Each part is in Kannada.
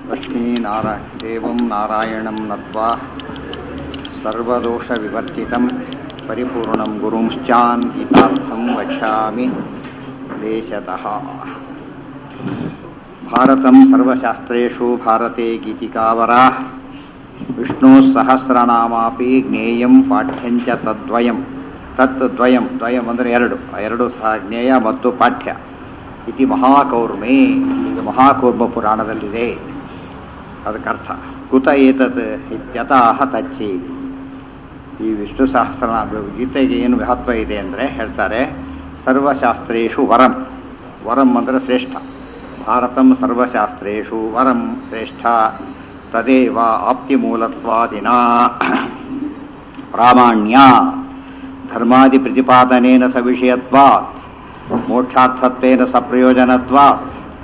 लक्ष्मीनारा देवं नारायणं नत्वा सर्वदोषविवर्जितं परिपूर्णं गुरुंश्चान् गीतार्थं वक्ष्यामि देशतः भारतं सर्वशास्त्रेषु भारते गीतिकावरा विष्णुः सहस्रनामापि ಜ್ಞೇಯಂ ಪಾಠ್ಯಂಚ ತದ್ವಯಂ ತತ್ ದ್ವಯಂ ದ್ವಯಂ ಅಂದರೆ ಎರಡು ಆ ಎರಡು ಸಹ ಜ್ಞೇಯ ಮತ್ತು ಪಾಠ್ಯ ಇತಿ ಮಹಾಕೌರ್ಮೆ ಈಗ ಮಹಾಕೌರ್ಮ ಪುರಾಣದಲ್ಲಿದೆ ಅದಕ್ಕರ್ಥ ಕುತ ಏತತ್ ಇತ್ಯತಃ ತಚ್ಚಿ ಈ ವಿಷ್ಣು ಸಹಸ್ರನಾಮ ಗೀತೆಗೆ ಏನು ಮಹತ್ವ ಇದೆ ಅಂದರೆ ಹೇಳ್ತಾರೆ ಸರ್ವಶಾಸ್ತ್ರೇಷು ವರಂ ವರಂ ಅಂದರೆ ಶ್ರೇಷ್ಠ ಭಾರತಂ ಸರ್ವಶಾಸ್ತ್ರೇಷು ವರಂ ಶ್ರೇಷ್ಠ ತದೇವ ಆಪ್ತಿಮೂಲತ್ವಾದಿನ ಪ್ರಾಮಾಣ್ಯ ಧರ್ಮಾದಿ ಪ್ರತಿಪಾದನೇನ ಸವಿಷಯತ್ವಾತ್ ಮೋಕ್ಷಾರ್ಥತ್ವೇನ ಸಪ್ರಯೋಜನತ್ವಾತ್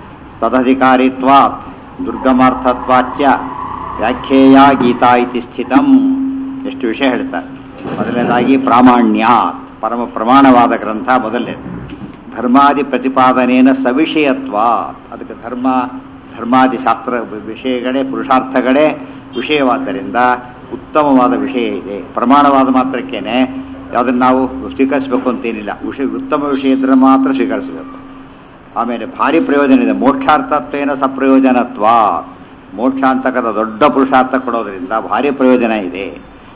ತದಧಿಕಾರಿತ್ವಾತ್ ದುರ್ಗಮಾರ್ಥತ್ವಾಚ್ಚ ವ್ಯಾಖ್ಯೇಯ ಗೀತಾ ಇತಿ ಸ್ಥಿತಂ ಎಷ್ಟು ವಿಷಯ ಹೇಳ್ತಾರೆ ಮೊದಲನೇದಾಗಿ ಪ್ರಾಮಾಣ್ಯ ಪರಮ ಪ್ರಮಾಣವಾದ ಗ್ರಂಥ ಮೊದಲನೇದು ಧರ್ಮಾದಿ ಪ್ರತಿಪಾದನೇನ ಸವಿಷಯತ್ವ ಅದಕ್ಕೆ ಧರ್ಮ ಧರ್ಮಾದಿ ಶಾಸ್ತ್ರ ವಿಷಯಗಳೇ ಪುರುಷಾರ್ಥಗಳೇ ವಿಷಯವಾದ್ದರಿಂದ ಉತ್ತಮವಾದ ವಿಷಯ ಇದೆ ಪ್ರಮಾಣವಾದ ಮಾತ್ರಕ್ಕೇನೆ ಯಾವುದನ್ನು ನಾವು ಸ್ವೀಕರಿಸಬೇಕು ಅಂತೇನಿಲ್ಲ ವಿಷಯ ಉತ್ತಮ ವಿಷಯ ಇದ್ರೆ ಮಾತ್ರ ಸ್ವೀಕರಿಸಬೇಕು ಆಮೇಲೆ ಭಾರಿ ಪ್ರಯೋಜನ ಇದೆ ಮೋಕ್ಷಾರ್ಥತ್ವೇನ ಸಪ್ರಯೋಜನತ್ವ ಮೋಕ್ಷ ಅಂತಕ್ಕಂಥ ದೊಡ್ಡ ಪುರುಷಾರ್ಥ ಕೊಡೋದ್ರಿಂದ ಭಾರಿ ಪ್ರಯೋಜನ ಇದೆ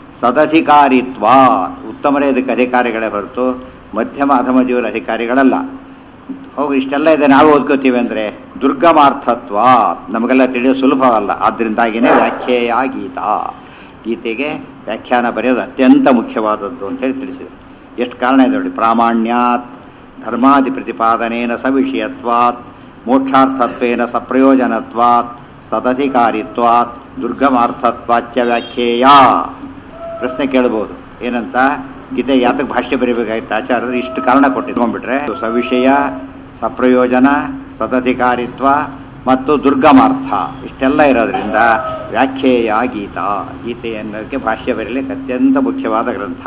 ಸದಧಿಕಾರಿತ್ವ ಉತ್ತಮರೇ ಇದಕ್ಕೆ ಅಧಿಕಾರಿಗಳೇ ಹೊರತು ಮಧ್ಯಮ ಅಧಮ ಜೀವನ ಅಧಿಕಾರಿಗಳಲ್ಲ ಹೋಗಿ ಇಷ್ಟೆಲ್ಲ ಇದೆ ನಾವು ಓದ್ಕೋತೀವಿ ಅಂದರೆ ದುರ್ಗಮಾರ್ಥತ್ವ ನಮಗೆಲ್ಲ ತಿಳಿಯೋ ಸುಲಭವಲ್ಲ ಆದ್ದರಿಂದಾಗಿನೇ ವ್ಯಾಖ್ಯೇಯ ಗೀತಾ ಗೀತೆಗೆ ವ್ಯಾಖ್ಯಾನ ಬರೆಯೋದು ಅತ್ಯಂತ ಮುಖ್ಯವಾದದ್ದು ಅಂತೇಳಿ ತಿಳಿಸಿದೆ ಎಷ್ಟು ಕಾರಣ ಇದೆ ನೋಡಿ ಪ್ರಾಮಾಣ್ಯಾತ್ ಧರ್ಮಾದಿ ಪ್ರತಿಪಾದನೇನ ಸವಿಷಯತ್ವಾತ್ ಮೋಕ್ಷಾರ್ಥತ್ವೇನ ಸಪ್ರಯೋಜನತ್ವಾತ್ ಸದಧಿಕಾರಿತ್ವಾತ್ ದುರ್ಗಮಾರ್ಥತ್ವಾಚ್ಯ ವ್ಯಾಖ್ಯೇಯ ಪ್ರಶ್ನೆ ಕೇಳಬಹುದು ಏನಂತ ಗೀತೆ ಯಾತಕ್ಕೆ ಭಾಷ್ಯ ಬರೀಬೇಕಾಗಿತ್ತು ಆಚಾರ್ಯರು ಇಷ್ಟು ಕಾರಣ ಕೊಟ್ಟಿದ್ಕೊಂಡ್ಬಿಟ್ರೆ ಸವಿಷಯ ಸಪ್ರಯೋಜನ ಸದಧಿಕಾರಿತ್ವ ಮತ್ತು ದುರ್ಗಮಾರ್ಥ ಇಷ್ಟೆಲ್ಲ ಇರೋದ್ರಿಂದ ವ್ಯಾಖ್ಯೇಯ ಗೀತಾ ಗೀತೆ ಅನ್ನೋದಕ್ಕೆ ಭಾಷ್ಯ ಬರೀಲಿಕ್ಕೆ ಅತ್ಯಂತ ಮುಖ್ಯವಾದ ಗ್ರಂಥ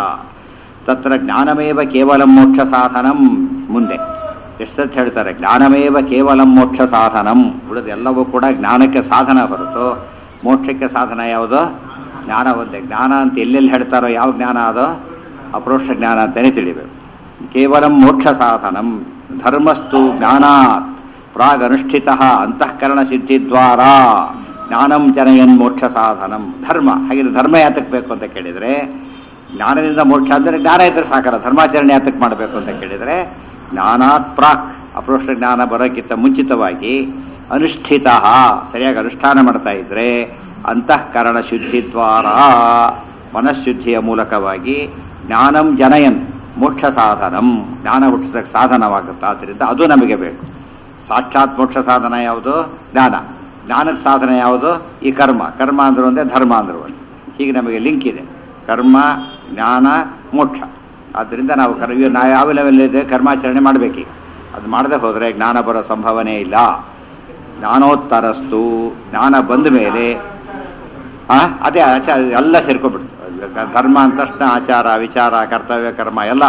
ತತ್ರ ಜ್ಞಾನಮೇವ ಕೇವಲ ಮೋಕ್ಷ ಸಾಧನಂ ಮುಂದೆ ಎಷ್ಟು ಹೇಳ್ತಾರೆ ಜ್ಞಾನಮೇವ ಕೇವಲ ಮೋಕ್ಷ ಸಾಧನಂ ಉಳಿದೆಲ್ಲವೂ ಕೂಡ ಜ್ಞಾನಕ್ಕೆ ಸಾಧನ ಹೊರತು ಮೋಕ್ಷಕ್ಕೆ ಸಾಧನ ಯಾವುದು ಜ್ಞಾನ ಒಂದೇ ಜ್ಞಾನ ಅಂತ ಎಲ್ಲೆಲ್ಲಿ ಹೇಳ್ತಾರೋ ಯಾವ ಜ್ಞಾನ ಅದೋ ಅಪ್ರೋಕ್ಷ ಜ್ಞಾನ ಅಂತಲೇ ತಿಳಿಬೇಕು ಕೇವಲ ಮೋಕ್ಷ ಸಾಧನಂ ಧರ್ಮಸ್ತು ಜ್ಞಾನಾತ್ ಪ್ರಾಗ್ ಅನುಷ್ಠಿತ ಅಂತಃಕರಣ ಸಿದ್ಧಿದ್ವಾರ ಜ್ಞಾನಂ ಜನಯನ್ ಮೋಕ್ಷ ಸಾಧನಂ ಧರ್ಮ ಹಾಗಿದ್ರೆ ಧರ್ಮ ಯಾತಕ್ಕೆ ಬೇಕು ಅಂತ ಕೇಳಿದರೆ ಜ್ಞಾನದಿಂದ ಮೋಕ್ಷ ಅಂದರೆ ಜ್ಞಾನ ಇದ್ರೆ ಸಾಕಲ್ಲ ಧರ್ಮಾಚರಣೆ ಯಾತಕ್ಕೆ ಮಾಡಬೇಕು ಅಂತ ಕೇಳಿದರೆ ಜ್ಞಾನಾತ್ ಪ್ರಾಕ್ ಅಪ್ರೋಕ್ಷ ಜ್ಞಾನ ಬರೋಕ್ಕಿಂತ ಮುಂಚಿತವಾಗಿ ಅನುಷ್ಠಿತ ಸರಿಯಾಗಿ ಅನುಷ್ಠಾನ ಮಾಡ್ತಾ ಇದ್ರೆ ಅಂತಃಕರಣ ಶುದ್ಧಿದ್ವಾರ ಮನಃಶುದ್ಧಿಯ ಮೂಲಕವಾಗಿ ಜ್ಞಾನಂ ಜನಯನ್ ಮೋಕ್ಷ ಸಾಧನಂ ಜ್ಞಾನ ಹುಟ್ಟಿಸಕ್ಕೆ ಸಾಧನವಾಗುತ್ತೆ ಆದ್ದರಿಂದ ಅದು ನಮಗೆ ಬೇಕು ಸಾಕ್ಷಾತ್ ಮೋಕ್ಷ ಸಾಧನ ಯಾವುದು ಜ್ಞಾನ ಜ್ಞಾನದ ಸಾಧನ ಯಾವುದು ಈ ಕರ್ಮ ಕರ್ಮ ಅಂದ್ರು ಒಂದೇ ಧರ್ಮ ಅಂದ್ರು ಒಂದೇ ಹೀಗೆ ನಮಗೆ ಲಿಂಕ್ ಇದೆ ಕರ್ಮ ಜ್ಞಾನ ಮೋಕ್ಷ ಆದ್ದರಿಂದ ನಾವು ಕರ್ ನಾವು ಯಾವ ಲೆವೆಲ್ಲಿದೆ ಕರ್ಮಾಚರಣೆ ಮಾಡಬೇಕೀಗ ಅದು ಮಾಡದೆ ಹೋದರೆ ಜ್ಞಾನ ಬರೋ ಸಂಭವನೆ ಇಲ್ಲ ಜ್ಞಾನೋತ್ತರಸ್ತು ಜ್ಞಾನ ಬಂದ ಮೇಲೆ ಅದೇ ಆಚಾರ ಎಲ್ಲ ಸೇರ್ಕೊಬಿಡ್ತು ಧರ್ಮ ಅಂತ ತಕ್ಷಣ ಆಚಾರ ವಿಚಾರ ಕರ್ತವ್ಯ ಕರ್ಮ ಎಲ್ಲ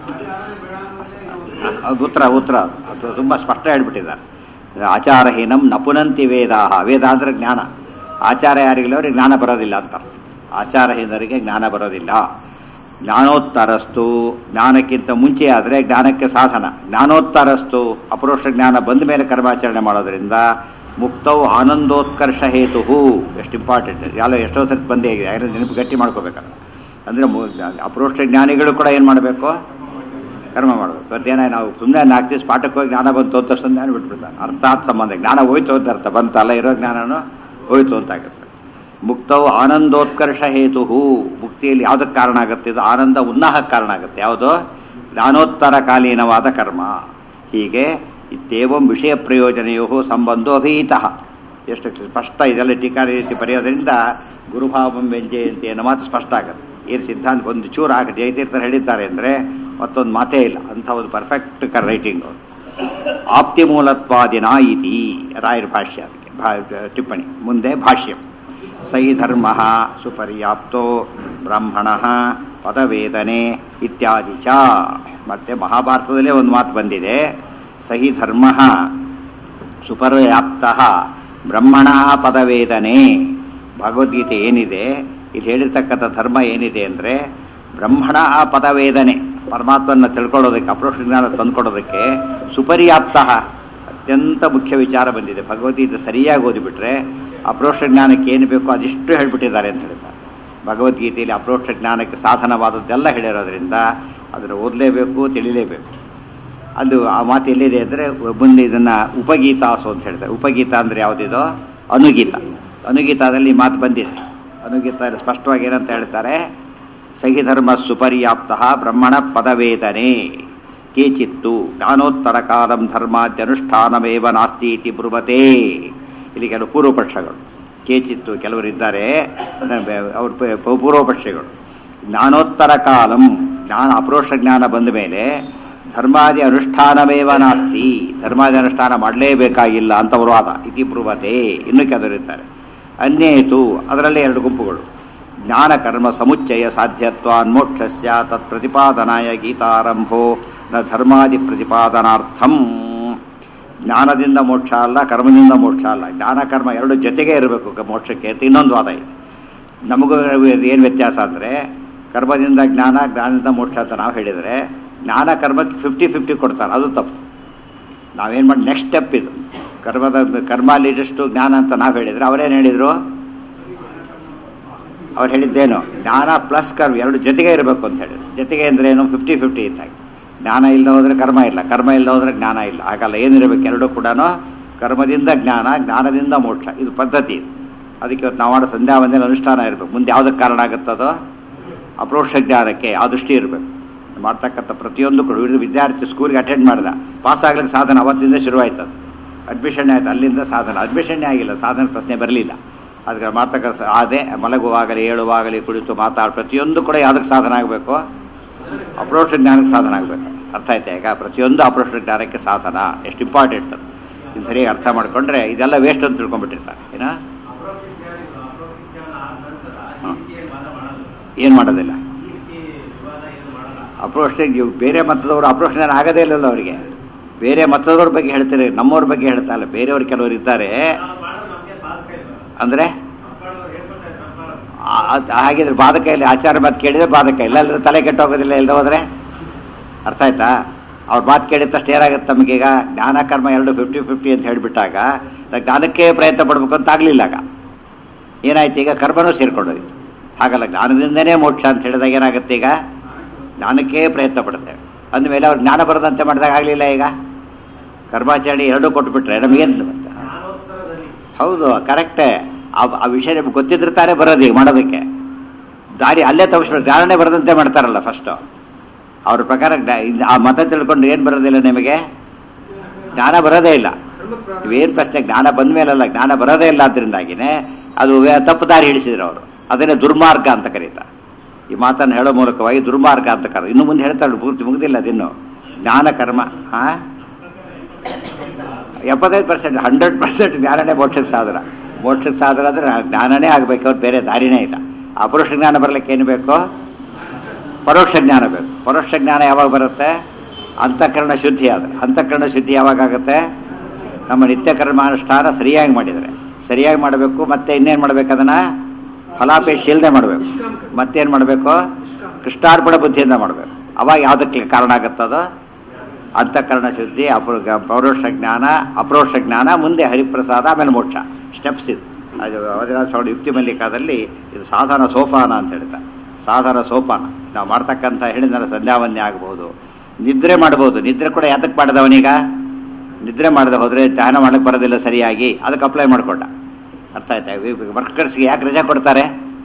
ಉತ್ತರ ಉತ್ತರ ಅದು ತುಂಬ ಸ್ಪಷ್ಟ ಹೇಳ್ಬಿಟ್ಟಿದ್ದಾರೆ ಆಚಾರಹೀನಂ ನಪುನಂತಿ ವೇದ ವೇದ ಅಂದರೆ ಜ್ಞಾನ ಆಚಾರ ಯಾರಿಗಿಲ್ಲ ಅವ್ರಿಗೆ ಜ್ಞಾನ ಬರೋದಿಲ್ಲ ಅಂತ ಆಚಾರಹೀನರಿಗೆ ಜ್ಞಾನ ಬರೋದಿಲ್ಲ ಜ್ಞಾನೋತ್ತರಸ್ತು ಜ್ಞಾನಕ್ಕಿಂತ ಮುಂಚೆ ಆದರೆ ಜ್ಞಾನಕ್ಕೆ ಸಾಧನ ಜ್ಞಾನೋತ್ತರಸ್ತು ಅಪರೋಕ್ಷ ಜ್ಞಾನ ಬಂದ ಮೇಲೆ ಕರ್ಮಾಚರಣೆ ಮಾಡೋದ್ರಿಂದ ಮುಕ್ತವು ಆನಂದೋತ್ಕರ್ಷ ಹೇತು ಎಷ್ಟು ಇಂಪಾರ್ಟೆಂಟ್ ಎಲ್ಲ ಎಷ್ಟೋ ಸತಿ ಬಂದೇ ಆಗಿದೆ ಯಾರು ನೆನಪು ಗಟ್ಟಿ ಮಾಡ್ಕೋಬೇಕಲ್ಲ ಅಂದರೆ ಅಪರೋಕ್ಷ ಜ್ಞಾನಿಗಳು ಕೂಡ ಏನು ಮಾಡಬೇಕು ಕರ್ಮ ಮಾಡಬೇಕು ಮತ್ತೇನ ನಾವು ಸುಮ್ಮನೆ ನಾಲ್ಕು ದಿವಸ ಪಾಠಕ್ಕೆ ಹೋಗಿ ಜ್ಞಾನ ಬಂತು ಅಂತ ತಕ್ಷಣ ಜ್ಞಾನ ಬಿಟ್ಬಿಡ್ತಾನೆ ಅರ್ಥಾತ್ ಸಂಬಂಧ ಜ್ಞಾನ ಹೋಯ್ತು ಅಂತ ಅರ್ಥ ಬಂತಲ್ಲ ಇರೋ ಜ್ಞಾನನೂ ಹೋಯ್ತು ಅಂತಾಗುತ್ತೆ ಮುಕ್ತವು ಆನಂದೋತ್ಕರ್ಷ ಹೇತು ಮುಕ್ತಿಯಲ್ಲಿ ಯಾವುದಕ್ಕೆ ಕಾರಣ ಆಗುತ್ತೆ ಇದು ಆನಂದ ಉನ್ನಾಹಕ್ಕೆ ಕಾರಣ ಆಗುತ್ತೆ ಯಾವುದು ಜ್ಞಾನೋತ್ತರ ಕಾಲೀನವಾದ ಕರ್ಮ ಹೀಗೆ ಇತ್ತೇವಂ ವಿಷಯ ಪ್ರಯೋಜನೆಯೋ ಸಂಬಂಧೋ ಅಭೀತ ಎಷ್ಟು ಸ್ಪಷ್ಟ ಇದೆಲ್ಲ ಟೀಕಾ ರೀತಿ ಬರೆಯೋದ್ರಿಂದ ಗುರುಭಾವಂ ವ್ಯಂಜಯಂತಿ ಅನ್ನೋ ಮಾತು ಸ್ಪಷ್ಟ ಆಗುತ್ತೆ ಏನು ಸಿದ್ಧಾಂತ ಒಂದು ಚೂರು ಆಗ ಜಯತೀರ್ಥರು ಹೇಳಿದ್ದಾರೆ ಅಂದರೆ ಮತ್ತೊಂದು ಮಾತೇ ಇಲ್ಲ ಅಂಥ ಒಂದು ಪರ್ಫೆಕ್ಟ್ ಕರ್ ರೈಟಿಂಗ್ ಅವರು ಆಪ್ತಿ ಮೂಲತ್ವಾದಿನ ಇತಿ ರಾಯರ ಭಾಷ್ಯ ಅದಕ್ಕೆ ಟಿಪ್ಪಣಿ ಮುಂದೆ ಭಾಷ್ಯ ಸೈ ಧರ್ಮ ಸುಪರ್ಯಾಪ್ತೋ ಬ್ರಾಹ್ಮಣ ಪದವೇದನೆ ಇತ್ಯಾದಿ ಚ ಮತ್ತೆ ಮಹಾಭಾರತದಲ್ಲೇ ಒಂದು ಮಾತು ಬಂದಿದೆ ಸಹಿ ಧರ್ಮ ಸುಪರ್ಯಾಪ್ತ ಬ್ರಹ್ಮಣ ಪದವೇದನೆ ಭಗವದ್ಗೀತೆ ಏನಿದೆ ಇಲ್ಲಿ ಹೇಳಿರ್ತಕ್ಕಂಥ ಧರ್ಮ ಏನಿದೆ ಅಂದರೆ ಬ್ರಹ್ಮಣ ಪದವೇದನೆ ಪರಮಾತ್ಮನ ತಿಳ್ಕೊಳ್ಳೋದಕ್ಕೆ ಅಪ್ರೋಕ್ಷ ಜ್ಞಾನ ತಂದ್ಕೊಡೋದಕ್ಕೆ ಸುಪರ್ಯಾಪ್ತ ಅತ್ಯಂತ ಮುಖ್ಯ ವಿಚಾರ ಬಂದಿದೆ ಭಗವದ್ಗೀತೆ ಸರಿಯಾಗಿ ಓದಿಬಿಟ್ರೆ ಅಪ್ರೋಕ್ಷ ಜ್ಞಾನಕ್ಕೆ ಏನು ಬೇಕೋ ಅದಿಷ್ಟು ಹೇಳ್ಬಿಟ್ಟಿದ್ದಾರೆ ಅಂತ ಹೇಳ್ತಾರೆ ಭಗವದ್ಗೀತೆಯಲ್ಲಿ ಅಪ್ರೋಕ್ಷ ಜ್ಞಾನಕ್ಕೆ ಸಾಧನವಾದದ್ದೆಲ್ಲ ಹೇಳಿರೋದ್ರಿಂದ ಅದನ್ನು ಓದಲೇಬೇಕು ತಿಳಿಲೇಬೇಕು ಅದು ಆ ಮಾತು ಎಲ್ಲಿದೆ ಅಂದರೆ ಮುಂದೆ ಇದನ್ನು ಉಪಗೀತಾಸು ಅಂತ ಹೇಳ್ತಾರೆ ಉಪಗೀತ ಅಂದರೆ ಯಾವುದಿದೋ ಅನುಗೀತ ಅನುಗೀತಾದಲ್ಲಿ ಈ ಮಾತು ಬಂದಿದೆ ಅನುಗೀತದಲ್ಲಿ ಸ್ಪಷ್ಟವಾಗಿ ಏನಂತ ಹೇಳ್ತಾರೆ ಸಹಿಧರ್ಮ ಸುಪರ್ಯಾಪ್ತ ಬ್ರಹ್ಮಣ ಪದವೇದನೆ ಕೇಚಿತ್ತು ಜ್ಞಾನೋತ್ತರ ಕಾಲಂ ಧರ್ಮಾದ್ಯನುಷ್ಠಾನಮೇವ ನಾಸ್ತಿ ಇತಿ ಬ್ರುವತೆ ಇಲ್ಲಿ ಕೆಲವು ಪೂರ್ವಪಕ್ಷಗಳು ಕೇಚಿತ್ತು ಕೆಲವರಿದ್ದಾರೆ ಅವ್ರ ಪೂರ್ವಪಕ್ಷಗಳು ಜ್ಞಾನೋತ್ತರ ಕಾಲಂ ಜ್ಞಾನ ಅಪ್ರೋಕ್ಷ ಜ್ಞಾನ ಬಂದ ಮೇಲೆ ಧರ್ಮಾದಿ ಅನುಷ್ಠಾನಮೇವ ನಾಸ್ತಿ ಧರ್ಮಾದಿ ಅನುಷ್ಠಾನ ಮಾಡಲೇಬೇಕಾಗಿಲ್ಲ ಅಂತವರು ವಾದ ಇತಿ ಬ್ರುವತೆ ಇನ್ನು ಕೆಲವರಿದ್ದಾರೆ ಅನ್ಯೇತು ಅದರಲ್ಲಿ ಎರಡು ಗುಂಪುಗಳು ಜ್ಞಾನ ಕರ್ಮ ಸಮುಚ್ಚಯ ಸಾಧ್ಯತ್ವಾನ್ ಮೋಕ್ಷಸ್ಯ ತತ್ ಪ್ರತಿಪಾದನಾಯ ಗೀತಾರಂಭೋ ನ ಧರ್ಮಾದಿ ಪ್ರತಿಪಾದನಾರ್ಥಂ ಜ್ಞಾನದಿಂದ ಮೋಕ್ಷ ಅಲ್ಲ ಕರ್ಮದಿಂದ ಮೋಕ್ಷ ಅಲ್ಲ ಜ್ಞಾನ ಕರ್ಮ ಎರಡು ಜೊತೆಗೆ ಇರಬೇಕು ಮೋಕ್ಷಕ್ಕೆ ಅಂತ ಇನ್ನೊಂದು ವಾದ ಇದೆ ನಮಗೂ ಏನು ವ್ಯತ್ಯಾಸ ಅಂದರೆ ಕರ್ಮದಿಂದ ಜ್ಞಾನ ಜ್ಞಾನದಿಂದ ಮೋಕ್ಷ ಅಂತ ನಾವು ಹೇಳಿದರೆ ಜ್ಞಾನ ಕರ್ಮಕ್ಕೆ ಫಿಫ್ಟಿ ಫಿಫ್ಟಿ ಕೊಡ್ತಾರೆ ಅದು ತಪ್ಪು ನಾವೇನು ಮಾಡಿ ನೆಕ್ಸ್ಟ್ ಸ್ಟೆಪ್ ಇದು ಕರ್ಮದ ಕರ್ಮ ಲೀಡಷ್ಟು ಜ್ಞಾನ ಅಂತ ನಾವು ಹೇಳಿದರೆ ಅವರೇನು ಹೇಳಿದರು ಅವ್ರು ಹೇಳಿದ್ದೇನು ಜ್ಞಾನ ಪ್ಲಸ್ ಕರ್ಮ ಎರಡು ಜೊತೆಗೆ ಇರಬೇಕು ಅಂತ ಹೇಳಿದ್ರು ಜೊತೆಗೆ ಅಂದ್ರೆ ಏನು ಫಿಫ್ಟಿ ಫಿಫ್ಟಿ ಇದ್ದಾಗ ಜ್ಞಾನ ಇಲ್ಲ ಹೋದ್ರೆ ಕರ್ಮ ಇಲ್ಲ ಕರ್ಮ ಇಲ್ಲ ಹೋದ್ರೆ ಜ್ಞಾನ ಇಲ್ಲ ಹಾಗಲ್ಲ ಏನಿರಬೇಕು ಎರಡೂ ಕೂಡ ಕರ್ಮದಿಂದ ಜ್ಞಾನ ಜ್ಞಾನದಿಂದ ಮೋಕ್ಷ ಇದು ಪದ್ಧತಿ ಇದು ಅದಕ್ಕೆ ಇವತ್ತು ನಾವು ಮಾಡೋ ಸಂಧ್ಯಾ ವಂದನೆ ಅನುಷ್ಠಾನ ಇರಬೇಕು ಮುಂದೆ ಯಾವುದಕ್ಕೆ ಕಾರಣ ಆಗುತ್ತದೋ ಅಪ್ರೋಕ್ಷ ಜ್ಞಾನಕ್ಕೆ ಆ ದೃಷ್ಟಿ ಇರಬೇಕು ಮಾಡ್ತಕ್ಕಂಥ ಪ್ರತಿಯೊಂದು ಕೂಡ ಹಿಡಿದು ವಿದ್ಯಾರ್ಥಿ ಸ್ಕೂಲ್ಗೆ ಅಟೆಂಡ್ ಮಾಡಿದ ಪಾಸ್ ಆಗ್ಲಿಕ್ಕೆ ಸಾಧನ ಅವತ್ತಿಂದ ಶುರುವಾಯ್ತು ಅದು ಅಡ್ಮಿಷನ್ ಆಯ್ತು ಅಲ್ಲಿಂದ ಸಾಧನ ಅಡ್ಮಿಷನ್ನೇ ಆಗಿಲ್ಲ ಸಾಧನ ಪ್ರಶ್ನೆ ಬರಲಿಲ್ಲ ಅದಕ್ಕೆ ಮಾಡ್ತಕ್ಕ ಅದೇ ಮಲಗುವಾಗಲಿ ಹೇಳುವಾಗಲಿ ಕುಳಿತು ಮಾತಾಡ ಪ್ರತಿಯೊಂದು ಕೂಡ ಯಾವುದಕ್ಕೆ ಸಾಧನ ಆಗಬೇಕು ಅಪ್ರೋಕ್ಷ ಜ್ಞಾನಕ್ಕೆ ಸಾಧನ ಆಗಬೇಕು ಅರ್ಥ ಆಯ್ತಾ ಈಗ ಪ್ರತಿಯೊಂದು ಅಪ್ರೋಕ್ಷ ಜ್ಞಾನಕ್ಕೆ ಸಾಧನ ಎಷ್ಟು ಇಂಪಾರ್ಟೆಂಟ್ ಅದು ಇದು ಸರಿಯಾಗಿ ಅರ್ಥ ಮಾಡ್ಕೊಂಡ್ರೆ ಇದೆಲ್ಲ ವೇಸ್ಟ್ ಅಂತ ತಿಳ್ಕೊಂಡ್ಬಿಟ್ಟಿರ್ತಾರೆ ಏನ ಏನು ಮಾಡೋದಿಲ್ಲ ಅಪ್ರೋಕ್ಷ ನೀವು ಬೇರೆ ಮತದವರು ಅಪ್ರೋಕ್ಷ ಜ್ಞಾನ ಆಗೋದೇ ಇಲ್ಲಲ್ಲ ಅವರಿಗೆ ಬೇರೆ ಮತದವ್ರ ಬಗ್ಗೆ ಹೇಳ್ತಾರೆ ನಮ್ಮವ್ರ ಬಗ್ಗೆ ಹೇಳ್ತಾ ಇಲ್ಲ ಬೇರೆಯವರು ಕೆಲವರು ಇದ್ದಾರೆ ಅಂದರೆ ಹಾಗಿದ್ರೆ ಬಾಧಕ ಇಲ್ಲಿ ಆಚಾರ ಮಾತು ಕೇಳಿದ್ರೆ ಬಾಧಕ ಇಲ್ಲ ಅಂದ್ರೆ ತಲೆ ಕೆಟ್ಟೋಗೋದಿಲ್ಲ ಇಲ್ಲದೆ ಹೋದ್ರೆ ಅರ್ಥ ಆಯ್ತಾ ಅವ್ರ ಮಾತು ಕೇಳಿದ ತಕ್ಷಣ ಏನಾಗುತ್ತೆ ನಮಗೀಗ ಜ್ಞಾನ ಕರ್ಮ ಎರಡು ಫಿಫ್ಟಿ ಫಿಫ್ಟಿ ಅಂತ ಹೇಳಿಬಿಟ್ಟಾಗ ಜ್ಞಾನಕ್ಕೆ ಪ್ರಯತ್ನ ಪಡ್ಬೇಕು ಅಂತ ಆಗಲಿಲ್ಲ ಆಗ ಏನಾಯ್ತು ಈಗ ಕರ್ಮನೂ ಸೇರ್ಕೊಂಡೋಯ್ತು ಹಾಗಲ್ಲ ಜ್ಞಾನದಿಂದನೇ ಮೋಕ್ಷ ಅಂತ ಹೇಳಿದಾಗ ಏನಾಗುತ್ತೆ ಈಗ ಜ್ಞಾನಕ್ಕೆ ಪ್ರಯತ್ನ ಪಡ್ತೇವೆ ಅಂದಮೇಲೆ ಅವ್ರು ಜ್ಞಾನ ಬರದಂತೆ ಮಾಡಿದಾಗ ಆಗಲಿಲ್ಲ ಈಗ ಕರ್ಮಾಚರಣೆ ಎರಡೂ ಕೊಟ್ಬಿಟ್ರೆ ನಮಗೇನು ಹೌದು ಕರೆಕ್ಟೇ ಆ ಆ ವಿಷಯ ನಿಮ್ಗೆ ಗೊತ್ತಿದ್ರೆ ತಾನೇ ಬರೋದು ಈಗ ಮಾಡೋದಕ್ಕೆ ದಾರಿ ಅಲ್ಲೇ ತಪ್ಪಿಸ್ಬೇಕು ಜ್ಞಾನನೇ ಬರದಂತೆ ಮಾಡ್ತಾರಲ್ಲ ಫಸ್ಟು ಅವ್ರ ಪ್ರಕಾರ ಜ್ಞಾ- ಇದ್- ಆ ಮತ ತಿಳ್ಕೊಂಡು ಏನು ಬರೋದಿಲ್ಲ ನಿಮಗೆ ಜ್ಞಾನ ಬರೋದೇ ಇಲ್ಲ ಇವೇನು ಪ್ರಶ್ನೆ ಜ್ಞಾನ ಬಂದ ಮೇಲಲ್ಲ ಜ್ಞಾನ ಬರೋದೇ ಇಲ್ಲ ಅದರಿಂದಾಗಿನೇ ಅದು ವೇ- ತಪ್ಪು ದಾರಿ ಹಿಡಿಸಿದ್ರು ಅವರು ಅದನ್ನೇ ದುರ್ಮಾರ್ಗ ಅಂತ ಕರೀತಾರೆ ಈ ಮಾತನ್ನು ಹೇಳೋ ಮೂಲಕವಾಗಿ ದುರ್ಮಾರ್ಗ ಅಂತ ಕರ ಇನ್ನು ಮುಂದೆ ಹೇಳ್ತಾಳೆ ಪೂರ್ತಿ ಮುಗಿದಿಲ್ಲ ಅದಿನ್ನು ಜ್ಞಾನ ಕರ್ಮ ಹಾ ಎಪ್ಪತ್ತೈದು ಪರ್ಸೆಂಟ್ ಹಂಡ್ರೆಡ್ ಪರ್ಸೆಂಟ್ ಜ್ಞಾನನೇ ಮೋಕ್ಷಕ್ಕೆ ಸಾಧನ ಮೋಕ್ಷಕ್ಕೆ ಸಾಧನ ಅಂದರೆ ಜ್ಞಾನನೇ ಆಗಬೇಕು ಅವ್ರು ಬೇರೆ ದಾರಿನೇ ಇಲ್ಲ ಅಪರೋಕ್ಷ ಜ್ಞಾನ ಬರಲಿಕ್ಕೆ ಏನು ಬೇಕು ಪರೋಕ್ಷ ಜ್ಞಾನ ಬೇಕು ಪರೋಕ್ಷ ಜ್ಞಾನ ಯಾವಾಗ ಬರುತ್ತೆ ಅಂತಃಕರಣ ಶುದ್ಧಿ ಆದರೆ ಅಂತಃಕರಣ ಶುದ್ಧಿ ಯಾವಾಗ ಆಗುತ್ತೆ ನಮ್ಮ ನಿತ್ಯ ಕರ್ಮಾನುಷ್ಠಾನ ಸರಿಯಾಗಿ ಮಾಡಿದರೆ ಸರಿಯಾಗಿ ಮಾಡಬೇಕು ಮತ್ತೆ ಇನ್ನೇನು ಮಾಡಬೇಕು ಅದನ್ನು ಫಲಾಪೇಕ್ಷ ಇಲ್ಲದೆ ಮಾಡಬೇಕು ಮತ್ತೇನು ಮಾಡಬೇಕು ಕೃಷ್ಣಾರ್ಪಣ ಬುದ್ಧಿಯಿಂದ ಮಾಡಬೇಕು ಅವಾಗ ಯಾವುದಕ್ಕೆ ಕಾರಣ ಆಗುತ್ತದೋ ಅಂತಃಕರಣ ಶುದ್ಧಿ ಅಪರೋ ಪೌರೋಷ ಜ್ಞಾನ ಅಪರೋಕ್ಷ ಜ್ಞಾನ ಮುಂದೆ ಹರಿಪ್ರಸಾದ ಆಮೇಲೆ ಮೋಕ್ಷ ಸ್ಟೆಪ್ಸ್ ಇದು ಅದು ವಜ್ರಾಜ ಸ್ವಾಮಿ ಯುಕ್ತಿ ಮಲ್ಲಿಕಾದಲ್ಲಿ ಇದು ಸಾಧನ ಸೋಪಾನ ಅಂತ ಹೇಳ್ತಾರೆ ಸಾಧನ ಸೋಪಾನ ನಾವು ಮಾಡ್ತಕ್ಕಂಥ ಹೇಳಿದ ಸಂಧ್ಯಾವನ್ಯ ಆಗಬಹುದು ನಿದ್ರೆ ಮಾಡ್ಬೋದು ನಿದ್ರೆ ಕೂಡ ಯಾತಕ್ಕೆ ಮಾಡಿದವನೀಗ ನಿದ್ರೆ ಮಾಡದೆ ಹೋದರೆ ಧ್ಯಾನ ಮಾಡಕ್ಕೆ ಬರೋದಿಲ್ಲ ಸರಿಯಾಗಿ ಅದಕ್ಕೆ ಅಪ್ಲೈ ಮಾಡಿಕೊಂಡ ಅರ್ಥ ಆಯ್ತಾ ವರ್ಕರ್ಸ್ಗೆ ಯಾಕೆ ರಜೆ ಕೊಡ್ತಾರೆ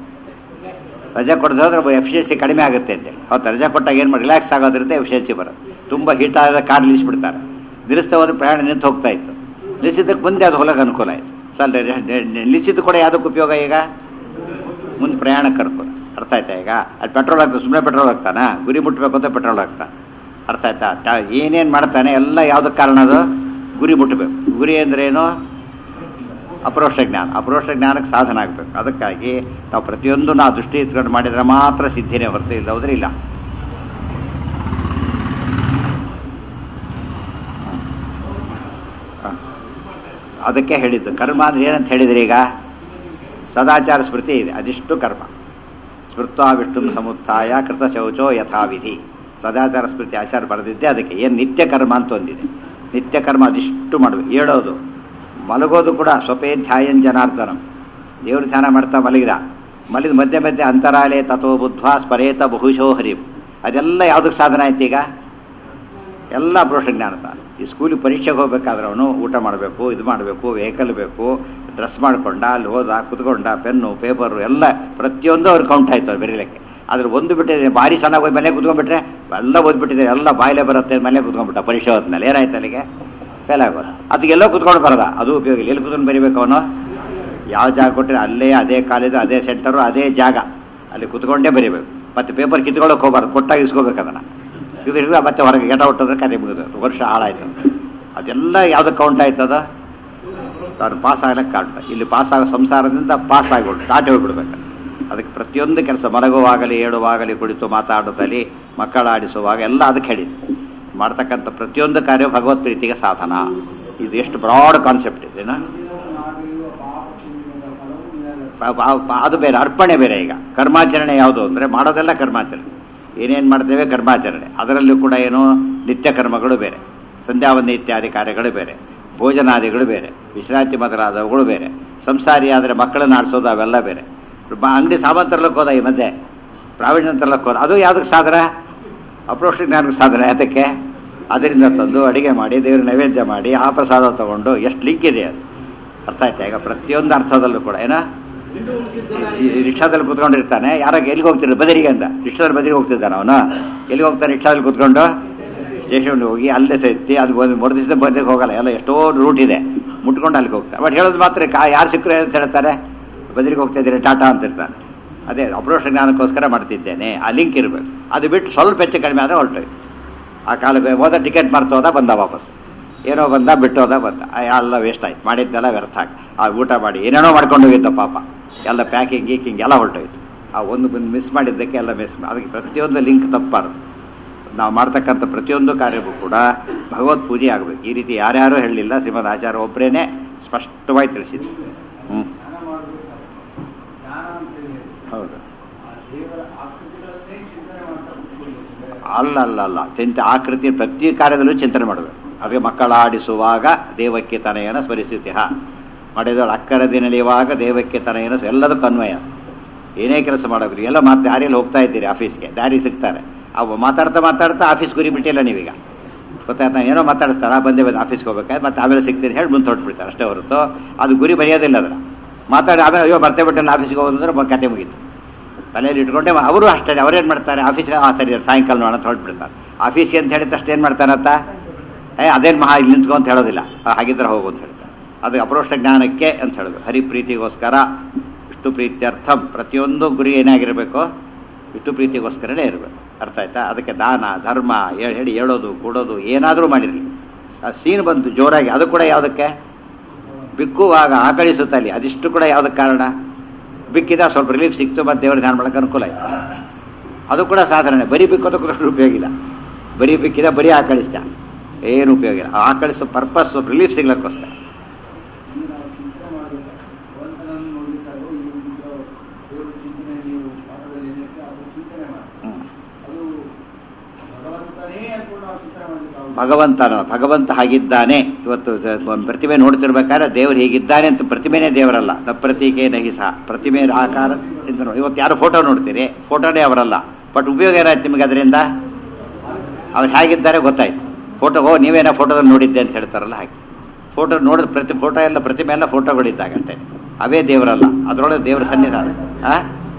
ರಜೆ ಕೊಡದೆ ಹೋದ್ರೆ ಎಫಿಷಿಯನ್ಸಿ ಕಡಿಮೆ ಆಗುತ್ತೆ ಅಂತೇಳಿ ಅವತ್ತು ರಜೆ ಕೊಟ್ಟಾಗ ಏನು ಮಾಡಿ ರಿಲ್ಯಾಕ್ಸ್ ಆಗೋದ್ರಿಂದ ಎಫಿಷಿಯನ್ಸಿ ಬರೋದು ತುಂಬ ಹೀಟ್ ಆದ ಕಾರ್ ನಿಲ್ಲಿಸ್ಬಿಡ್ತಾರೆ ನಿಲ್ಲಿಸ್ತಾ ಹೋದ್ರೆ ಪ್ರಯಾಣ ನಿಂತು ಹೋಗ್ತಾ ಇತ್ತು ನಿಲ್ಲಿಸಿದ್ದಕ್ಕೆ ಮುಂದೆ ಅದು ಹೊಲಕ್ಕೆ ಅನುಕೂಲ ಆಯಿತು ಸಲ್ ನಿಲ್ಲಿಸಿದ್ದು ಕೂಡ ಯಾವುದಕ್ಕೆ ಉಪಯೋಗ ಈಗ ಮುಂದೆ ಪ್ರಯಾಣಕ್ಕೆ ಅನುಕೂಲ ಅರ್ಥ ಆಯ್ತಾ ಈಗ ಅದು ಪೆಟ್ರೋಲ್ ಆಗ್ತದೆ ಸುಮ್ಮನೆ ಪೆಟ್ರೋಲ್ ಆಗ್ತಾನ ಗುರಿ ಮುಟ್ಟಬೇಕು ಅಂತ ಪೆಟ್ರೋಲ್ ಆಗ್ತಾ ಅರ್ಥ ಆಯ್ತಾ ಟ- ಏನೇನು ಮಾಡ್ತಾನೆ ಎಲ್ಲ ಯಾವುದಕ್ಕೆ ಕಾರಣ ಅದು ಗುರಿ ಮುಟ್ಟಬೇಕು ಗುರಿ ಅಂದ್ರೇನು ಅಪರೋಕ್ಷ ಜ್ಞಾನ ಅಪರೋಕ್ಷ ಜ್ಞಾನಕ್ಕೆ ಸಾಧನ ಆಗಬೇಕು ಅದಕ್ಕಾಗಿ ನಾವು ಪ್ರತಿಯೊಂದು ನಾವು ದೃಷ್ಟಿ ಇಟ್ಕೊಂಡು ಮಾಡಿದರೆ ಮಾತ್ರ ಸಿದ್ಧಿನೇ ಹೊರತು ಇಲ್ಲ ಹೋದ್ರೆ ಇಲ್ಲ ಹ. ಅದಕ್ಕೆ ಹೇಳಿದ್ದು ಕರ್ಮ ಅಂದ್ರೆ ಏನಂತ ಹೇಳಿದ್ರಿ ಈಗ ಸದಾಚಾರ ಸ್ಮೃತಿ ಇದೆ ಅದಿಷ್ಟು ಕರ್ಮ ಸ್ಮೃತ್ವಾ ವಿಷ್ಣು ಸಮುತ್ಥಾಯ ಕೃತ ಶೌಚೋ ಯಥಾವಿಧಿ ಸದಾಚಾರ ಸ್ಮೃತಿ ಆಚಾರ ಬರೆದಿದ್ದೆ ಅದಕ್ಕೆ ಏನು ನಿತ್ಯ ಕರ್ಮ ಅಂತ ಒಂದಿದೆ ನಿತ್ಯ ಕರ್ಮ ಅದಿಷ್ಟು ಮಾಡಬೇಕು ಹೇಳೋದು ಮಲಗೋದು ಕೂಡ ಸ್ವಪೇ ಧ್ಯಾಯನ್ ಜನಾರ್ದನಂ ದೇವರು ಧ್ಯಾನ ಮಾಡ್ತಾ ಮಲಗಿದ ಮಲಗಿದ ಮಧ್ಯೆ ಮಧ್ಯೆ ಅಂತರಾಲೇ ತಥೋ ಬುದ್ಧ್ವಾ ಸ್ಪರೇತ ಬಹುಶೋ ಹರಿಂ ಅದೆಲ್ಲ ಯಾವುದಕ್ಕೆ ಸಾಧನ ಆಯ್ತು ಈಗ ಎಲ್ಲ ಪುರುಷ ಜ್ಞಾನ ಸಾಧನ ಈ ಸ್ಕೂಲಿಗೆ ಪರೀಕ್ಷೆಗೆ ಹೋಗ್ಬೇಕಾದ್ರೆ ಅವನು ಊಟ ಮಾಡಬೇಕು ಇದು ಮಾಡಬೇಕು ವೆಹಿಕಲ್ ಬೇಕು ಡ್ರೆಸ್ ಮಾಡ್ಕೊಂಡ ಅಲ್ಲಿ ಹೋದ ಕುತ್ಕೊಂಡ ಪೆನ್ನು ಪೇಪರು ಎಲ್ಲ ಪ್ರತಿಯೊಂದು ಅವ್ರು ಕೌಂಟ್ ಆಯ್ತು ಬರೀಲಿಕ್ಕೆ ಅದ್ರ ಒಂದು ಬಿಟ್ಟಿದೆ ಭಾರಿ ಚೆನ್ನಾಗಿ ಹೋಗಿ ಮನೆ ಕುತ್ಕೊಂಡ್ಬಿಟ್ರೆ ಎಲ್ಲ ಓದ್ಬಿಟ್ಟಿದೆ ಎಲ್ಲ ಬಾಯಿಲೆ ಬರುತ್ತೆ ಮನೆ ಕುತ್ಕೊಂಡ್ಬಿಟ್ಟ ಪರೀಕ್ಷೆ ಹೋದ್ಮೇಲೆ ಏನಾಯ್ತು ಅಲ್ಲಿಗೆ ಫೇಲ್ ಆಗೋದು ಅದಕ್ಕೆಲ್ಲೋ ಕುತ್ಕೊಂಡು ಬರೋದ ಅದು ಉಪಯೋಗ ಇಲ್ಲ ಎಲ್ಲಿ ಕುತ್ಕೊಂಡು ಬರೀಬೇಕು ಅವನು ಯಾವ ಜಾಗ ಕೊಟ್ಟರೆ ಅಲ್ಲೇ ಅದೇ ಕಾಲೇಜು ಅದೇ ಸೆಂಟರು ಅದೇ ಜಾಗ ಅಲ್ಲಿ ಕುತ್ಕೊಂಡೇ ಬರೀಬೇಕು ಮತ್ತೆ ಪೇಪರ್ ಕಿತ್ಕೊಳ್ಳೋಕೆ ಹೋಗ್ಬಾರ್ದು ಕೊಟ್ಟಾಗ ಇಸ್ಕೋಬೇಕು ಅದನ್ನು ಇದು ಹಿಡಿದ ಮತ್ತೆ ಹೊರಗೆ ಗೆಟ ಹೊಟ್ಟೋದ್ರೆ ಕತೆ ಮುಗಿದು ವರ್ಷ ಹಾಳಾಯ್ತು ಅದೆಲ್ಲ ಯಾವ್ದಕ್ಕೆ ಕೌಂಟ್ ಆಯ್ತದ ಅವ್ರು ಪಾಸ್ ಆಗ್ಲಿಕ್ಕೆ ಕಾಣ್ತ ಇಲ್ಲಿ ಪಾಸ್ ಆಗೋ ಸಂಸಾರದಿಂದ ಪಾಸ್ ಆಗಿಬಿಟ್ಟು ದಾಟಿ ಹೋಗ್ಬಿಡ್ಬೇಕು ಅದಕ್ಕೆ ಪ್ರತಿಯೊಂದು ಕೆಲಸ ಮಲಗುವಾಗಲಿ ಏಳುವಾಗಲಿ ಕುಳಿತು ಮಾತಾಡೋದಲ್ಲಿ ಮಕ್ಕಳ ಆಡಿಸುವಾಗ ಎಲ್ಲ ಅದಕ್ಕೆ ಹೇಳಿದ್ದು ಮಾಡ್ತಕ್ಕಂಥ ಪ್ರತಿಯೊಂದು ಕಾರ್ಯ ಭಗವತ್ ಪ್ರೀತಿಗೆ ಸಾಧನ ಇದು ಎಷ್ಟು ಬ್ರಾಡ್ ಕಾನ್ಸೆಪ್ಟ್ ಇದೆನಾ ಪಾ- ಪಾ- ಪಾ- ಅದು ಬೇರೆ ಅರ್ಪಣೆ ಬೇರೆ ಈಗ ಕರ್ಮಾಚರಣೆ ಯಾವುದು ಅಂದರೆ ಮಾಡೋದೆಲ್ಲ ಕರ್ಮಾಚರಣೆ ಏನೇನು ಮಾಡ್ತೇವೆ ಕರ್ಮಾಚರಣೆ ಅದರಲ್ಲೂ ಕೂಡ ಏನು ನಿತ್ಯ ಕರ್ಮಗಳು ಬೇರೆ ಸಂಧ್ಯಾವಂದನೆ ಇತ್ಯಾದಿ ಕಾರ್ಯಗಳು ಬೇರೆ ಭೋಜನಾದಿಗಳು ಬೇರೆ ವಿಶ್ರಾಂತಿ ಮೊದಲಾದವುಗಳು ಬೇರೆ ಸಂಸಾರಿ ಆದರೆ ಮಕ್ಕಳನ್ನ ಆಡಿಸೋದು ಅವೆಲ್ಲ ಬೇರೆ ಬ- ಅಂಗಡಿ ಸಾಮಾನು ತರ್ಲಕ್ಕೆ ಹೋದ ಈ ಮಧ್ಯೆ ಪ್ರಾವೀಣ್ಯ ತರ್ಲಕ್ಕೆ ಹೋದ ಅದು ಯಾವುದಕ್ಕೆ ಸಾಧನ ಅಪ್ರೋಷ ಜ್ಞಾನಕ್ಕೆ ಸಾಧನ ಯಾತಕ್ಕೆ ಅದರಿಂದ ತಂದು ಅಡಿಗೆ ಮಾಡಿ ದೇವ್ರ ನೈವೇದ್ಯ ಮಾಡಿ ಆ ಪ್ರಸಾದ ತಗೊಂಡು ಎಷ್ಟು ಲಿಂಕ್ ಇದೆ ಅದು ಅರ್ಥ ಆಯ್ತಾ ಈಗ ಪ್ರತಿಯೊಂದು ಅರ್ಥದಲ್ಲೂ ಕೂಡ ಏನೋ ಈ ರಿಕ್ಷಾದಲ್ಲಿ ಕುತ್ಕೊಂಡಿರ್ತಾನೆ ಯಾರಾಗ ಎಲ್ಲಿಗೆ ಹೋಗ್ತಿದ್ರು ಬದರಿಗೆ ಅಂತ ರಿಕ್ಷಾದಲ್ಲಿ ಬದರಿಗೆ ಹೋಗ್ತಿದ್ದಾನೆ ಅವನು ಎಲ್ಲಿಗೆ ಹೋಗ್ತಾನೆ ರಿಕ್ಷಾದಲ್ಲಿ ಕುತ್ಕೊಂಡು ಸ್ಟೇಷನ್ಗೆ ಹೋಗಿ ಅಲ್ಲೇ ಎತ್ತಿ ಅದು ಒಂದು ಮೂರು ದಿವಸ ಬದಲಿಗೆ ಹೋಗಲ್ಲ ಎಲ್ಲ ಎಷ್ಟೋ ರೂಟ್ ಇದೆ ಮುಟ್ಕೊಂಡು ಅಲ್ಲಿಗೆ ಹೋಗ್ತಾನೆ ಬಟ್ ಹೇಳೋದು ಮಾತ್ರ ಕಾ ಯಾರು ಸಿಕ್ಕರು ಅಂತ ಹೇಳ್ತಾರೆ ಬದಲಿಗೆ ಹೋಗ್ತಾ ಇದ್ದೀರಿ ಟಾಟಾ ಅಂತ ಇರ್ತಾನೆ ಅದೇ ಅಪ್ರೋಷ ಜ್ಞಾನಕ್ಕೋಸ್ಕರ ಮಾಡ್ತಿದ್ದೇನೆ ಆ ಲಿಂಕ್ ಇರಬೇಕು ಅದು ಬಿಟ್ಟು ಸ್ವಲ್ಪ ಹೆಚ್ಚು ಕಡಿಮೆ ಆದರೆ ಹೊರಟೋಯ್ತು ಆ ಕಾಲಕ್ಕೆ ಹೋದ ಟಿಕೆಟ್ ಮರ್ತೋದ ಬಂದ ವಾಪಸ್ ಏನೋ ಬಂದ ಬಿಟ್ಟೋದ ಬಂದ ಆ, ಎಲ್ಲ ವೇಸ್ಟ್ ಆಯ್ತು ಮಾಡಿದ್ದೆಲ್ಲ ವ್ಯರ್ಥ ಆಗಿ ಆ ಊಟ ಮಾಡಿ ಏನೇನೋ ಮಾಡ್ಕೊಂಡು ಹೋಗಿದ್ದ ಪಾಪ ಎಲ್ಲ ಪ್ಯಾಕಿಂಗ್ ಗೀಕಿಂಗ್ ಎಲ್ಲ ಹೊರಟೋಯ್ತು ಆ ಒಂದು ಬಂದು ಮಿಸ್ ಮಾಡಿದ್ದಕ್ಕೆ ಎಲ್ಲ ಮಿಸ್ ಅದಕ್ಕೆ ಪ್ರತಿಯೊಂದು ಲಿಂಕ್ ತಪ್ಪಾರದು ನಾವು ಮಾಡ್ತಕ್ಕಂಥ ಪ್ರತಿಯೊಂದು ಕಾರ್ಯವೂ ಕೂಡ ಭಗವತ್ ಪೂಜೆ ಆಗಬೇಕು ಈ ರೀತಿ ಯಾರ್ಯಾರೂ ಹೇಳಲಿಲ್ಲ ಶ್ರೀಮದ್ ಆಚಾರ್ಯ ಒಬ್ಬರೇನೆ ಸ್ಪಷ್ಟವಾಗಿ ತಿಳಿಸಿದ್ರು ಹ್ಞೂ ಧ್ಯಾನ ಮಾಡಬೇಕು ಧ್ಯಾನ ಅಂತ ಹೇಳಿ ಹೌದು ಆ ದೇವರ ಆಕೃತಿಗಳನ್ನೇ ಚಿಂತನೆ ಮಾಡ್ತಾ ಕೂತ್ಕೊಳ್ಬೇಕು. ಅಲ್ಲ ಅಲ್ಲ ಅಲ್ಲ ಚಿಂತೆ ಆಕೃತಿ ಪ್ರತಿ ಕಾರ್ಯದಲ್ಲೂ ಚಿಂತನೆ ಮಾಡಬೇಕು ಅದಕ್ಕೆ ಮಕ್ಕಳ ಆಡಿಸುವಾಗ ದೇವಕ್ಕೆ ತನಯನ ಸ್ಮರಿಸುತ್ಯ ಮಾಡಿದಳು ಅಕ್ಕರ ದಿನಲಿಯುವಾಗ ದೇವಕ್ಕೆ ತನಯನ ಸ್- ಎಲ್ಲದಕ್ಕೂ ಅನ್ವಯ ಏನೇ ಕೆಲಸ ಮಾಡಬೇಕು ಎಲ್ಲ ಮಾತು ದಾರಿಯಲ್ಲಿ ಹೋಗ್ತಾ ಇದ್ದೀರಿ ಆಫೀಸ್ಗೆ ದಾರಿ ಸಿಗ್ತಾರೆ ಅವು ಮಾತಾಡ್ತಾ ಮಾತಾಡ್ತಾ ಆಫೀಸ್ ಗುರಿ ಬಿಟ್ಟಿಲ್ಲ ನೀವೀಗ ಗೊತ್ತಾಯ್ತಾ ಏನೋ ಮಾತಾಡ್ತಾರ ಬಂದೇ ಬಂದು ಆಫೀಸ್ಗೆ ಹೋಗ್ಬೇಕಾದ್ರೆ ಮತ್ತೆ ಆಮೇಲೆ ಸಿಗ್ತೀನಿ ಹೇಳಿ ಮುಂದೆ ಹೊರಟ್ಬಿಡ್ತಾರೆ ಅಷ್ಟೇ ಹೊರತು ಅದು ಗುರಿ ಬರೆಯೋದಿಲ್ಲ ಅದರ ಮಾತಾಡಿ ಆಮೇಲೆ ಅಯ್ಯೋ ಬರ್ತೇ ಬಿಟ್ಟಲ್ಲ ಆಫೀಸ್ಗೆ ಹೋಗೋದು ಅಂದ್ರೆ ಮ- ಕತೆ ಮುಗೀತು ತಲೆಯಲ್ಲಿ ಇಟ್ಕೊಂಡೆ ಮ- ಅವರು ಅಷ್ಟೇ ಅವ್ರೇನು ಮಾಡ್ತಾರೆ ಆಫೀಸ್ಗೆ ಆ ಸರಿ ಸಾಯಂಕಾಲ ನೋಡೋಣ ಅಂತ ಹೊರಟ್ಬಿಡ್ತಾರೆ ಆಫೀಸ್ಗೆ ಅಂತ ಹೇಳಿದ ತಕ್ಷಣ ಏನು ಮಾಡ್ತಾರಂತ ಏ ಅದೇನು ಮಹಾ ಇಲ್ಲಿ ನಿಂತ್ಕೊ ಅಂತ ಹೇಳೋದಿಲ್ಲ ಆ, ಹಾಗಿದ್ರೆ ಹೋಗು ಅಂತ ಹೇಳ್ತಾರೆ ಅದು ಅಪರೋಕ್ಷ ಜ್ಞಾನಕ್ಕೆ ಅಂತ ಹೇಳೋದು ಹರಿಪ್ರೀತಿಗೋಸ್ಕರ ವಿಷ್ಣು ಪ್ರೀತ್ಯರ್ಥಂ ಪ್ರತಿಯೊಂದು ಗುರಿ ಏನಾಗಿರಬೇಕು ವಿಷ್ಣು ಪ್ರೀತಿಗೋಸ್ಕರನೇ ಇರಬೇಕು ಅರ್ಥ ಆಯ್ತಾ ಅದಕ್ಕೆ ದಾನ ಧರ್ಮ ಹೇ- ಹೇಳಿ ಹೇಳೋದು ಕೊಡೋದು ಏನಾದರೂ ಮಾಡಿರಲಿ ಆ ಸೀನ್ ಬಂತು ಜೋರಾಗಿ ಅದು ಕೂಡ ಯಾವುದಕ್ಕೆ ಬಿಕ್ಕುವಾಗ ಆಕಳಿಸುತ್ತಲ್ಲಿ ಅದಿಷ್ಟು ಕೂಡ ಯಾವುದಕ್ಕೆ ಕಾರಣ ಬಿಕ್ಕಿದ ಸ್ವಲ್ಪ ರಿಲೀಫ್ ಸಿಕ್ತು ಮತ್ತು ದೇವರ ಧ್ಯಾನ ಮಾಡೋಕೆ ಅನುಕೂಲ ಆಯಿತು ಅದು ಕೂಡ ಸಾಧಾರಣ ಬರೀ ಬಿಕ್ಕೋದಕ್ಕೂ ಅಷ್ಟು ಉಪಯೋಗ ಇಲ್ಲ ಬರೀ ಬಿಕ್ಕಿದ ಬರೀ ಆಕಳಿಸ್ದ ಏನು ಉಪಯೋಗ ಇಲ್ಲ ಆ ಆಕಳಿಸೋ ಪರ್ಪಸ್ ರಿಲೀಫ್ ಸಿಗ್ಲಕ್ಕೋಸ್ಕರ ಇಲ್ಲಿ ನಾವು ಚಿಂತನೆ ಮಾಡಬೇಕು ಭಗವಂತನನ್ನು ನೋಡಲಿಕ್ಕಾಗೋ ಈ ಒಂದು ದೇವರ ಚಿಂತನೆ ನೀವು ಪಾಠದಲ್ಲಿ ಏನಿರುತ್ತೆ ಅದು ಚಿಂತನೆ ಮಾಡಿ ಹ್ಮ್. ಅದು ಭಗವಂತನೇ ಅನ್ಕೊಂಡು ನಾವು ಚಿಂತನೆ ಮಾಡಲಿಕ್ಕೆ ಆಗುದಿಲ್ಲ. ಭಗವಂತನ ಭಗವಂತ ಹಾಗಿದ್ದಾನೆ ಇವತ್ತು ಸ- ಒಂದು ಪ್ರತಿಮೆ ನೋಡ್ತಿರ್ಬೇಕಾದ್ರೆ ದೇವರು ಹೀಗಿದ್ದಾನೆ ಅಂತ ಪ್ರತಿಮೆನೇ ದೇವರಲ್ಲ ನ ಪ್ರತೀಕೆ ನಹಿ ಸಹ ಪ್ರತಿಮೆ ಆಕಾರ ಅಂತ ನೋಡಿ ಇವತ್ತು ಯಾರು ಫೋಟೋ ನೋಡ್ತೀರಿ ಫೋಟೋನೇ ಅವರಲ್ಲ ಬಟ್ ಉಪಯೋಗ ಏನಾಯ್ತು ನಿಮಗೆ ಅದರಿಂದ ಅವ್ರು ಹೇಗಿದ್ದಾರೆ ಗೊತ್ತಾಯ್ತು ಫೋಟೋ ಓ ನೀವೇನೋ ಫೋಟೋದಲ್ಲಿ ನೋಡಿದ್ದೆ ಅಂತ ಹೇಳ್ತಾರಲ್ಲ ಹಾಗೆ ಫೋಟೋ ನೋಡಿದ ಪ್ರತಿ ಫೋಟೋ ಎಲ್ಲ ಪ್ರತಿಮೆ ಎಲ್ಲ ಫೋಟೋಗಳಿದ್ದಾಗಷ್ಟೇ ಅವೇ ದೇವರಲ್ಲ ಅದರೊಳಗೆ ದೇವರ ಸನ್ನಿಧಾನ ಆ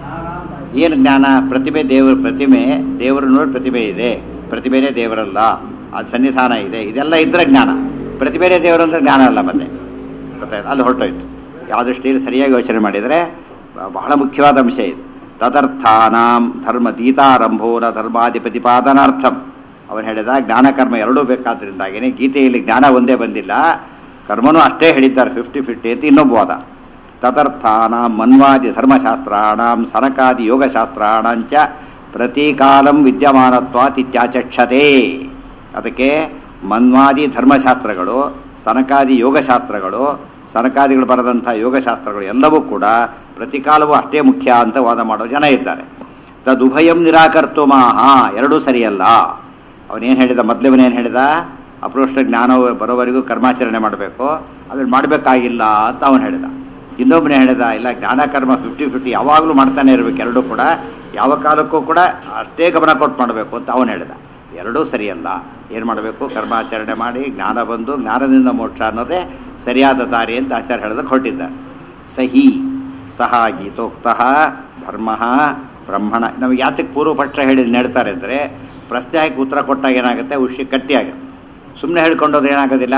ಏನು ಜ್ಞಾನ ಪ್ರತಿಮೆ ದೇವರ ಪ್ರತಿಮೆ ದೇವರು ನೋಡಿ ಪ್ರತಿಮೆ ಇದೆ ಪ್ರತಿಮೆನೇ ದೇವರಲ್ಲ ಅದು ಸನ್ನಿಧಾನ ಇದೆ ಇದೆಲ್ಲ ಇದ್ರೆ ಜ್ಞಾನ ಪ್ರತಿಮೆನೇ ದೇವರು ಅಂದ್ರೆ ಜ್ಞಾನ ಅಲ್ಲ ಮತ್ತೆ ಗೊತ್ತಾಯ್ತು ಅಲ್ಲಿ ಹೊರಟೋಯ್ತು ಯಾವ ದೃಷ್ಟಿಯಲ್ಲಿ ಸರಿಯಾಗಿ ಯೋಚನೆ ಮಾಡಿದರೆ ಬಹಳ ಮುಖ್ಯವಾದ ಅಂಶ ಇದು ತದರ್ಥಾನಾಂ ಧರ್ಮ ಗೀತಾರಂಭೋನ ಧರ್ಮಾದಿ ಪ್ರತಿಪಾದನಾರ್ಥಂ ಅವನು ಹೇಳಿದ ಜ್ಞಾನ ಕರ್ಮ ಎರಡೂ ಬೇಕಾದ್ರಿಂದಾಗೇನೆ ಗೀತೆಯಲ್ಲಿ ಜ್ಞಾನ ಒಂದೇ ಬಂದಿಲ್ಲ ಕರ್ಮನೂ ಅಷ್ಟೇ ಹೇಳಿದ್ದಾರೆ ಫಿಫ್ಟಿ ಫಿಫ್ಟಿ ಅಂತ ಇನ್ನೊಬ್ಬ ವಾದ ತದರ್ಥಾನಾಂ ಮನ್ವಾದಿ ಧರ್ಮಶಾಸ್ತ್ರಾಣಾಂ ಸನಕಾದಿ ಯೋಗಶಾಸ್ತ್ರಾಣಂಚ ಪ್ರತೀಕಾಲಂ ವಿದ್ಯಮಾನತ್ವಾತ್ ಇತ್ಯಾಚಕ್ಷತೆ ಅದಕ್ಕೆ ಮನ್ವಾದಿ ಧರ್ಮಶಾಸ್ತ್ರಗಳು ಸನಕಾದಿ ಯೋಗಶಾಸ್ತ್ರಗಳು ಸನಕಾದಿಗಳು ಬರೆದಂಥ ಯೋಗಶಾಸ್ತ್ರಗಳು ಎಲ್ಲವೂ ಕೂಡ ಪ್ರತಿ ಕಾಲವೂ ಅಷ್ಟೇ ಮುಖ್ಯ ಅಂತ ವಾದ ಮಾಡೋ ಜನ ಇದ್ದಾರೆ ತದುಭಯಂ ನಿರಾಕರ್ತು ಮಾಹ ಎರಡೂ ಸರಿಯಲ್ಲ ಅವನೇನು ಹೇಳಿದ ಮೊದಲವನೇನು ಹೇಳಿದ ಅಪ್ರೋಷ್ಟ ಜ್ಞಾನ ಬರೋವರೆಗೂ ಕರ್ಮಾಚರಣೆ ಮಾಡಬೇಕು ಅದನ್ನು ಮಾಡಬೇಕಾಗಿಲ್ಲ ಅಂತ ಅವನು ಹೇಳಿದ ಇನ್ನೊಬ್ಬನೇ ಹೇಳಿದ ಇಲ್ಲ ಜ್ಞಾನ ಕರ್ಮ ಫಿಫ್ಟಿ ಫಿಫ್ಟಿ ಯಾವಾಗಲೂ ಮಾಡ್ತಾನೆ ಇರಬೇಕು ಎರಡೂ ಕೂಡ ಯಾವ ಕಾಲಕ್ಕೂ ಕೂಡ ಅಷ್ಟೇ ಗಮನ ಕೊಟ್ಟು ಮಾಡಬೇಕು ಅಂತ ಅವನು ಹೇಳಿದ ಎರಡೂ ಸರಿಯಲ್ಲ ಏನು ಮಾಡಬೇಕು ಕರ್ಮಾಚರಣೆ ಮಾಡಿ ಜ್ಞಾನ ಬಂದು ಜ್ಞಾನದಿಂದ ಮೋಕ್ಷ ಅನ್ನೋದೇ ಸರಿಯಾದ ದಾರಿ ಅಂತ ಆಚಾರ್ಯ ಹೇಳಿದಕ್ಕೆ ಹೊರಟಿದ್ದಾರೆ ಸಹಿ ಸಹ ಗೀತೋಕ್ತಃ ಧರ್ಮ ಬ್ರಹ್ಮಣ ನಮಗೆ ಯಾತಕ್ಕೆ ಪೂರ್ವಪಕ್ಷ ಹೇಳಿ ಹೇಳ್ತಾರೆ ಅಂದರೆ ಪ್ರಶ್ನೆ ಹಾಕಿ ಉತ್ತರ ಕೊಟ್ಟಾಗ ಏನಾಗುತ್ತೆ ಉಷಿ ಗಟ್ಟಿ ಆಗುತ್ತೆ ಸುಮ್ಮನೆ ಹೇಳ್ಕೊಂಡೋದ್ರೆ ಏನಾಗೋದಿಲ್ಲ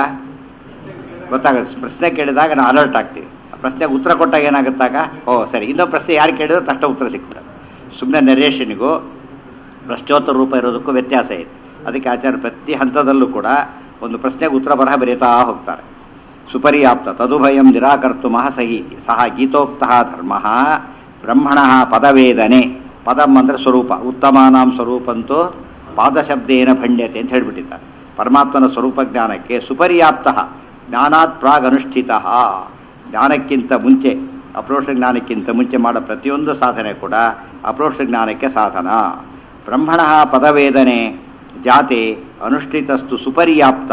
ಗೊತ್ತಾಗುತ್ತೆ ಪ್ರಶ್ನೆ ಕೇಳಿದಾಗ ನಾವು ಅಲರ್ಟ್ ಆಗ್ತೀವಿ ಆ ಪ್ರಶ್ನೆಗೆ ಉತ್ತರ ಕೊಟ್ಟಾಗ ಏನಾಗುತ್ತಾಗ ಓ ಸರಿ ಇನ್ನೊಂದು ಪ್ರಶ್ನೆ ಯಾರು ಕೇಳಿದ್ರು ತಕ್ಷಣ ಉತ್ತರ ಸಿಗ್ತದೆ ಸುಮ್ಮನೆ ನರೇಶನಿಗೂ ಪ್ರಶ್ನೋತ್ತರ ರೂಪ ಇರೋದಕ್ಕೂ ವ್ಯತ್ಯಾಸ ಇದೆ ಅದಕ್ಕೆ ಆಚಾರ್ಯ ಪ್ರತಿ ಹಂತದಲ್ಲೂ ಕೂಡ ಒಂದು ಪ್ರಶ್ನೆಗೆ ಉತ್ತರ ಬರಹ ಬರೀತಾ ಹೋಗ್ತಾರೆ ಸುಪರ್ಯಾಪ್ತ ತದುಭಯಂ ನಿರಾಕರ್ತು ಸಹಿ ಸಹ ಗೀತೋಕ್ತಃ ಧರ್ಮ ಬ್ರಹ್ಮಣ ಪದವೇದನೆ ಪದಂ ಅಂದರೆ ಸ್ವರೂಪ ಉತ್ತಮಾನಾಂ ಸ್ವರೂಪಂತೂ ಪಾದಶಬ್ದೇನ ಭಂಡ್ಯತೆ ಅಂತ ಹೇಳಿಬಿಟ್ಟಿದ್ದಾರೆ ಪರಮಾತ್ಮನ ಸ್ವರೂಪ ಜ್ಞಾನಕ್ಕೆ ಸುಪರ್ಯಾಪ್ತ ಜ್ಞಾನಾತ್ ಪ್ರಾಗ್ ಅನುಷ್ಠಿತ ಜ್ಞಾನಕ್ಕಿಂತ ಮುಂಚೆ ಅಪ್ರೋಷ ಜ್ಞಾನಕ್ಕಿಂತ ಮುಂಚೆ ಮಾಡೋ ಪ್ರತಿಯೊಂದು ಸಾಧನೆ ಕೂಡ ಅಪ್ರೋಷ ಜ್ಞಾನಕ್ಕೆ ಸಾಧನ ಬ್ರಹ್ಮಣ ಪದವೇದನೆ ಜಾತೆ ಅನುಷ್ಠಿತಸ್ತು ಸುಪರ್ಯಾಪ್ತ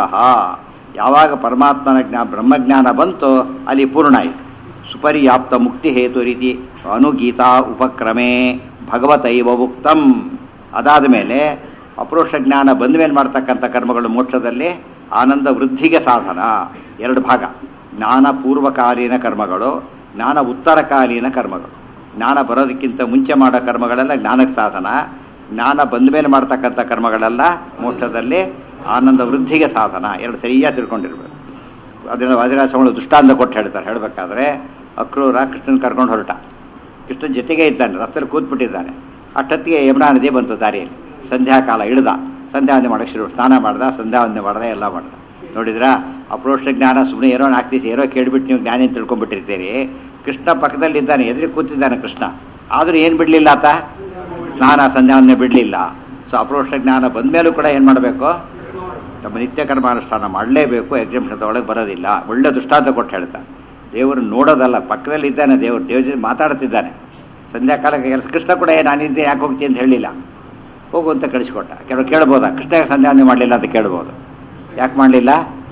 ಯಾವಾಗ ಪರಮಾತ್ಮನ ಜ್ಞಾ ಬ್ರಹ್ಮಜ್ಞಾನ ಬಂತೋ ಅಲ್ಲಿ ಪೂರ್ಣ ಆಯಿತು ಸುಪರ್ಯಾಪ್ತ ಮುಕ್ತಿ ಹೇತು ರೀತಿ ಅನುಗೀತಾ ಉಪಕ್ರಮೆ ಭಗವತೈವ ಉಕ್ತಂ ಅದಾದ ಮೇಲೆ ಅಪರೋಕ್ಷ ಜ್ಞಾನ ಬಂದ ಮೇಲೆ ಮಾಡ್ತಕ್ಕಂಥ ಕರ್ಮಗಳು ಮೋಕ್ಷದಲ್ಲಿ ಆನಂದ ವೃದ್ಧಿಗೆ ಸಾಧನ ಎರಡು ಭಾಗ ಜ್ಞಾನ ಪೂರ್ವಕಾಲೀನ ಕರ್ಮಗಳು ಜ್ಞಾನ ಉತ್ತರಕಾಲೀನ ಕರ್ಮಗಳು ಜ್ಞಾನ ಬರೋದಕ್ಕಿಂತ ಮುಂಚೆ ಮಾಡೋ ಕರ್ಮಗಳೆಲ್ಲ ಜ್ಞಾನಕ್ಕೆ ಸಾಧನ ಜ್ಞಾನ ಬಂದ ಮೇಲೆ ಮಾಡ್ತಕ್ಕಂಥ ಕರ್ಮಗಳೆಲ್ಲ ಮೋಕ್ಷದಲ್ಲಿ ಆನಂದ ವೃದ್ಧಿಗೆ ಸಾಧನ ಎರಡು ಸರಿಯಾಗಿ ತಿಳ್ಕೊಂಡಿರ್ಬೇಕು ಅದನ್ನು ವಜ್ರಾಸಗಳು ದೃಷ್ಟಾಂತ ಕೊಟ್ಟು ಹೇಳ್ತಾರೆ ಹೇಳಬೇಕಾದ್ರೆ ಅಕ್ರೂರ ಕೃಷ್ಣನ್ ಕರ್ಕೊಂಡು ಹೊರಟ ಕೃಷ್ಣನ್ ಜೊತೆಗೆ ಇದ್ದಾನೆ ರಥದಲ್ಲಿ ಕೂತ್ಬಿಟ್ಟಿದ್ದಾನೆ ಅಷ್ಟೊತ್ತಿಗೆ ಯಮುನಾ ನದಿ ಬಂತು ದಾರಿಯಲ್ಲಿ ಸಂಧ್ಯಾಕಾಲ ಇಳ್ದ ಸಂಧ್ಯಾವಂದನೆ ಮಾಡೋಕ್ಕೆ ಶುರು ಸ್ನಾನ ಮಾಡ್ದ ಸಂಧ್ಯಾವಂದನೆ ಮಾಡ್ದ ಎಲ್ಲ ಮಾಡ್ದ ನೋಡಿದ್ರಾ ಅಪ್ರೋಷ್ಟ ಜ್ಞಾನ ಸುಮ್ಮನೆ ಏನೋ ನಾಲ್ಕು ದಿವಸ ಏನೋ ಕೇಳಿಬಿಟ್ಟು ನೀವು ಜ್ಞಾನ ಅಂತ ತಿಳ್ಕೊಂಡ್ಬಿಟ್ಟಿರ್ತೀರಿ ಕೃಷ್ಣ ಪಕ್ಕದಲ್ಲಿ ಇದ್ದಾನೆ ಎದುರಿಗೆ ಕೂತಿದ್ದಾನೆ ಕೃಷ್ಣ ಆದರೂ ಏನು ಬಿಡಲಿಲ್ಲ ಆತ ಸ್ನಾನ ಸಂಧ್ಯಾವಂದನೆ ಬಿಡಲಿಲ್ಲ ಸೊ ಅಪ್ರೋಷ್ಟ ಜ್ಞಾನ ಬಂದ ಮೇಲೂ ಕೂಡ ಏನು ಮಾಡಬೇಕು ನಮ್ಮ ನಿತ್ಯ ಕರ್ಮಾನುಷ್ಠಾನ ಮಾಡಲೇಬೇಕು ಎಕ್ಸಾಮಿಷನ್ ಒಳಗೆ ಬರೋದಿಲ್ಲ ಒಳ್ಳೆ ದೃಷ್ಟಾಂತ ಕೊಟ್ಟು ಹೇಳ್ತಾನೆ ದೇವರು ನೋಡೋದಲ್ಲ ಪಕ್ಕದಲ್ಲಿ ಇದ್ದಾನೆ ದೇವರು ದೇವ್ರ ಜೊತೆ ಮಾತಾಡ್ತಿದ್ದಾನೆ ಸಂಧ್ಯಾಕಾಲಕ್ಕೆ ಕೆಲಸ ಕೃಷ್ಣ ಕೂಡ ಏ ನಾನಿದ್ದೆ ಯಾಕೆ ಹೋಗ್ತೀನಿ ಅಂತ ಹೇಳಿಲ್ಲ ಹೋಗು ಅಂತ ಕಳಿಸ್ಕೊಟ್ಟ ಕೆಲವು ಕೇಳ್ಬೋದಾ ಕೃಷ್ಣ ಸಂಧ್ಯಾವಂದನೆ ಮಾಡಲಿಲ್ಲ ಅಂತ ಕೇಳ್ಬೋದು ಯಾಕೆ ಮಾಡಲಿಲ್ಲ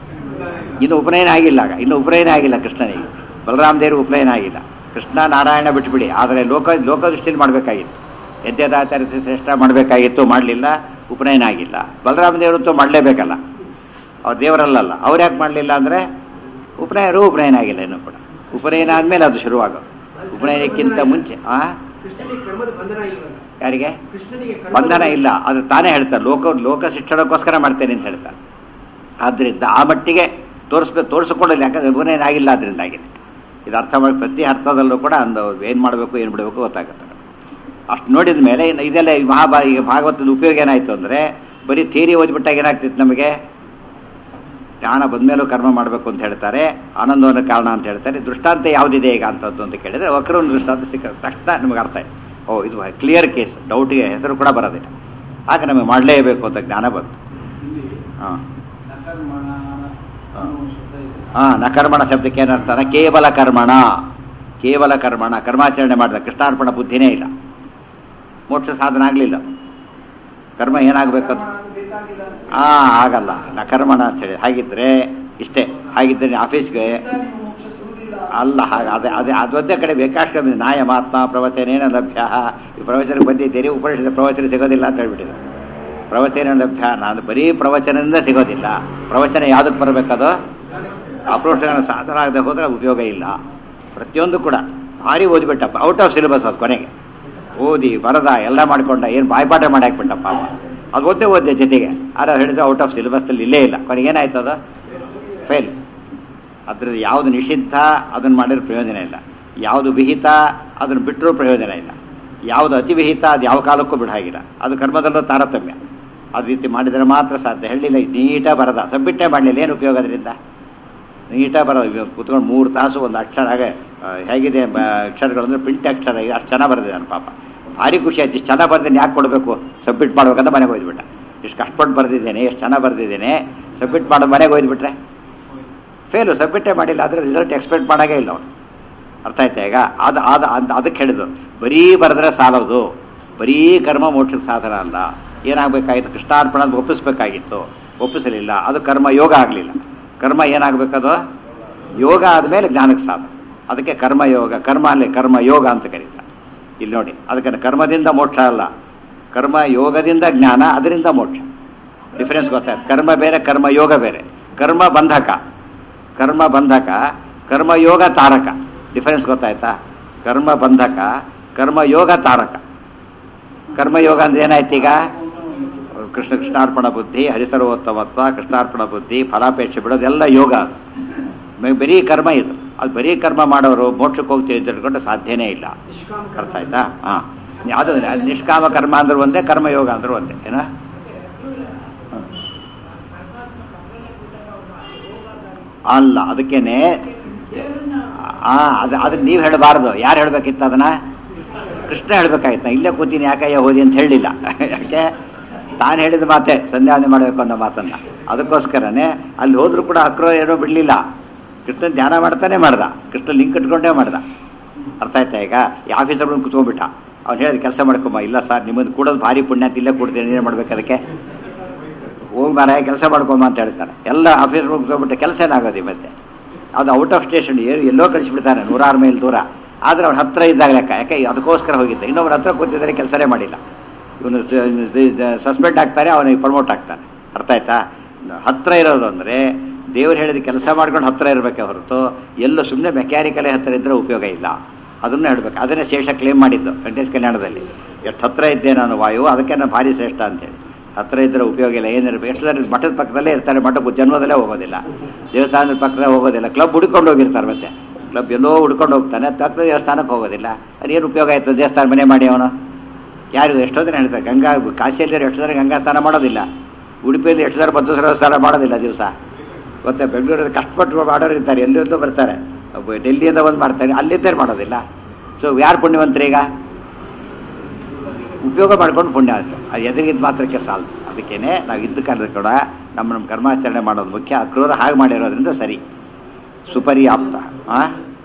ಇನ್ನು ಉಪನಯನ ಆಗಿಲ್ಲ ಆಗ ಇನ್ನು ಉಪನಯನ ಆಗಿಲ್ಲ ಕೃಷ್ಣನಿಗೆ ಬಲರಾಮ ದೇವರು ಉಪನಯನ ಆಗಿಲ್ಲ ಕೃಷ್ಣ ನಾರಾಯಣ ಬಿಟ್ಬಿಡಿ ಆದರೆ ಲೋಕ ಲೋಕದೃಷ್ಟಿಯಲ್ಲಿ ಮಾಡಬೇಕಾಗಿತ್ತು ಯದ್ಯದಾಚಾರ್ಯ ಶ್ರೇಷ್ಠ ಮಾಡಬೇಕಾಗಿತ್ತು ಮಾಡಲಿಲ್ಲ ಉಪನಯನ ಆಗಿಲ್ಲ ಬಲರಾಮ ದೇವರಂತೂ ಮಾಡಲೇಬೇಕಲ್ಲ ಅವ್ರು ದೇವರಲ್ಲಲ್ಲ ಅವ್ರು ಯಾಕೆ ಮಾಡಲಿಲ್ಲ ಅಂದರೆ ಉಪನಯನೂ ಉಪನಯನ ಆಗಿಲ್ಲ ಇನ್ನೂ ಕೂಡ ಉಪನಯನ ಆದಮೇಲೆ ಅದು ಶುರುವಾಗೋದು ಉಪನಯನಕ್ಕಿಂತ ಮುಂಚೆ ಆ ಕೃಷ್ಣನಿಗೆ ಕರ್ಮದ ಬಂಧನ ಇಲ್ವಲ್ಲ ಯಾರಿಗೆ ಕೃಷ್ಣನಿಗೆ ಕರ್ಮದ ಬಂಧನ ಇಲ್ಲ ಅದು ತಾನೇ ಹೇಳ್ತಾರೆ ಲೋಕ ಲೋಕ ಶಿಕ್ಷಣಕ್ಕೋಸ್ಕರ ಮಾಡ್ತೇನೆ ಅಂತ ಹೇಳ್ತಾರೆ ಆದ್ದರಿಂದ ಆ ಮಟ್ಟಿಗೆ ತೋರಿಸ್ಬೇಕು ತೋರಿಸಿಕೊಳ್ಳಲಿ ಯಾಕಂದ್ರೆ ಉಪನಯನ ಆಗಿಲ್ಲ ಅದರಿಂದ ಆಗಿದೆ ಇದು ಅರ್ಥ ಮಾಡಿ ಪ್ರತಿ ಅರ್ಥದಲ್ಲೂ ಕೂಡ ಒಂದು ಏನು ಮಾಡಬೇಕು ಏನು ಬಿಡಬೇಕು ಗೊತ್ತಾಗುತ್ತೆ ಅಷ್ಟು ನೋಡಿದ ಮೇಲೆ ಇನ್ನು ಇದೆಲ್ಲ ಈ ಮಹಾಭಾ ಈಗ ಭಾಗವತದ ಉಪಯೋಗ ಏನಾಯಿತು ಅಂದರೆ ಬರೀ ಥಿಯರಿ ಓದ್ಬಿಟ್ಟಾಗ ಏನಾಗ್ತಿತ್ತು ನಮಗೆ ಜ್ಞಾನ ಬಂದಮೇಲೂ ಕರ್ಮ ಮಾಡಬೇಕು ಅಂತ ಹೇಳ್ತಾರೆ ಆನಂದವನ್ನು ಕಾರಣ ಅಂತ ಹೇಳ್ತಾರೆ ದೃಷ್ಟಾಂತ ಯಾವುದಿದೆ ಈಗ ಅಂತದ್ದು ಅಂತ ಕೇಳಿದರೆ ವಕ್ರನ ದೃಷ್ಟಾಂತ ಸಿಕ್ಕ ತಕ್ಷಣ ನಮಗೆ ಅರ್ಥ ಆಯ್ತು ಓ ಇದು ಕ್ಲಿಯರ್ ಕೇಸ್ ಡೌಟಿಗೆ ಹೆಸರು ಕೂಡ ಬರೋದಿಲ್ಲ ಆಗ ನಮಗೆ ಮಾಡಲೇಬೇಕು ಅಂತ ಜ್ಞಾನ ಬಂತು ಇಲ್ಲಿ ಹಾಂ ನಕರ್ಮಣ ಅನ್ನೋ ಶಬ್ದ ಇದೆ ಹಾಂ ನಕರ್ಮಣ ಶಬ್ದಕ್ಕೆ ಏನರ್ಥ ಕೇವಲ ಕರ್ಮಣ ಕೇವಲ ಕರ್ಮಣ ಕರ್ಮಾಚರಣೆ ಮಾಡಿದ ಕೃಷ್ಣಾರ್ಪಣ ಬುದ್ಧಿನೇ ಇಲ್ಲ ಮೋಕ್ಷ ಸಾಧನ ಆಗಲಿಲ್ಲ ಕರ್ಮ ಏನಾಗಬೇಕಂತ ಕರ್ಮಣ ಅದು ಬೇಕಾಗಿಲ್ಲ ಆ ಆಗಲ್ಲ ನಕರ್ಮಣ ಅಂತೇಳಿ ಹಾಗಿದ್ರೆ ಇಷ್ಟೇ ಹಾಗಿದ್ರೆ ನೀನು ಆಫೀಸ್ಗೆ ನೀವು ಮೋಕ್ಷ ಸಿಗುವುದಿಲ್ಲ ಅಲ್ಲ ಹಾಗೆ ಅದೇ ಅದೇ ಅದೊಂದೇ ಕಡೆ ಬೇಕಾಷ್ಟು ನಾಯ ಮಾತ್ಮ ಪ್ರವಚನೇನ ಲಭ್ಯ ಈ ಪ್ರವಚನಕ್ಕೆ ಬಂದಿದ್ದೀರಿ ಉಪನಿಷದ ಪ್ರವಚನ ಸಿಗೋದಿಲ್ಲ ಅಂತ ಹೇಳ್ಬಿಟ್ಟಿದೆ ಪ್ರವಚನ ಲಭ್ಯ ನಾನು ಬರೀ ಪ್ರವಚನದಿಂದ ಸಿಗೋದಿಲ್ಲ ಪ್ರವಚನ ಯಾವುದಕ್ಕೆ ಬರಬೇಕದು ಅಪ್ರೋಷಣ ಸಾಧನ ಆಗದೆ ಹೋದ್ರೆ ಉಪಯೋಗ ಇಲ್ಲ ಪ್ರತಿಯೊಂದು ಕೂಡ ಭಾರಿ ಓದಿಬಿಟ್ಟಪ್ಪ ಔಟ್ ಆಫ್ ಸಿಲೆಬಸ್ ಅದು ಕೊನೆಗೆ ಓದಿ ಬರದ ಎಲ್ಲ ಮಾಡ್ಕೊಂಡ ಏನು ಬಾಯ್ಪಾಠ ಮಾಡಿ ಹಾಕ್ಬಿಟ್ಟಪ್ಪ ಅವ ಅದು ಓದ್ದೇ ಓದ್ದೆ ಜೊತೆಗೆ ಆದ್ರೆ ಹೇಳಿದ್ರೆ ಔಟ್ ಆಫ್ ಸಿಲೆಬಸ್ನಲ್ಲಿ ಇಲ್ಲೇ ಇಲ್ಲ ಕೊನೆಗೆ ಏನಾಯ್ತು ಅದು ಫೇಲ್ ಅದ್ರದ್ದು ಯಾವುದು ನಿಷಿದ್ಧ ಅದನ್ನು ಮಾಡಿದ್ರೆ ಪ್ರಯೋಜನ ಇಲ್ಲ ಯಾವುದು ವಿಹಿತ ಅದನ್ನು ಬಿಟ್ಟರೂ ಪ್ರಯೋಜನ ಇಲ್ಲ ಯಾವುದು ಅತಿ ವಿಹಿತ ಅದು ಯಾವ ಕಾಲಕ್ಕೂ ಬಿಡಾಗಿಲ್ಲ ಅದು ಕರ್ಮದಲ್ಲೂ ತಾರತಮ್ಯ ಅದು ರೀತಿ ಮಾಡಿದರೆ ಮಾತ್ರ ಸಾಧ್ಯ ಹೇಳಿಲ್ಲ ನೀಟಾಗಿ ಬರದ ಸಬ್ಮಿಟ್ಟೇ ಮಾಡಲಿಲ್ಲ ಏನು ಉಪಯೋಗ ಅದರಿಂದ ನೀಟಾಗಿ ಬರೋದು ಇವಾಗ ಕೂತ್ಕೊಂಡು ಮೂರು ತಾಸು ಒಂದು ಅಕ್ಷರ ಹಾಗೆ ಆ, ಹೇಗಿದೆ ಬ- ಅಕ್ಷರಗಳು ಅಂದರೆ ಪ್ರಿಂಟ್ ಅಕ್ಷರ ಇದೆ ಅಷ್ಟು ಚೆನ್ನಾಗಿ ಬರೆದಿದ್ದಾನೆ ಪಾಪ ಭಾರಿ ಖುಷಿ ಆಯ್ತು ಇಷ್ಟು ಚೆನ್ನಾಗಿ ಬರ್ದೇನೆ ಯಾಕೆ ಕೊಡಬೇಕು ಸಬ್ಮಿಟ್ ಮಾಡ್ಬೇಕಂತ ಮನೆಗೆ ಹೋಯ್ದುಬಿಟ್ಟ ಇಷ್ಟು ಕಷ್ಟಪಟ್ಟು ಬರೆದಿದ್ದೇನೆ ಎಷ್ಟು ಚೆನ್ನಾಗಿ ಬರೆದಿದ್ದೇನೆ ಸಬ್ಮಿಟ್ ಮಾಡೋ ಮನೆಗೆ ಹೋಯ್ದುಬಿಟ್ರೆ ಫೇಲು ಸಬ್ಮಿಟೇ ಮಾಡಿಲ್ಲ ಆದರೆ ರಿಸಲ್ಟ್ ಎಕ್ಸ್ಪೆಕ್ಟ್ ಮಾಡಾಗೇ ಇಲ್ಲ ಅವನು ಅರ್ಥ ಆಯ್ತಾ ಈಗ ಅದು ಅದು ಅದು ಅದಕ್ಕೆ ಹೇಳಿದ್ರು ಬರೀ ಬರೆದ್ರೆ ಸಾಲದು ಬರೀ ಕರ್ಮ ಮೋಕ್ಷಕ್ಕೆ ಸಾಧನ ಅಲ್ಲ ಏನಾಗಬೇಕಾಗಿತ್ತು ಕೃಷ್ಣಾರ್ಪಣ ಅಂತ ಒಪ್ಪಿಸ್ಬೇಕಾಗಿತ್ತು ಒಪ್ಪಿಸಲಿಲ್ಲ ಅದು ಕರ್ಮ ಯೋಗ ಆಗಲಿಲ್ಲ ಕರ್ಮ ಏನಾಗಬೇಕದು ಯೋಗ ಆದಮೇಲೆ ಜ್ಞಾನಕ್ಕೆ ಸಾಧನ ಅದಕ್ಕೆ ಕರ್ಮಯೋಗ ಕರ್ಮ ಅಲ್ಲೇ ಕರ್ಮ ಯೋಗ ಅಂತ ಕರೀತಾರೆ ಇಲ್ಲಿ ನೋಡಿ ಅದಕ್ಕೆ ಕರ್ಮದಿಂದ ಮೋಕ್ಷ ಅಲ್ಲ ಕರ್ಮ ಯೋಗದಿಂದ ಜ್ಞಾನ ಅದರಿಂದ ಮೋಕ್ಷ ಡಿಫರೆನ್ಸ್ ಗೊತ್ತಾಯ್ತು ಕರ್ಮ ಬೇರೆ ಕರ್ಮ ಯೋಗ ಬೇರೆ ಕರ್ಮ ಬಂಧಕ ಕರ್ಮ ಬಂಧಕ ಕರ್ಮಯೋಗ ತಾರಕ ಡಿಫರೆನ್ಸ್ ಗೊತ್ತಾಯ್ತಾ ಕರ್ಮ ಬಂಧಕ ಕರ್ಮಯೋಗ ತಾರಕ ಕರ್ಮಯೋಗ ಅಂದ್ರೆ ಏನಾಯ್ತು ಈಗ ಕೃಷ್ಣ ಕೃಷ್ಣಾರ್ಪಣ ಬುದ್ಧಿ ಹರಿಸರ್ವೋತ್ತಮತ್ವ ಕೃಷ್ಣಾರ್ಪಣ ಬುದ್ಧಿ ಫಲಾಪೇಕ್ಷೆ ಬಿಡೋದೆಲ್ಲ ಯೋಗ ಅದು ಮ- ಬರೀ ಕರ್ಮ ಇದು ಅದು ಬರೀ ಕರ್ಮ ಮಾಡೋರು ಮೋಕ್ಷಕ್ಕೆ ಹೋಗ್ತೀವಿ ಅಂತ ತಿಳ್ಕೊಂಡು ಸಾಧ್ಯನೇ ಇಲ್ಲ ನಿಷ್ಕಾಮ ಅರ್ಥ ಆಯ್ತಾ ಹಾಂ ಅದು ಅದು ನಿಷ್ಕಾಮ ಕರ್ಮ ಅಂದ್ರೆ ಒಂದೇ ಕರ್ಮಯೋಗ ಅಂದ್ರೆ ಒಂದೇ ಏನ ಅಲ್ಲ ಅದಕ್ಕೇನೆ ಆ ಅದು ಅದನ್ನ ನೀವು ಹೇಳಬಾರ್ದು ಯಾರು ಹೇಳ್ಬೇಕಿತ್ತು ಅದನ್ನ ಕೃಷ್ಣ ಹೇಳ್ಬೇಕಾಯ್ತು ನಾ ಇಲ್ಲೇ ಕೂತೀನಿ ಯಾಕಯ್ಯ ಹೋದಿ ಅಂತ ಹೇಳಿಲ್ಲ ಯಾಕೆ ತಾನು ಹೇಳಿದ ಮಾತೆ ಸಂಧ್ಯಾವನೆ ಮಾಡಬೇಕು ಅನ್ನೋ ಮಾತನ್ನ ಅದಕ್ಕೋಸ್ಕರನೇ ಅಲ್ಲಿ ಹೋದ್ರೂ ಕೂಡ ಅಕ್ರೋ ಏನೋ ಬಿಡಲಿಲ್ಲ ಕೃಷ್ಣ ಧ್ಯಾನ ಮಾಡ್ತಾನೆ ಮಾಡ್ದ ಕೃಷ್ಣ ಲಿಂಕ್ ಇಟ್ಕೊಂಡೇ ಮಾಡ್ದ ಅರ್ಥ ಆಯ್ತಾ ಈಗ ಈ ಆಫೀಸರ್ ಬಂದು ಕುತ್ಕೊಂಡ್ಬಿಟ್ಟ ಅವ್ನು ಹೇಳಿದ ಕೆಲಸ ಮಾಡ್ಕೊಂಬ ಇಲ್ಲ ಸರ್ ನಿಮ್ಮದು ಕೂಡೋದು ಭಾರಿ ಪುಣ್ಯ ಅಂತ ಇಲ್ಲೇ ಕೊಡ್ತೀನಿ ಏನು ಮಾಡ್ಬೇಕು ಅದಕ್ಕೆ ಹೋಗಿ ಮಾರ ಕೆಲಸ ಮಾಡ್ಕೊಂಬ ಅಂತ ಹೇಳ್ತಾರೆ ಎಲ್ಲ ಆಫೀಸ್ ಹೋಗ್ಬಿಟ್ಟು ಕೆಲಸ ಏನಾಗೋದು ಈ ಮತ್ತೆ ಅದು ಔಟ್ ಆಫ್ ಸ್ಟೇಷನ್ ಎಲ್ಲೋ ಕಳಿಸ್ಬಿಡ್ತಾನೆ ನೂರಾರು ಮೈಲ್ ದೂರ ಆದರೆ ಅವ್ರ ಹತ್ರ ಇದ್ದಾಗ ಲೆಕ್ಕ ಯಾಕೆ ಅದಕ್ಕೋಸ್ಕರ ಹೋಗಿದ್ದೆ ಇನ್ನೊಬ್ರ ಹತ್ರ ಕೂತಿದ್ದಾರೆ ಕೆಲಸನೇ ಮಾಡಿಲ್ಲ ಇವನು ಸಸ್ಪೆಂಡ್ ಆಗ್ತಾರೆ ಅವನಿಗೆ ಪ್ರಮೋಟ್ ಆಗ್ತಾನೆ ಅರ್ಥ ಆಯ್ತಾ ಹತ್ರ ಇರೋದು ಅಂದರೆ ದೇವ್ರು ಹೇಳಿದ ಕೆಲಸ ಮಾಡ್ಕೊಂಡು ಹತ್ರ ಇರಬೇಕೆ ಹೊರತು ಎಲ್ಲೂ ಸುಮ್ಮನೆ ಮೆಕ್ಯಾನಿಕಲೇ ಹತ್ರ ಇದ್ದರೆ ಉಪಯೋಗ ಇಲ್ಲ ಅದನ್ನು ಹೇಳ್ಬೇಕು ಅದನ್ನೇ ಶೇಷ ಕ್ಲೇಮ್ ಮಾಡಿದ್ದು ವೆಂಕಟೇಶ್ ಕಲ್ಯಾಣದಲ್ಲಿ ಎಷ್ಟು ಹತ್ರ ಇದ್ದೆ ನಾನು ವಾಯು ಅದಕ್ಕೆ ನಾನು ಭಾರಿ ಶ್ರೇಷ್ಠ ಅಂತೇಳಿ ಹತ್ರ ಇದ್ದರೆ ಉಪಯೋಗ ಇಲ್ಲ ಏನಿರಬೇಕು ಎಷ್ಟು ಜನ ಮಠದ ಪಕ್ಕದಲ್ಲೇ ಇರ್ತಾರೆ ಮಠ ಜನ್ಮದಲ್ಲೇ ಹೋಗೋದಿಲ್ಲ ದೇವಸ್ಥಾನದ ಪಕ್ಕದಲ್ಲೇ ಹೋಗೋದಿಲ್ಲ ಕ್ಲಬ್ ಹುಡ್ಕೊಂಡು ಹೋಗಿರ್ತಾರೆ ಮತ್ತೆ ಕ್ಲಬ್ ಎಲ್ಲೋ ಹುಡ್ಕೊಂಡು ಹೋಗ್ತಾನೆ ಪಕ್ಕದ ದೇವಸ್ಥಾನಕ್ಕೆ ಹೋಗೋದಿಲ್ಲ ಅದೇನು ಉಪಯೋಗ ಆಯಿತು ದೇವಸ್ಥಾನ ಮನೆ ಮಾಡಿ ಅವನು ಯಾರು ಎಷ್ಟೋ ಜನ ಹೇಳ್ತಾರೆ ಗಂಗಾ ಕಾಶಿಯಲ್ಲಿ ಎಷ್ಟು ಜನ ಗಂಗಾ ಸ್ನಾನ ಮಾಡೋದಿಲ್ಲ ಉಡುಪಿಯಲ್ಲಿ ಎಷ್ಟು ಜನ ಬದ್ದು ಸ್ನಾನ ಮಾಡೋದಿಲ್ಲ ದಿವಸ ಗೊತ್ತಾ ಬೆಂಗಳೂರಲ್ಲಿ ಕಷ್ಟಪಟ್ಟು ಮಾಡೋರು ಇರ್ತಾರೆ ಎಲ್ಲಿಂದ ಬರ್ತಾರೆ ಒಬ್ಬ ಡೆಲ್ಲಿಯಿಂದ ಬಂದು ಮಾಡ್ತಾರೆ ಅಲ್ಲಿದ್ದೇ ಮಾಡೋದಿಲ್ಲ ಸೊ ಯಾರು ಪುಣ್ಯವಂತರು ಈಗ ಉಪಯೋಗ ಮಾಡ್ಕೊಂಡು ಪುಣ್ಯ ಆಯ್ತು ಅದು ಎದುರಿಗಿದ್ದ ಮಾತ್ರಕ್ಕೆ ಸಾಲದು ಅದಕ್ಕೇನೆ ನಾವು ಇದ್ದ ಕಾಲದ ಕೂಡ ನಮ್ಮ ನಮ್ಮ ಕರ್ಮಾಚರಣೆ ಮಾಡೋದು ಮುಖ್ಯ ಅಕ್ರೂರ ಹಾಗೆ ಮಾಡಿರೋದ್ರಿಂದ ಸರಿ ಸುಪರ್ಯಾಪ್ತ ಆ?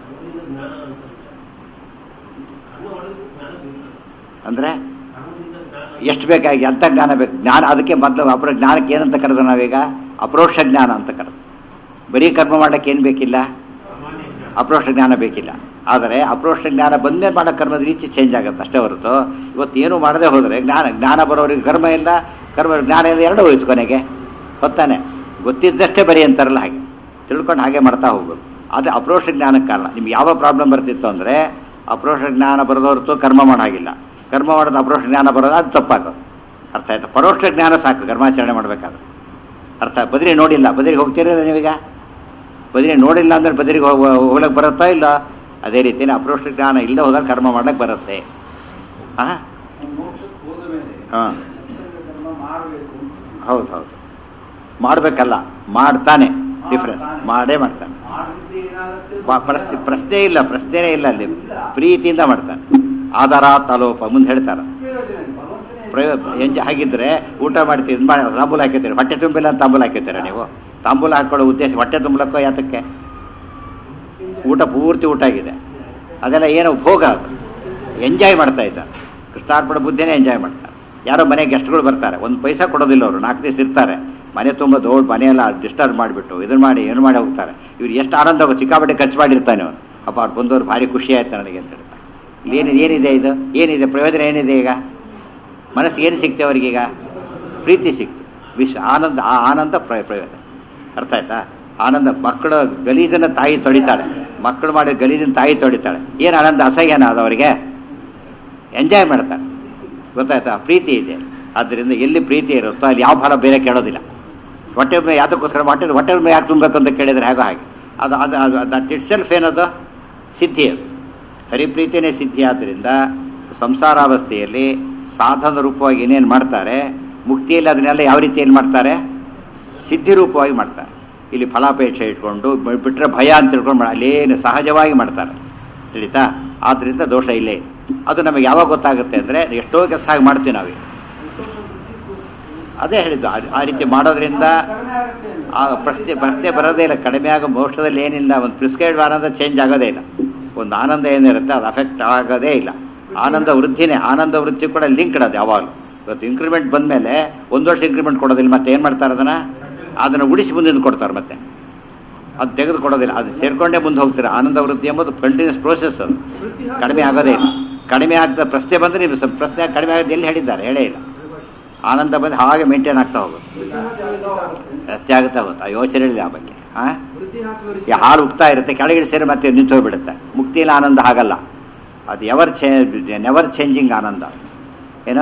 ಅಂದ್ರೆ ಎಷ್ಟು ಬೇಕಾಗಿ ಎಂಥ ಜ್ಞಾನ ಬೇಕು ಜ್ಞಾನ ಅದಕ್ಕೆ ಮೊದಲು ಅಪರ ಜ್ಞಾನಕ್ಕೆ ಏನಂತ ಕರೆದು ನಾವೀಗ ಅಪರೋಕ್ಷ ಜ್ಞಾನ ಅಂತ ಕರೆದು ಬರೀ ಕರ್ಮ ಮಾಡಕ್ಕೆ ಏನು ಬೇಕಿಲ್ಲ ಅಪ್ರೋಕ್ಷ ಜ್ಞಾನ ಬೇಕಿಲ್ಲ ಆದರೆ ಅಪ್ರೋಕ್ಷ ಜ್ಞಾನ ಬಂದೇ ಮಾಡೋ ಕರ್ಮದ ರೀತಿ ಚೇಂಜ್ ಆಗುತ್ತೆ ಅಷ್ಟೇ ಹೊರತು ಇವತ್ತು ಏನು ಮಾಡದೆ ಹೋದರೆ ಜ್ಞಾನ ಜ್ಞಾನ ಬರೋರಿಗೆ ಕರ್ಮ ಇಲ್ಲ ಕರ್ಮ ಜ್ಞಾನ ಇಲ್ಲ ಎರಡೂ ಹೋಯ್ತು ಕೊನೆಗೆ ಹೊತ್ತಾನೆ ಗೊತ್ತಿದ್ದಷ್ಟೇ ಬರೀ ಅಂತಾರಲ್ಲ ಹಾಗೆ ತಿಳ್ಕೊಂಡು ಹಾಗೆ ಮಾಡ್ತಾ ಹೋಗ್ಬೇಕು ಅದು ಅಪ್ರೋಕ್ಷ ಜ್ಞಾನಕ್ಕೆ ಕಾರಣ ನಿಮ್ಗೆ ಯಾವ ಪ್ರಾಬ್ಲಮ್ ಬರ್ತಿತ್ತು ಅಂದರೆ ಅಪ್ರೋಕ್ಷ ಜ್ಞಾನ ಬರೋದು ಹೊರತು ಕರ್ಮ ಮಾಡಾಗಿಲ್ಲ ಕರ್ಮ ಮಾಡೋದು ಅಪ್ರೋಕ್ಷ ಜ್ಞಾನ ಬರೋದು ಅದು ತಪ್ಪಾಗೋದು ಅರ್ಥ ಆಯ್ತಾ ಪರೋಕ್ಷ ಜ್ಞಾನ ಸಾಕು ಕರ್ಮಾಚರಣೆ ಮಾಡಬೇಕಾದ್ರೆ ಅರ್ಥ ಬದ್ರಿ ನೋಡಿಲ್ಲ ಬದ್ರಿಗೆ ಹೋಗ್ತೀರಲ್ಲ ನೀವೀಗ ಬದ್ರಿ ನೋಡಿಲ್ಲ ಅಂದ್ರೆ ಬದ್ರಿಗೆ ಹೋಗ ಹೋಗ್ಲಕ್ಕೆ ಬರುತ್ತಾ ಇಲ್ಲ ಅದೇ ರೀತಿನೇ ಅಪ್ರೋಷ್ಟ ಜ್ಞಾನ ಇಲ್ಲದೆ ಹೋದಾಗ ಕರ್ಮ ಮಾಡ್ಲಿಕ್ಕೆ ಬರುತ್ತೆ ಹಾಂ ಮೋಕ್ಷಕ್ಕೆ ಹೋದ ಮೇಲೆ ಹಾಂ ಕರ್ಮ ಮಾಡಬೇಕು ಹೌದು ಹೌದು ಮಾಡಬೇಕಲ್ಲ ಮಾಡ್ತಾನೆ ಡಿಫ್ರೆನ್ಸ್ ಮಾಡೇ ಮಾಡ್ತಾನೆ ಮಾಡಿದ್ರೆ ಏನಾಗುತ್ತೆ ಪ- ಪ್ರಶ್ನೆ ಪ್ರಶ್ನೆ ಇಲ್ಲ ಪ್ರಶ್ನೆನೇ ಇಲ್ಲ ಅಲ್ಲಿ ಪ್ರೀತಿಯಿಂದ ಮಾಡ್ತಾನೆ ಆಧಾರ ತಲೋಪ ಮುಂದೆ ಹೇಳ್ತಾರೆ ಪ್ರಯೋಜನ ಇಲ್ಲ. ಭಗವಂತನೇ ಪ್ರಯೋಗ ಎಂಜ ಹಾಗಿದ್ರೆ ಊಟ ಮಾಡ್ತೀವಿ ಇದು ಮಾಡಿ ತಾಂಬೂಲ ಹಾಕಿರ್ತೀರಿ ಹೊಟ್ಟೆ ತುಂಬಿಲ್ಲ ಅಂತ ತಾಂಬೂಲ ಹಾಕಿರ್ತೀರ ನೀವು ತಾಂಬೂಲ ಹಾಕೊಳ್ಳೋ ಉದ್ದೇಶ ಹೊಟ್ಟೆ ತುಂಬಲಕ್ಕೋ ಯಾತಕ್ಕೆ ಊಟ ಪೂರ್ತಿ ಊಟ ಆಗಿದೆ ಅದೆಲ್ಲ ಏನೋ ಭೋಗ ಅದು ಎಂಜಾಯ್ ಮಾಡ್ತಾ ಇದ್ದಾರೆ ಕೃಷ್ಣಾರ್ಪಣ ಬುದ್ಧಿನೇ ಎಂಜಾಯ್ ಮಾಡ್ತಾರೆ ಯಾರೋ ಮನೆ ಗೆಸ್ಟ್ಗಳು ಬರ್ತಾರೆ ಒಂದು ಪೈಸಾ ಕೊಡೋದಿಲ್ಲ ಅವರು ನಾಲ್ಕು ದಿವಸ ಇರ್ತಾರೆ ಮನೆ ತುಂಬ ದೊಡ್ಡ ಮನೆಯೆಲ್ಲ ಡಿಸ್ಟರ್ಬ್ ಮಾಡಿಬಿಟ್ಟು ಇದನ್ನ ಮಾಡಿ ಏನು ಮಾಡಿ ಹೋಗ್ತಾರೆ ಇವ್ರು ಎಷ್ಟು ಆನಂದ ಆಗುತ್ತೆ, ಸಿಕ್ಕಾಪಟ್ಟೆ ಖರ್ಚು ಮಾಡಿರ್ತಾನೆ ಅವನು ಅಪ್ಪ ಅವ್ರು ಬಂದವ್ರು ಭಾರಿ ಖುಷಿ ಆಯ್ತು ನನಗೆ ಅಂತ ಹೇಳ್ತಾರೆ ಇಲ್ಲಿ ಏನಿದೆ ಏನಿದೆ ಇದು ಏನಿದೆ ಪ್ರಯೋಜನ ಏನಿದೆ ಈಗ ಮನಸ್ಸಿಗೆ ಏನು ಸಿಕ್ತೆ ಅವರಿಗೀಗ ಪ್ರೀತಿ ಸಿಕ್ತು ವಿಶ್ ಆನಂದ ಆ ಆನಂದ ಪ್ರ ಪ್ರಯೋಜನ ಅರ್ಥ ಆಯ್ತಾ ಆನಂದ ಮಕ್ಕಳ ಗಲೀಜನ್ನು ತಾಯಿ ತೊಳಿತಾಳೆ ಮಕ್ಕಳು ಮಾಡಿದ ಗಲೀಜನ್ನು ತಾಯಿ ತೊಳಿತಾಳೆ ಏನು ಆನಂದ ಅಸಹ್ಯನ ಅದು ಅವರಿಗೆ ಎಂಜಾಯ್ ಮಾಡ್ತಾರೆ ಗೊತ್ತಾಯ್ತಾ ಪ್ರೀತಿ ಇದೆ ಆದ್ದರಿಂದ ಎಲ್ಲಿ ಪ್ರೀತಿ ಇರುತ್ತೋ ಅಲ್ಲಿ ಯಾವ ಫಲ ಬೇರೆ ಕೇಳೋದಿಲ್ಲ ಹೊಟ್ಟೆ ಮೇಲೆ ಯಾತಕ್ಕೋಸ್ಕರ ಹೊಟ್ಟೆ ಹೊಟ್ಟೆ ಮೇಲೆ ಯಾಕೆ ತುಂಬಬೇಕು ಅಂತ ಕೇಳಿದರೆ ಹೇಗೋ ಹಾಗೆ ಅದು ಅದು ಅದು ದಟ್ ಇಟ್ ಸೆಲ್ಫ್ ಏನದು ಸಿದ್ಧಿ ಅದು ಹರಿಪ್ರೀತಿನೇ ಸಿದ್ಧಿ ಆದ್ದರಿಂದ ಸಂಸಾರಾವಸ್ಥೆಯಲ್ಲಿ ಸಾಧನ ರೂಪವಾಗಿ ಏನೇನು ಮಾಡ್ತಾರೆ ಮುಕ್ತಿಯಲ್ಲಿ ಅದನ್ನೆಲ್ಲ ಯಾವ ರೀತಿ ಏನು ಮಾಡ್ತಾರೆ ಸಿದ್ಧಿ ರೂಪವಾಗಿ ಮಾಡ್ತಾರೆ ಇಲ್ಲಿ ಫಲಾಪೇಕ್ಷೆ ಇಟ್ಕೊಂಡು ಬ- ಬಿಟ್ರೆ ಭಯ ಅಂತ ತಿಳ್ಕೊಂಡು ಮಾಡ- ಅಲ್ಲೇನು ಸಹಜವಾಗಿ ಮಾಡ್ತಾರೆ ತಿಳಿತಾ ಆದ್ದರಿಂದ ದೋಷ ಇಲ್ಲೇ ಇದೆ. ಅದು ನಮಗೆ ಯಾವಾಗ ಗೊತ್ತಾಗುತ್ತೆ ಅಂದರೆ ಎಷ್ಟೋ ಕೆಲಸ ಹಾಗೆ ಮಾಡ್ತೀವಿ ನಾವೀಗ ಅದೇ ಹೇಳಿದ್ದು ಆ- ಆ ರೀತಿ ಮಾಡೋದ್ರಿಂದ ಕಡಿಮೆ ಆಗುತ್ತೆ ಅಂತ. ಆ ಪ್ರಶ್ನೆ ಪ್ರಶ್ನೆ ಬರೋದೇ ಇಲ್ಲ ಕಡಿಮೆ ಆಗೋ ಮೋಕ್ಷದಲ್ಲಿ ಏನಿಲ್ಲ ಒಂದು ಪ್ರಿಸ್ಕ್ರೈಬ್ ಆನಂದ ಚೇಂಜ್ ಆಗೋದೇ ಇಲ್ಲ ಒಂದು ಆನಂದ ಏನಿರುತ್ತೆ ಅದು ಅಫೆಕ್ಟ್ ಆಗೋದೇ ಇಲ್ಲ ಆನಂದ ವೃದ್ಧಿನೇ ಆನಂದ ವೃದ್ಧಿ ಕೂಡ ಲಿಂಕ್ಡ್ ಅದು ಯಾವಾಗಲೂ ಇವತ್ತು ಇಂಕ್ರಿಮೆಂಟ್ ಬಂದಮೇಲೆ ಒಂದು ವರ್ಷ ಇಂಕ್ರಿಮೆಂಟ್ ಕೊಡೋದಿಲ್ಲ ಮತ್ತೆ ಏನು ಮಾಡ್ತಾರೆ ಅದನ್ನು ಅದನ್ನು ಉಳಿಸಿ ಮುಂದಿನ ಕೊಡ್ತಾರೆ ಮತ್ತೆ ಅದು ತೆಗೆದು ಕೊಡೋದಿಲ್ಲ ಅದು ಸೇರ್ಕೊಂಡೇ ಮುಂದೆ ಹೋಗ್ತಾರೆ ಆನಂದ ವೃದ್ಧಿ ಎಂಬುದು ಕಂಟಿನ್ಯೂಸ್ ಪ್ರೋಸೆಸ್ ಅದು ಕಡಿಮೆ ಆಗೋದೇ ಇಲ್ಲ ಕಡಿಮೆ ಆಗ್ತಾ ಪ್ರಶ್ನೆ ಬಂದರೆ ನೀವು ಸ್ವಲ್ಪ ಪ್ರಶ್ನೆ ಕಡಿಮೆ ಆಗೋದು ಎಲ್ಲಿ ಹೇಳಿದ್ದಾರೆ ಹೇಳೇ ಇಲ್ಲ ಆನಂದ ಬಂದು ಹಾಗೆ ಮೇಂಟೈನ್ ಆಗ್ತಾ ಹೋಗುತ್ತೆ ರಸ್ತೆ ಆಗುತ್ತಾ ಗೊತ್ತಾ ಯೋಚನೆ ಇಲ್ಲ ಆ ಬಗ್ಗೆ ಹಾಂ ಈ ಹಾಲು ಉಗ್ತಾ ಇರುತ್ತೆ ಕೆಳಗಡೆ ಸೇರಿ ಮತ್ತೆ ನಿಂತು ಹೋಗ್ಬಿಡುತ್ತೆ ಮುಕ್ತಿಯಲ್ಲಿ ಆನಂದ ಹಾಗಲ್ಲ ಅದು ಎವರ್ ಚೇ ನೆವರ್ ಚೇಂಜಿಂಗ್ ಆನಂದ ಏನ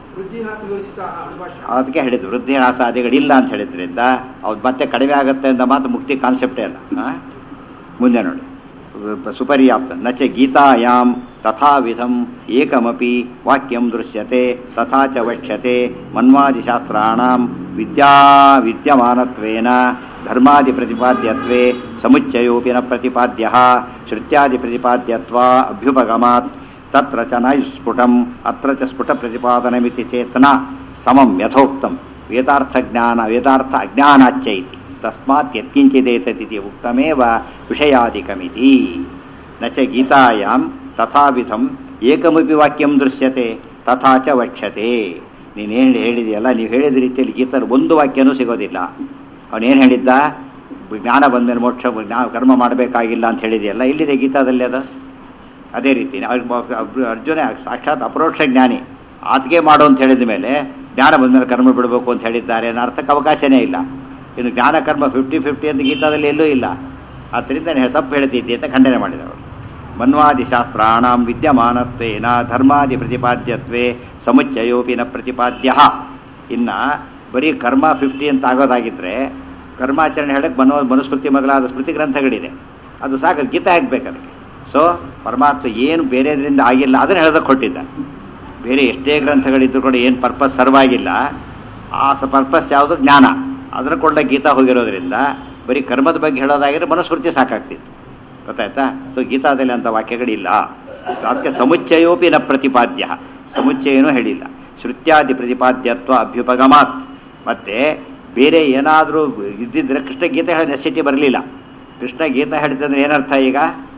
ಅದಕ್ಕೆ ಹೇಳಿದ್ರು ವೃದ್ಧಿ ಆದಿಗಳಿಲ್ಲ ಅಂತ ಹೇಳಿದ್ರಿಂದ ಅವ್ರು ಮತ್ತೆ ಕಡಿಮೆ ಆಗುತ್ತೆ ಅಂತ ಮಾತು ಮುಕ್ತಿ ಕಾನ್ಸೆಪ್ಟೇ ಅಲ್ಲ ಆ? ಮುಂದೆ ನೋಡಿ ಸುಪರ್ಯಾಪ್ತ ನಚ ಗೀತಾಯಾಂ ತಥಾವಿಧಂ ಏಕಮಪಿ ವಾಕ್ಯಂ ದೃಶ್ಯತೆ ತಥಾ ಚ ವಕ್ಷ್ಯತೆ ಮನ್ವಾದಿಶಾಸ್ತ್ರಾಣಾಂ ವಿದ್ಯಾ ವಿದ್ಯಮಾನತ್ವೇನ ಧರ್ಮಾದಿ ಪ್ರತಿಪಾದ್ಯತ್ವೇ ಸಮುಚ್ಚಯೋಪಿ ನ ಪ್ರತಿಪಾದ್ಯ ಶ್ರುತ್ಯಾದಿ ಪ್ರತಿಪಾದ್ಯತ್ವ ಅಭ್ಯುಪಗಮಾತ್ ತತ್ರ ಚ ನ ಸ್ಫುಟಂ ಅತ್ರ ಚ ಸ್ಫುಟ ಪ್ರತಿಪಾದನಮಿತಿ ಚೇತನ ಸಮಂ ಯಥೋಕ್ತಂ ವೇದಾರ್ಥ ಜ್ಞಾನ ವೇದಾರ್ಥ ಅಜ್ಞಾನಾಚ್ಚ ಇತಿ ತಸ್ಮಾತ್ ಯತ್ಕಿಂಚಿದೇತದಿತಿ ಉಕ್ತಮೇವ ವಿಷಯಾದಿಕಮಿತಿ ನ ಚ ಗೀತಾಯಾಂ ತಥಾವಿಧಂ ಏಕಮಪಿ ವಾಕ್ಯಂ ದೃಶ್ಯತೆ ತಥಾ ಚ ವಕ್ಷ್ಯತೆ ನೀನೇನು ಹೇಳಿದೆಯಲ್ಲ ನೀವು ಹೇಳಿದ ರೀತಿಯಲ್ಲಿ ಗೀತದಲ್ಲಿ ಒಂದು ವಾಕ್ಯನೂ ಸಿಗೋದಿಲ್ಲ ಅವನೇನು ಹೇಳಿದ್ದ ಜ್ಞಾನ ಬಂದಮೇಲೆ ಮೋಕ್ಷ ಜ್ಞಾನ ಕರ್ಮ ಮಾಡಬೇಕಾಗಿಲ್ಲ ಅಂತ ಹೇಳಿದೆಯಲ್ಲ ಇಲ್ಲಿದೆ ಗೀತಾದಲ್ಲಿ ಅದು ಅದೇ ರೀತಿ ಅವ್ರಿಗೆ ಅಬ್- ಅರ್ಜುನ ಸಾಕ್ಷಾತ್ ಅಪರೋಕ್ಷ ಜ್ಞಾನಿ ಆತ್ಗೆ ಮಾಡು ಅಂತ ಹೇಳಿದ ಮೇಲೆ ಜ್ಞಾನ ಬಂದಮೇಲೆ ಕರ್ಮ ಬಿಡಬೇಕು ಅಂತ ಹೇಳಿದ್ದಾರೆ ಅನ್ನೋ ಅರ್ಥಕ್ಕೆ ಅವಕಾಶನೇ ಇಲ್ಲ ಇನ್ನು ಜ್ಞಾನ ಕರ್ಮ ಫಿಫ್ಟಿ ಫಿಫ್ಟಿ ಅಂತ ಗೀತಾದಲ್ಲಿ ಎಲ್ಲೂ ಇಲ್ಲ ಆದ್ದರಿಂದ ನೀನು ತಪ್ಪು ಹೇಳ್ತಿದ್ದೆ ಅಂತ ಖಂಡನೆ ಮಾಡಿದವರು ಮನ್ವಾದಿ ಶಾಸ್ತ್ರಾಣಾಂ ವಿದ್ಯಮಾನತ್ವೇನ ಧರ್ಮಾದಿ ಪ್ರತಿಪಾದ್ಯತ್ವೇ ಸಮುಚ್ಚಯೋಪಿ ನ ಪ್ರತಿಪಾದ್ಯ ಇನ್ನ ಬರೀ ಕರ್ಮ ಫಿಫ್ಟಿ ಅಂತ ಆಗೋದಾಗಿದ್ರೆ ಕರ್ಮಾಚರಣೆ ಹೇಳಕ್ಕೆ ಮನೋ ಮನುಸ್ಮೃತಿ ಮೊದಲಾದ ಸ್ಮೃತಿ ಗ್ರಂಥಗಳಿದೆ ಅದು ಸಾಕು ಗೀತ ಹಾಕ್ಬೇಕು ಅದಕ್ಕೆ ಸೊ ಪರಮಾತ್ಮ ಏನು ಬೇರೆದ್ರಿಂದ ಆಗಿಲ್ಲ ಅದನ್ನು ಹೇಳೋದಕ್ಕೆ ಕೊಟ್ಟಿದ್ದ ಬೇರೆ ಎಷ್ಟೇ ಗ್ರಂಥಗಳಿದ್ರು ಕೂಡ ಏನು ಪರ್ಪಸ್ ಸರ್ವ್ ಆಗಿಲ್ಲ ಆ ಪರ್ಪಸ್ ಯಾವುದು ಜ್ಞಾನ ಅದನ್ನು ಕೊಂಡ ಗೀತಾ ಹೋಗಿರೋದ್ರಿಂದ ಬರೀ ಕರ್ಮದ ಬಗ್ಗೆ ಹೇಳೋದಾಗಿದ್ರೆ ಮನುಸ್ಮೃತಿ ಸಾಕಾಗ್ತಿತ್ತು ಗೊತ್ತಾಯ್ತಾ ಸೊ ಗೀತಾದಲ್ಲಿ ಅಂತ ವಾಕ್ಯಗಳಿಲ್ಲ ಸೊ ಅದಕ್ಕೆ ಸಮುಚ್ಚಯೋಪಿ ನ ಪ್ರತಿಪಾದ್ಯ ಸಮುಚ್ಚಯನೂ ಹೇಳಿಲ್ಲ ಶ್ರುತ್ಯಾದಿ ಪ್ರತಿಪಾದ್ಯತ್ವ ಅಭ್ಯುಪಗಮಾತ್ ಮತ್ತೆ ಬೇರೆ ಏನಾದರೂ ಇದ್ದಿದ್ರೆ ಕೃಷ್ಣ ಗೀತೆ ಹೇಳೋ ನೆಸಿಟಿ ಬರಲಿಲ್ಲ ಕೃಷ್ಣ ಗೀತಾ ಹೇಳಿದ್ರೆ ಏನರ್ಥ ಈಗ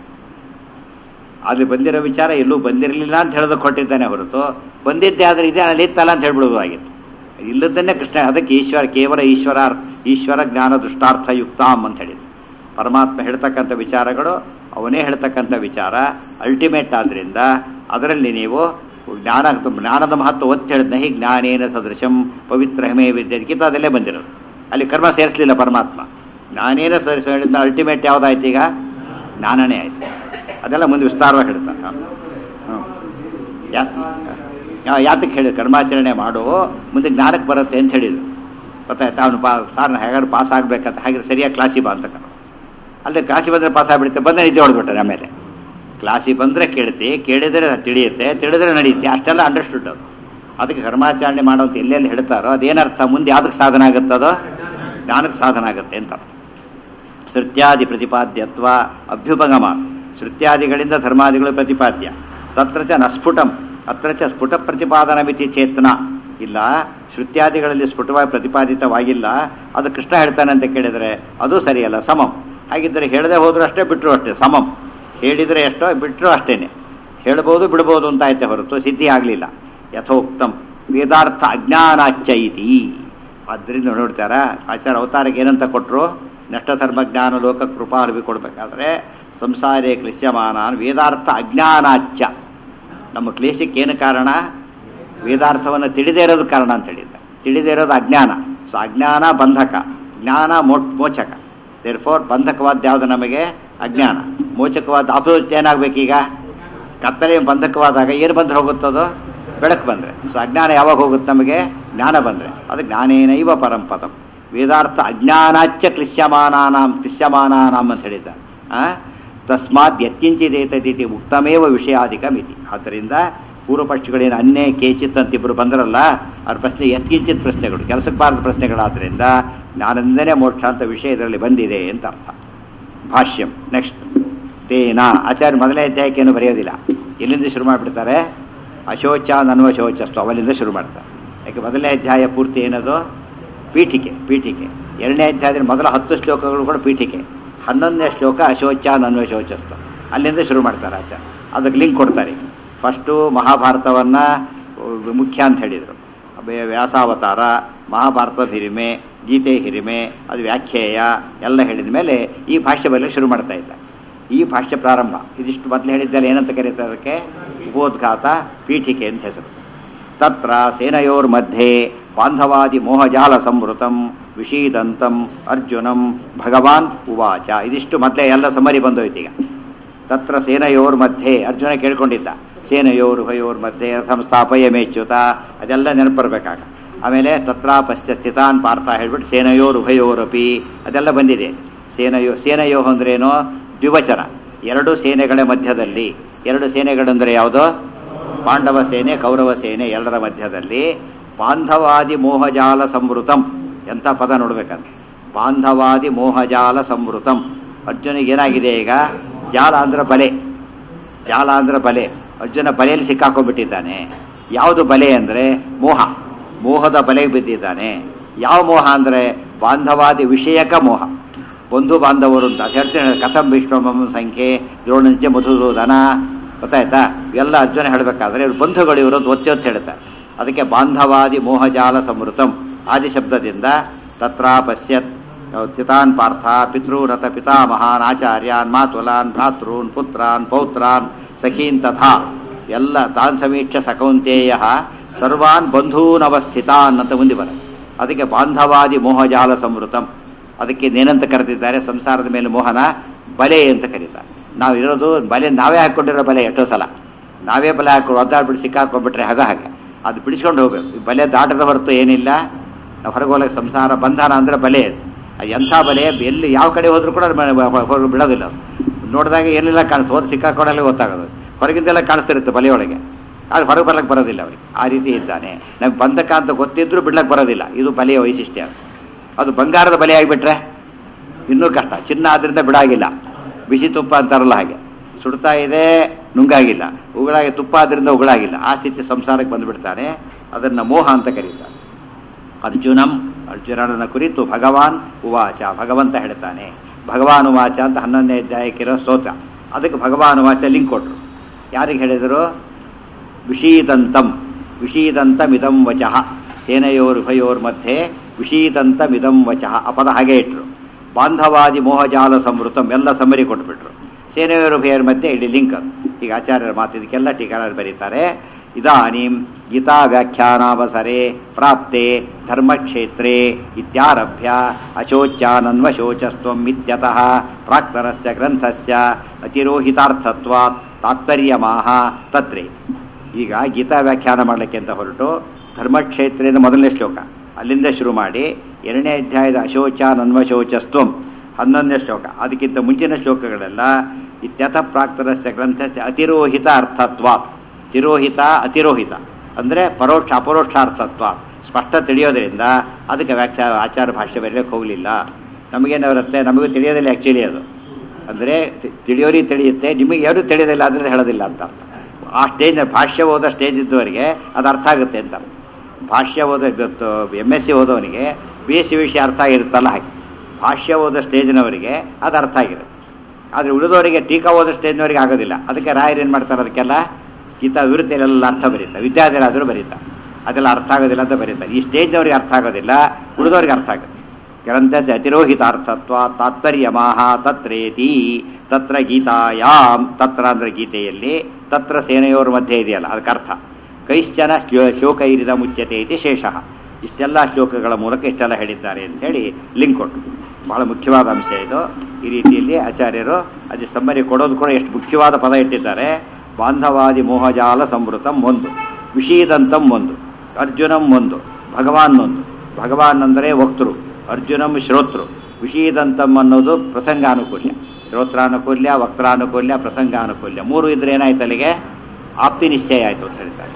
ಅಲ್ಲಿ ಬಂದಿರೋ ವಿಚಾರ ಎಲ್ಲೂ ಬಂದಿರಲಿಲ್ಲ ಅಂತ ಹೇಳೋದಕ್ಕೆ ಕೊಟ್ಟಿದ್ದಾನೆ ಹೊರತು ಬಂದಿದ್ದೆ ಆದರೆ ಇದೇ ಅಲ್ಲಿ ಇತ್ತಲ್ಲ ಅಂತ ಹೇಳ್ಬಿಡ್ಬೋದಾಗಿತ್ತು ಇಲ್ಲದನ್ನೇ ಕೃಷ್ಣ ಅದಕ್ಕೆ ಈಶ್ವರ ಕೇವಲ ಈಶ್ವರ ಈಶ್ವರ ಜ್ಞಾನ ದುಷ್ಟಾರ್ಥ ಯುಕ್ತಾಮ್ ಅಂತ ಹೇಳಿದ್ರು ಪರಮಾತ್ಮ ಹೇಳ್ತಕ್ಕಂಥ ವಿಚಾರಗಳು ಅವನೇ ಹೇಳ್ತಕ್ಕಂಥ ವಿಚಾರ ಅಲ್ಟಿಮೇಟ್ ಆದ್ರಿಂದ ಅದರಲ್ಲಿ ನೀವು ಜ್ಞಾನ ಜ್ಞಾನದ ಮಹತ್ವ ಒತ್ತು ಹೇಳಿದ್ನ ಹೀಗೆ ಜ್ಞಾನೇನ ಸದೃಶಂ ಪವಿತ್ರ ಹಮೇ ವಿದ್ಯೆ ಗೀತಾದಲ್ಲೇ ಬಂದಿರೋದು ಅಲ್ಲಿ ಕರ್ಮ ಸೇರಿಸಲಿಲ್ಲ ಪರಮಾತ್ಮ ಜ್ಞಾನೇನ ಸದೃಶ ಹೇಳಿದ್ನ ಅಲ್ಟಿಮೇಟ್ ಯಾವುದಾಯ್ತು ಈಗ ಜ್ಞಾನನೇ ಆಯ್ತು ಅದೆಲ್ಲ ಮುಂದೆ ವಿಸ್ತಾರವಾಗಿ ಹೇಳ್ತಾರೆ ಹ. ಹ್ಮ್. ಯಾ- ಯಾ- ಯಾತಕ್ಕೆ ಹೇಳಿ ಕರ್ಮಾಚರಣೆ ಮಾಡು ಮುಂದೆ ಜ್ಞಾನಕ್ಕೆ ಬರುತ್ತೆ ಅಂತ ಹೇಳಿದ್ರು ಗೊತ್ತಾಯ್ತಾ ಅವನು ಪಾ ಸಾರ್ನ ಹೇಗಾದ್ರು ಪಾಸ್ ಆಗ್ಬೇಕಂತ ಹಾಗೆ ಸರಿಯಾಗಿ ಕ್ಲಾಸಿಗೆ ಬಾ ಅಂತ ಕರ್ಮ ಅಲ್ಲದೆ ಕ್ಲಾಸಿಗೆ ಬಂದರೆ ಪಾಸ್ ಆಗಿಬಿಡುತ್ತೆ ಬಂದರೆ ನಿದ್ದೆ ಹೊಡೆದ್ಬಿಟ್ಟಾರೆ ಆಮೇಲೆ ಕ್ಲಾಸಿಗೆ ಬಂದರೆ ಕೇಳ್ತಿ ಕೇಳಿದರೆ ತಿಳಿಯುತ್ತೆ ತಿಳಿದ್ರೆ ನಡೆಯುತ್ತೆ ಅಷ್ಟೆಲ್ಲ ಅಂಡರ್ಸ್ಟುಡ್ ಅದು ಅದಕ್ಕೆ ಕರ್ಮಾಚರಣೆ ಮಾಡೋಂತ ಎಲ್ಲೆಲ್ಲಿ ಹೇಳ್ತಾರೋ ಅದೇನರ್ಥ ಮುಂದೆ ಯಾವ್ದಕ್ಕೆ ಸಾಧನ ಆಗುತ್ತದೋ ಜ್ಞಾನಕ್ಕೆ ಸಾಧನ ಆಗುತ್ತೆ ಅಂತ ಅರ್ಥ ಶ್ರುತ್ಯಾದಿ ಪ್ರತಿಪಾದ್ಯತ್ವ ಅಭ್ಯುಪಗಮ ಶ್ರುತ್ಯಾದಿಗಳಿಂದ ಧರ್ಮಾದಿಗಳು ಪ್ರತಿಪಾದ್ಯ ತತ್ರ ಚ ನಸ್ಫುಟಂ ಅತ್ರ ಚ ಸ್ಫುಟ ಪ್ರತಿಪಾದನ ಮಿತಿ ಚೇತನ ಇಲ್ಲ ಶ್ರುತ್ಯಾದಿಗಳಲ್ಲಿ ಸ್ಫುಟವಾಗಿ ಪ್ರತಿಪಾದಿತವಾಗಿಲ್ಲ ಅದು ಕೃಷ್ಣ ಹೇಳ್ತಾನೆ ಅಂತ ಕೇಳಿದರೆ ಅದು ಸರಿಯಲ್ಲ ಸಮಂ ಹಾಗಿದ್ದರೆ ಹೇಳದೆ ಹೋದರೂ ಅಷ್ಟೇ ಬಿಟ್ಟರು ಅಷ್ಟೇ ಸಮಂ ಹೇಳಿದರೆ ಎಷ್ಟೋ ಬಿಟ್ಟರು ಅಷ್ಟೇನೆ ಹೇಳ್ಬೋದು ಬಿಡ್ಬೋದು ಅಂತ ಆಯ್ತೆ ಹೊರತು ಸಿದ್ಧಿ ಆಗಲಿಲ್ಲ ಯಥೋಕ್ತಂ ವೇದಾರ್ಥ ಅಜ್ಞಾನಾಚ್ಚ ಇತಿ ಆದ್ದರಿಂದ ನೋಡ್ತಾರ ಆಚಾರ ಅವತಾರಕ್ಕೆ ಏನಂತ ಕೊಟ್ಟರು ನಷ್ಟಧರ್ಮ ಜ್ಞಾನ ಲೋಕ ಕೃಪಾ ಅರಿವಿ ಕೊಡಬೇಕಾದ್ರೆ ಸಂಸಾರೇ ಕ್ಲಿಶ್ಯಮಾನ ವೇದಾರ್ಥ ಅಜ್ಞಾನಾಚ್ಚ ನಮ್ಮ ಕ್ಲೇಶಕ್ಕೆ ಏನು ಕಾರಣ ವೇದಾರ್ಥವನ್ನು ತಿಳಿದೇ ಇರೋದು ಕಾರಣ ಅಂತ ಹೇಳಿದ್ದ ತಿಳಿದೇ ಇರೋದು ಅಜ್ಞಾನ ಸೊ ಅಜ್ಞಾನ ಬಂಧಕ ಜ್ಞಾನ ಮೋ ಮೋಚಕ ದೇರ್ ಫೋರ್ ಬಂಧಕವಾದ ಯಾವುದು ನಮಗೆ ಅಜ್ಞಾನ ಮೋಚಕವಾದ ಅಪೋಸಿಟ್ ಏನಾಗಬೇಕೀಗ ಕತ್ತಲೆ ಬಂಧಕವಾದಾಗ ಏನು ಬಂದ್ರೆ ಹೋಗುತ್ತದೋ ಬೆಳಕು ಬಂದರೆ ಸೊ ಅಜ್ಞಾನ ಯಾವಾಗ ಹೋಗುತ್ತೆ ನಮಗೆ ಜ್ಞಾನ ಬಂದರೆ ಅದು ಜ್ಞಾನೇನೈವ ಪರಂಪದಂ ವೇದಾರ್ಥ ಅಜ್ಞಾನಾಚ್ಚ ಕ್ಲಿಶ್ಯಮಾನಾನಾಂ ಕ್ಲಿಶ್ಯಮಾನಾನಾಂ ಅಂತ ಹೇಳಿದ್ದ ಆ? ತಸ್ಮಾತ್ ಯತ್ಕಿಂಚಿದೇತದಿತಿ ಉತ್ತಮೇವ ವಿಷಯಾಧಿಕಮಿತಿ ಆದ್ದರಿಂದ ಪೂರ್ವಪಕ್ಷಗಳೇನು ಅನ್ನೇ ಕೇಚಿತ್ ಅಂತ ಇಬ್ಬರು ಬಂದರಲ್ಲ ಅವ್ರ ಪ್ರಶ್ನೆ ಯತ್ಕಿಂಚಿತ್ ಪ್ರಶ್ನೆಗಳು ಕೆಲಸಕ್ಕೆ ಬಾರದ ಪ್ರಶ್ನೆಗಳಾದ್ರಿಂದ ಜ್ಞಾನದಿಂದನೇ ಮೋಕ್ಷ ಅಂತ ವಿಷಯ ಇದರಲ್ಲಿ ಬಂದಿದೆ ಅಂತ ಅರ್ಥ ಭಾಷ್ಯಂ ನೆಕ್ಸ್ಟ್ ತೇನ ಆಚಾರ್ಯ ಮೊದಲನೇ ಅಧ್ಯಾಯಕ್ಕೆ ಏನು ಬರೆಯೋದಿಲ್ಲ ಎಲ್ಲಿಂದ ಶುರು ಮಾಡಿಬಿಡ್ತಾರೆ ಅಶೋಚ ನನ್ವ ಶೋಚಸ್ತು ಅವಲಿಂದ ಶುರು ಮಾಡ್ತಾರೆ ಯಾಕೆ ಮೊದಲನೇ ಅಧ್ಯಾಯ ಪೂರ್ತಿ ಏನದು ಪೀಠಿಕೆ ಪೀಠಿಕೆ ಎರಡನೇ ಅಧ್ಯಾಯದಲ್ಲಿ ಮೊದಲ ಹತ್ತು ಶ್ಲೋಕಗಳು ಕೂಡ ಪೀಠಿಕೆ ಹನ್ನೊಂದನೇ ಶ್ಲೋಕ ಅಶೋಚ ನನ್ವಶೋಚಸ್ತ ಅಲ್ಲಿಂದ ಶುರು ಮಾಡ್ತಾರೆ ಆಚಾರ ಅದಕ್ಕೆ ಲಿಂಕ್ ಕೊಡ್ತಾರೆ ಫಸ್ಟು ಮಹಾಭಾರತವನ್ನು ಮುಖ್ಯ ಅಂತ ಹೇಳಿದರು ಬೆ- ವ್ಯಾಸಾವತಾರ ಮಹಾಭಾರತದ ಹಿರಿಮೆ ಗೀತೆ ಹಿರಿಮೆ ಅದು ವ್ಯಾಖ್ಯೇಯ ಎಲ್ಲ ಹೇಳಿದ ಮೇಲೆ ಈ ಭಾಷ್ಯ ಬರಲಿಕ್ಕೆ ಶುರು ಮಾಡ್ತಾ ಇದ್ದ ಈ ಭಾಷ್ಯ ಪ್ರಾರಂಭ ಇದಿಷ್ಟು ಮೊದಲು ಹೇಳಿದ್ದಲ್ಲ ಏನಂತ ಕರೀತಾರೆ ಅದಕ್ಕೆ ಉಪೋದ್ಘಾತ ಪೀಠಿಕೆ ಅಂತ ಹೆಸರು ತತ್ರ ಸೇನಯೋರ್ಮಧ್ಯೆ ಬಾಂಧವಾದಿ ಮೋಹಜಾಲ ಸಂವೃತಂ ವಿಷೀದಂತಂ ಅರ್ಜುನಂ ಭಗವಾನ್ ಉವಾಚ ಇದಿಷ್ಟು ಮೊದಲೇ ಎಲ್ಲ ಸಮರಿ ಬಂದೋಯ್ತು ಈಗ ತತ್ರ ಸೇನಯೋರ್ ಮಧ್ಯೆ ಅರ್ಜುನ ಕೇಳ್ಕೊಂಡಿದ್ದ ಸೇನಯೋರ್ ಉಭಯೋರ್ ಮಧ್ಯೆ ರಥಂ ಸ್ಥಾಪಯ ಮೇಚ್ಯುತ ಅದೆಲ್ಲ ನೆನಪಿರ್ಬೇಕಾಗ ಆಮೇಲೆ ತತ್ರ ಪಶ್ಚ ಸ್ಥಿತಾನ್ ಪಾರ್ಥ ಹೇಳ್ಬಿಟ್ಟು ಸೇನಯೋರ್ ಉಭಯೋರಪಿ ಅದೆಲ್ಲ ಬಂದಿದೆ ಸೇನಯೋ ಸೇನಯೋ ಅಂದ್ರೇನು ದ್ವಿವಚನ ಎರಡು ಸೇನೆಗಳ ಮಧ್ಯದಲ್ಲಿ ಎರಡು ಸೇನೆಗಳೆಂದರೆ ಯಾವುದೋ ಪಾಂಡವ ಸೇನೆ ಕೌರವ ಸೇನೆ ಎಲ್ಲರ ಮಧ್ಯದಲ್ಲಿ ಬಾಂಧವಾದಿ ಮೋಹಜಾಲ ಸಂವೃತಂ ಎಂಥ ಪದ ನೋಡ್ಬೇಕಂತ ಬಾಂಧವಾದಿ ಮೋಹಜಾಲ ಸಂವೃತಂ ಅರ್ಜುನಿಗೆ ಏನಾಗಿದೆ ಈಗ ಜಾಲ ಅಂದ್ರೆ ಬಲೆ ಜಾಲ ಅಂದ್ರೆ ಬಲೆ ಅರ್ಜುನ ಬಲೆಯಲ್ಲಿ ಸಿಕ್ಕಾಕೊಂಡ್ಬಿಟ್ಟಿದ್ದಾನೆ ಯಾವುದು ಬಲೆ ಅಂದರೆ ಮೋಹ ಮೋಹದ ಬಲೆಗೆ ಬಿದ್ದಿದ್ದಾನೆ ಯಾವ ಮೋಹ ಅಂದರೆ ಬಾಂಧವಾದಿ ವಿಷಯಕ ಮೋಹ ಬಂಧು ಬಾಂಧವರು ಅಂತ ಅದು ಹೇಳ್ತೇನೆ ಕಥಂ ವಿಶ್ವಮಂ ಸಂಖ್ಯೆ ದ್ರೋಣಂಚೆ ಮಧುಸೂದನ ಗೊತ್ತಾಯ್ತಾ ಇವೆಲ್ಲ ಅರ್ಜುನ ಹೇಳಬೇಕಾದ್ರೆ ಇವ್ರು ಬಂಧುಗಳು ಇವರು ಅಂತ ಒತ್ತಿ ಒತ್ತಿ ಹೇಳ್ತಾರೆ ಅದಕ್ಕೆ ಬಾಂಧವಾದಿ ಮೋಹಜಾಲ ಸಮೃತಂ ಆದಿ ಶಬ್ದದಿಂದ ತತ್ರ ಪಶ್ಯತ್ ಚಿತಾನ್ ಪಾರ್ಥ ಪಿತೃರಥ ಪಿತಾಮಹಾನ್ ಆಚಾರ್ಯಾನ್ ಮಾತುಲಾನ್ ಭ್ರಾತೃನ್ ಪುತ್ರಾನ್ ಪೌತ್ರಾನ್ ಸಖೀನ್ ತಥಾ ಎಲ್ಲ ತಾನ್ ಸಮೀಕ್ಷ ಸಕೌಂತೇಯ ಸರ್ವಾನ್ ಬಂಧೂನವಸ್ಥಿತಾನ್ ಅಂತ ಮುಂದೆ ಬರ ಅದಕ್ಕೆ ಬಾಂಧವಾದಿ ಮೋಹಜಾಲ ಸಂವೃತಂ ಅದಕ್ಕೆ ಏನಂತ ಕರೆದಿದ್ದಾರೆ ಸಂಸಾರದ ಮೇಲೆ ಮೋಹನ ಬಲೆ ಅಂತ ಕರೀತಾರೆ ನಾವು ಇರೋದು ಬಲೆ ನಾವೇ ಹಾಕ್ಕೊಂಡಿರೋ ಬಲೆ ಎಷ್ಟೋ ಸಲ ನಾವೇ ಬಲೆ ಹಾಕೊಂಡು ಒದ್ದಾಡ್ಬಿಟ್ಟು ಸಿಕ್ಕಾಕೊಂಡ್ಬಿಟ್ರೆ ಹಾಗ ಹಾಗೆ ಅದು ಬಿಡಿಸ್ಕೊಂಡು ಹೋಗ್ಬೇಕು ಈ ಬಲೆ ದಾಟದ ಹೊರತು ಏನಿಲ್ಲ ನಾವು ಹೊರಗೆ ಹೋಗಕ್ಕೆ ಸಂಸಾರ ಬಂಧನ ಅಂದರೆ ಬಲೆ ಅದು. ಅದು ಎಂಥ ಬಲೆ ಎಲ್ಲಿ ಯಾವ ಕಡೆ ಹೋದ್ರೂ ಕೂಡ ಅದು ಮ- ಮ- ಹೊರಗೆ ಬಿಡೋದಿಲ್ಲ ಅದು. ನೋಡಿದಾಗ ಏನೆಲ್ಲ ಕಾಣಿಸ್ತು ಹೋದ್ ಸಿಕ್ಕಾಕೊಂಡಲ್ಲೇ ಗೊತ್ತಾಗೋದು ಹೊರಗಿಂದೆಲ್ಲ ಕಾಣಿಸ್ತಿರುತ್ತೆ ಬಲೆಯೊಳಗೆ ಅದು ಹೊರಗೆ ಬರ್ಲಕ್ಕೆ ಬರೋದಿಲ್ಲ ಅವ್ರಿಗೆ ಆ ರೀತಿ ಇದ್ದಾನೆ ನಮ್ಗೆ ಬಂಧಕ ಅಂತ ಗೊತ್ತಿದ್ರೂ ಬಿಡ್ಲಕ್ಕೆ ಬರೋದಿಲ್ಲ ಇದು ಬಲೆಯ ವೈಶಿಷ್ಟ್ಯ ಅದು ಬಂಗಾರದ ಬಲೆ ಆಗಿಬಿಟ್ರೆ ಇನ್ನೂ ಕಷ್ಟ ಚಿನ್ನ ಆದ್ರಿಂದ ಬಿಡಾಗಿಲ್ಲ ಬಿಸಿ ತುಪ್ಪ ಅಂತಾರಲ್ಲ ಹಾಗೆ ಸುಡ್ತಾ ಇದೆ ನುಂಗಾಗಿಲ್ಲ ಉಗುಳಾಗಿ ತುಪ್ಪ ಆದ್ರಿಂದ ಉಗುಳಾಗಿಲ್ಲ ಆ ಸ್ಥಿತಿ ಸಂಸಾರಕ್ಕೆ ಬಂದುಬಿಡ್ತಾನೆ ಅದನ್ನು ಮೋಹ ಅಂತ ಕರೀತಾರೆ ಅರ್ಜುನಂ ಅರ್ಜುನನ ಕುರಿತು ಭಗವಾನ್ ಉವಾಚ ಭಗವಂತ ಹೇಳ್ತಾನೆ ಭಗವಾನ್ ಉವಾಚ ಅಂತ ಹನ್ನೊಂದನೇ ಅಧ್ಯಾಯಕ್ಕಿರೋ ಸ್ತೋತ್ರ ಅದಕ್ಕೆ ಭಗವಾನ್ ಉವಾಚ ಲಿಂಕ್ ಕೊಟ್ಟರು ಯಾರಿಗೆ ಹೇಳಿದರು ವಿಷೀದಂತಂ ವಿಷೀದಂತಮಿದಂ ವಚಃ ಸೇನೆಯೋರುಭಯೋರ್ ಮಧ್ಯೆ ವಿಷೀದಂತಮಿದಂ ವಚಃ ಆ ಪದ ಹಾಗೆ ಇಟ್ಟರು ಬಾಂಧವಾದಿ ಮೋಹಜಾಲ ಸಂವೃತಂ ಎಲ್ಲ ಸಮ್ಮರಿ ಕೊಟ್ಬಿಟ್ರು ಸೇನೆಯೋರುಭಯರ ಮಧ್ಯೆ ಇಡೀ ಲಿಂಕ್ ಅದು. ಈಗ ಆಚಾರ್ಯರ ಮಾತು ಇದಕ್ಕೆಲ್ಲ ಟೀಕಾರರು ಬರೀತಾರೆ ಇದಾನೀಂ ಗೀತಾ ವ್ಯಾಖ್ಯಾನಾವಸರೆ ಪ್ರಾಪ್ತೆ ಧರ್ಮಕ್ಷೇತ್ರೇ ಇತ್ಯಾರಭ್ಯ ಅಶೋಚ್ಯಾನನ್ವಶೋಚಸ್ತ್ವಂ ಇತ್ಯತಃ ಪ್ರಾಕ್ತನಸ್ಯ ಗ್ರಂಥಸ್ಯ ಅತಿರೋಹಿತಾರ್ಥತ್ವಾತ್ ತಾತ್ಪರ್ಯಮಾಹ ತತ್ರೆ ಈಗ ಗೀತಾ ವ್ಯಾಖ್ಯಾನ ಮಾಡಲಿಕ್ಕೆ ಅಂತ ಹೊರಟು ಧರ್ಮಕ್ಷೇತ್ರದ ಮೊದಲನೇ ಶ್ಲೋಕ ಅಲ್ಲಿಂದ ಶುರು ಮಾಡಿ ಎರಡನೇ ಅಧ್ಯಾಯದ ಅಶೋಚ ನನ್ವಶೋಚಸ್ತ್ವಂ ಹನ್ನೊಂದನೇ ಶ್ಲೋಕ ಅದಕ್ಕಿಂತ ಮುಂಚಿನ ಶ್ಲೋಕಗಳೆಲ್ಲ ಇತ್ಯಥ ಪ್ರಾಕ್ತನಸ್ಯ ಗ್ರಂಥಸ್ಯ ಅತಿರೋಹಿತ ಅರ್ಥತ್ವ ತಿರೋಹಿತ ಅತಿರೋಹಿತ ಅಂದರೆ ಪರೋಕ್ಷ ಅಪರೋಕ್ಷ ಅರ್ಥತ್ವ ಸ್ಪಷ್ಟ ತಿಳಿಯೋದ್ರಿಂದ ಅದಕ್ಕೆ ವ್ಯಾಖ್ಯಾನ ಆಚಾರ ಭಾಷೆ ಬರೆಯಕ್ಕೆ ಹೋಗಲಿಲ್ಲ ನಮಗೇನು ಬರುತ್ತೆ ನಮಗೂ ತಿಳಿಯೋದಿಲ್ಲ ಆ್ಯಕ್ಚುಲಿ ಅದು ಅಂದರೆ ತಿಳಿಯೋರಿ ತಿಳಿಯುತ್ತೆ ನಿಮಗೆ ಯಾರು ತಿಳಿಯೋದಿಲ್ಲ ಅಂದರೆ ಹೇಳೋದಿಲ್ಲ ಅಂತ ಅರ್ಥ ಆ ಸ್ಟೇಜ್ ಭಾಷ್ಯ ಓದೋ ಸ್ಟೇಜ್ ಇದ್ದವರಿಗೆ ಅದು ಅರ್ಥ ಆಗುತ್ತೆ ಅಂತ ಭಾಷ್ಯ ಓದೋ ಇವತ್ತು ಎಮ್ ಎಸ್ ಸಿ ಓದೋನಿಗೆ ಬಿ ಎಸ್ ಸಿ ವಿಷಯ ಅರ್ಥ ಆಗಿರುತ್ತಲ್ಲ ಹಾಗೆ ಭಾಷ್ಯ ಓದೋ ಸ್ಟೇಜ್ನವರಿಗೆ ಅದು ಅರ್ಥ ಆಗಿರುತ್ತೆ ಆದರೆ ಉಳಿದವರಿಗೆ ಟೀಕಾ ಓದೋ ಸ್ಟೇಜ್ನವರಿಗೆ ಆಗೋದಿಲ್ಲ ಅದಕ್ಕೆ ರಾಯರು ಏನು ಮಾಡ್ತಾರೆ ಅದಕ್ಕೆಲ್ಲ ಗೀತಾ ವಿವೃತ್ತಿಯಲ್ಲೆಲ್ಲ ಅರ್ಥ ಬರೀತಾರೆ ವಿದ್ಯಾರ್ಥಿಗಳಾದರೂ ಬರೀತಾರೆ ಅದೆಲ್ಲ ಅರ್ಥ ಆಗೋದಿಲ್ಲ ಅಂತ ಬರೀತಾರೆ ಈ ಸ್ಟೇಜ್ನವ್ರಿಗೆ ಅರ್ಥ ಆಗೋದಿಲ್ಲ ಉಳಿದವ್ರಿಗೆ ಅರ್ಥ ಆಗುತ್ತೆ ಗ್ರಂಥಸ್ಯ ಅತಿರೋಹಿತಾರ್ಥತ್ವ ತಾತ್ಪರ್ಯಮಾಹ ತತ್ರೇತಿ ತತ್ರ ಗೀತಾಯಾಮ್ ತತ್ರ ಅಂದ್ರೆ ಗೀತೆಯಲ್ಲಿ ತತ್ರ ಸೇನೆಯೋರ ಮಧ್ಯೆ ಇದೆಯಲ್ಲ ಅದಕ್ಕೆ ಅರ್ಥ ಕೈಶ್ಚನ ಶ್ಲೋ- ಶೋಕೈರಿದ ಮುಚ್ಯತೆ ಇತಿ ಶೇಷಃ ಇಷ್ಟೆಲ್ಲ ಶ್ಲೋಕಗಳ ಮೂಲಕ ಇಷ್ಟೆಲ್ಲ ಹೇಳಿದ್ದಾರೆ ಅಂತ ಹೇಳಿ ಲಿಂಕ್ ಕೊಟ್ಟು ಬಹಳ ಮುಖ್ಯವಾದ ಅಂಶ ಇದು ಈ ರೀತಿಯಲ್ಲಿ ಆಚಾರ್ಯರು ಅದು ಸಮ್ಮರಿ ಕೊಡೋದು ಕೂಡ ಎಷ್ಟು ಮುಖ್ಯವಾದ ಪದ ಇಟ್ಟಿದ್ದಾರೆ ಬಾಂಧವಾದಿ ಮೋಹಜಾಲ ಸಂವೃತಂ ಒಂದು ವಿಷೀದಂತಂ ಒಂದು ಅರ್ಜುನಂ ಒಂದು ಭಗವಾನ್ ಒಂದು ಭಗವಾನ್ ಅಂದರೆ ವಕ್ತೃ ಅರ್ಜುನಂ ಶ್ರೋತೃ ವಿಷೀದಂತಂ ಅನ್ನೋದು ಪ್ರಸಂಗಾನುಕೂಲ್ಯ ಶ್ರೋತ್ರಾನುಕೂಲ್ಯ ವಕ್ತಾನುಕೂಲ್ಯ ಪ್ರಸಂಗಾನುಕೂಲ್ಯ ಮೂರು ಇದ್ರೆ ಏನಾಯ್ತು ಅಲ್ಲಿಗೆ ಆಪ್ತಿ ನಿಶ್ಚಯ ಆಯಿತು ಅಂತ ಹೇಳ್ತಾರೆ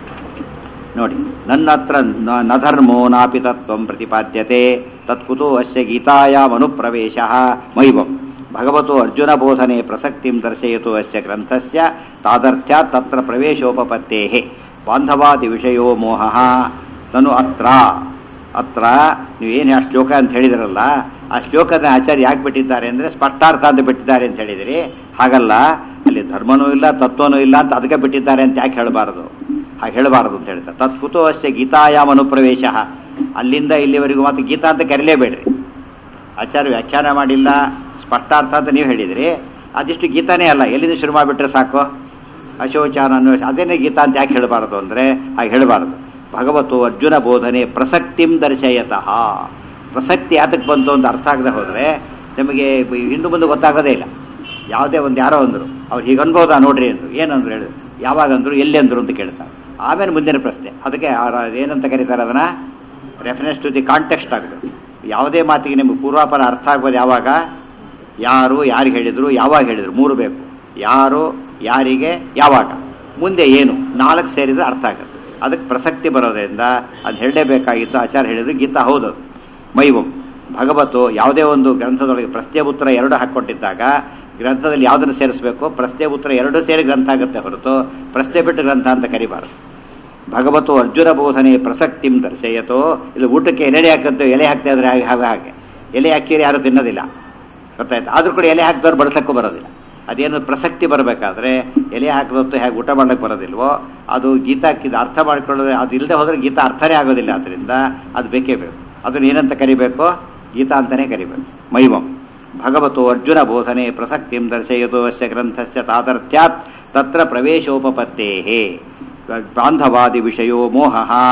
ನೋಡಿ ನನ್ನ ಹತ್ರ ನ- ನ ಧರ್ಮೋ ನಾಪಿ ತತ್ವಂ ಪ್ರತಿಪಾದ್ಯತೆ ತತ್ಕುತೋ ಅಸ್ಯ ಗೀತಾಯಾಮ್ ಅನುಪ್ರವೇಶ ಮೈವಂ ಭಗವತೋ ಅರ್ಜುನ ಬೋಧನೆ ಪ್ರಸಕ್ತಿಂ ದರ್ಶಯತು ಅಸ್ಯ ಗ್ರಂಥಸ್ಯ ತಾದರ್ಥ್ಯ ತತ್ರ ಪ್ರವೇಶೋಪಪತ್ತೇಃ ಬಾಂಧವಾದಿ ವಿಷಯೋ ಮೋಹ ನಾನು ಅತ್ರ ಅತ್ರ ನೀವು ಏನು ಆ ಶ್ಲೋಕ ಅಂತ ಹೇಳಿದ್ರಲ್ಲ ಆ ಶ್ಲೋಕದ ಆಚಾರ್ಯ ಯಾಕೆ ಬಿಟ್ಟಿದ್ದಾರೆ ಅಂದರೆ ಸ್ಪಷ್ಟಾರ್ಥ ಅಂತ ಬಿಟ್ಟಿದ್ದಾರೆ ಅಂತ ಹೇಳಿದಿರಿ ಹಾಗಲ್ಲ ಅಲ್ಲಿ ಧರ್ಮನೂ ಇಲ್ಲ ತತ್ವನೂ ಇಲ್ಲ ಅಂತ ಅದಕ್ಕೆ ಬಿಟ್ಟಿದ್ದಾರೆ ಅಂತ ಯಾಕೆ ಹೇಳಬಾರದು ಹಾಗೆ ಹೇಳಬಾರದು ಅಂತ ಹೇಳ್ತಾರೆ ತತ್ಕುತೋ ಅಷ್ಟೇ ಗೀತಾಯಾಮ ಅನುಪ್ರವೇಶ ಅಲ್ಲಿಂದ ಇಲ್ಲಿವರೆಗೂ ಮತ್ತೆ ಗೀತಾ ಅಂತ ಕರೀಲೇಬೇಡ್ರಿ ಆಚಾರ್ಯ ವ್ಯಾಖ್ಯಾನ ಮಾಡಿಲ್ಲ ಸ್ಪಷ್ಟಾರ್ಥ ಅಂತ ನೀವು ಹೇಳಿದ್ರಿ ಅದಿಷ್ಟು ಗೀತಾನೇ ಅಲ್ಲ ಎಲ್ಲಿಂದ ಶುರು ಮಾಡಿಬಿಟ್ರೆ ಸಾಕು ಅಶೋಚಾನ ಅನ್ನೋ ಅದೇನೇ ಗೀತಾ ಅಂತ ಯಾಕೆ ಹೇಳಬಾರದು ಅಂದರೆ ಹಾಗೆ ಹೇಳಬಾರದು ಭಗವತು ಅರ್ಜುನ ಬೋಧನೆ ಪ್ರಸಕ್ತಿಂ ದರ್ಶಯತಃ ಪ್ರಸಕ್ತಿ ಯಾತಕ್ಕೆ ಬಂತು ಅಂತ ಅರ್ಥ ಆಗದೆ ಹೋದರೆ ನಿಮಗೆ ಹಿಂದೆ ಮುಂದೆ ಗೊತ್ತಾಗೋದೇ ಇಲ್ಲ ಯಾವುದೇ ಒಂದು ಯಾರೋ ಅಂದರು ಅವ್ರು ಹೀಗೆ ಅನ್ಬೋದಾ ನೋಡ್ರಿ ಅಂದರು ಏನಂದ್ರು ಹೇಳಿ ಯಾವಾಗ ಅಂದರು ಎಲ್ಲಿ ಅಂದರು ಅಂತ ಕೇಳ್ತಾರೆ ಆಮೇಲೆ ಮುಂದಿನ ಪ್ರಶ್ನೆ ಅದಕ್ಕೆ ಅವ್ರ ಏನಂತ ಕರೀತಾರೆ ಅದನ್ನು ರೆಫರೆನ್ಸ್ ಟು ದಿ ಕಾಂಟೆಕ್ಸ್ಟ್ ಆಗಬೇಕು ಯಾವುದೇ ಮಾತಿಗೆ ನಿಮಗೆ ಪೂರ್ವಾಪರ ಅರ್ಥ ಆಗ್ಬೋದು ಯಾವಾಗ ಯಾರು ಯಾರಿಗೆ ಹೇಳಿದರು ಯಾವಾಗ ಹೇಳಿದರು ಮೂರು ಬೇಕು ಯಾರು ಯಾರಿಗೆ ಯಾವಾಗ ಮುಂದೆ ಏನು ನಾಲ್ಕು ಸೇರಿದ್ರೆ ಅರ್ಥ ಆಗುತ್ತೆ ಅದಕ್ಕೆ ಪ್ರಸಕ್ತಿ ಬರೋದ್ರಿಂದ ಅದು ಹೇಳಲೇಬೇಕಾಗಿತ್ತು ಆಚಾರ್ಯ ಹೇಳಿದ್ರು ಗೀತಾ ಹೌದು ಮೈವಂ ಭಗವತು ಯಾವುದೇ ಒಂದು ಗ್ರಂಥದೊಳಗೆ ಪ್ರಶ್ನೆ ಉತ್ತರ ಎರಡು ಹಾಕ್ಕೊಟ್ಟಿದ್ದಾಗ ಗ್ರಂಥದಲ್ಲಿ ಯಾವುದನ್ನು ಸೇರಿಸಬೇಕು ಪ್ರಶ್ನೆ ಉತ್ತರ ಎರಡು ಸೇರಿ ಗ್ರಂಥ ಆಗುತ್ತೆ ಹೊರತು ಪ್ರಶ್ನೆ ಬಿಟ್ಟು ಗ್ರಂಥ ಅಂತ ಕರಿಬಾರದು ಭಗವತು ಅರ್ಜುನ ಬೋಧನೆ ಪ್ರಸಕ್ತಿಂ ದರ್ಶಯತೋ ಇದು ಊಟಕ್ಕೆ ಎಲೆ ಹಾಕಂತ ಎಲೆ ಹಾಕ್ತಾ ಇದ್ರೆ ಹಾಗೆ ಹಾಗೆ ಹಾಗೆ ಎಲೆ ಹಾಕಿದ್ರೆ ಯಾರು ತಿನ್ನೋದಿಲ್ಲ ಗೊತ್ತಾಯ್ತು ಆದ್ರೂ ಕೂಡ ಎಲೆ ಹಾಕಿದವ್ರು ಬಡಿಸಕ್ಕೂ ಬರೋದಿಲ್ಲ ಅದೇನು ಪ್ರಸಕ್ತಿ ಬರಬೇಕಾದ್ರೆ ಎಲೆ ಹಾಕಿದತ್ತು ಹೇಗೆ ಊಟ ಮಾಡ್ಲಿಕ್ಕೆ ಬರೋದಿಲ್ವೋ ಅದು ಗೀತಾಕ್ಕಿದ ಅರ್ಥ ಮಾಡ್ಕೊಳ್ಳೋದು ಅದು ಇಲ್ಲದೆ ಹೋದ್ರೆ ಗೀತಾ ಅರ್ಥನೇ ಆಗೋದಿಲ್ಲ ಅದರಿಂದ ಅದು ಬೇಕೇ ಬೇಕು ಅದನ್ನ ಏನಂತ ಕರಿಬೇಕು ಗೀತಾ ಅಂತಲೇ ಕರಿಬೇಕು ಮೈವಂ ಭಗವತು ಅರ್ಜುನ ಬೋಧನೆ ಪ್ರಸಕ್ತಿಂ ದರ್ಶಯತು ಅಸ್ಯ ಗ್ರಂಥಸ್ಯ ತಾದರ್ಥ್ಯಾತ್ ತತ್ರ ಪ್ರವೇಶೋಪಪತ್ತೇಹೇ ಬಾಂಧವಾದಿ ವಿಷಯೋ ಮೋಹ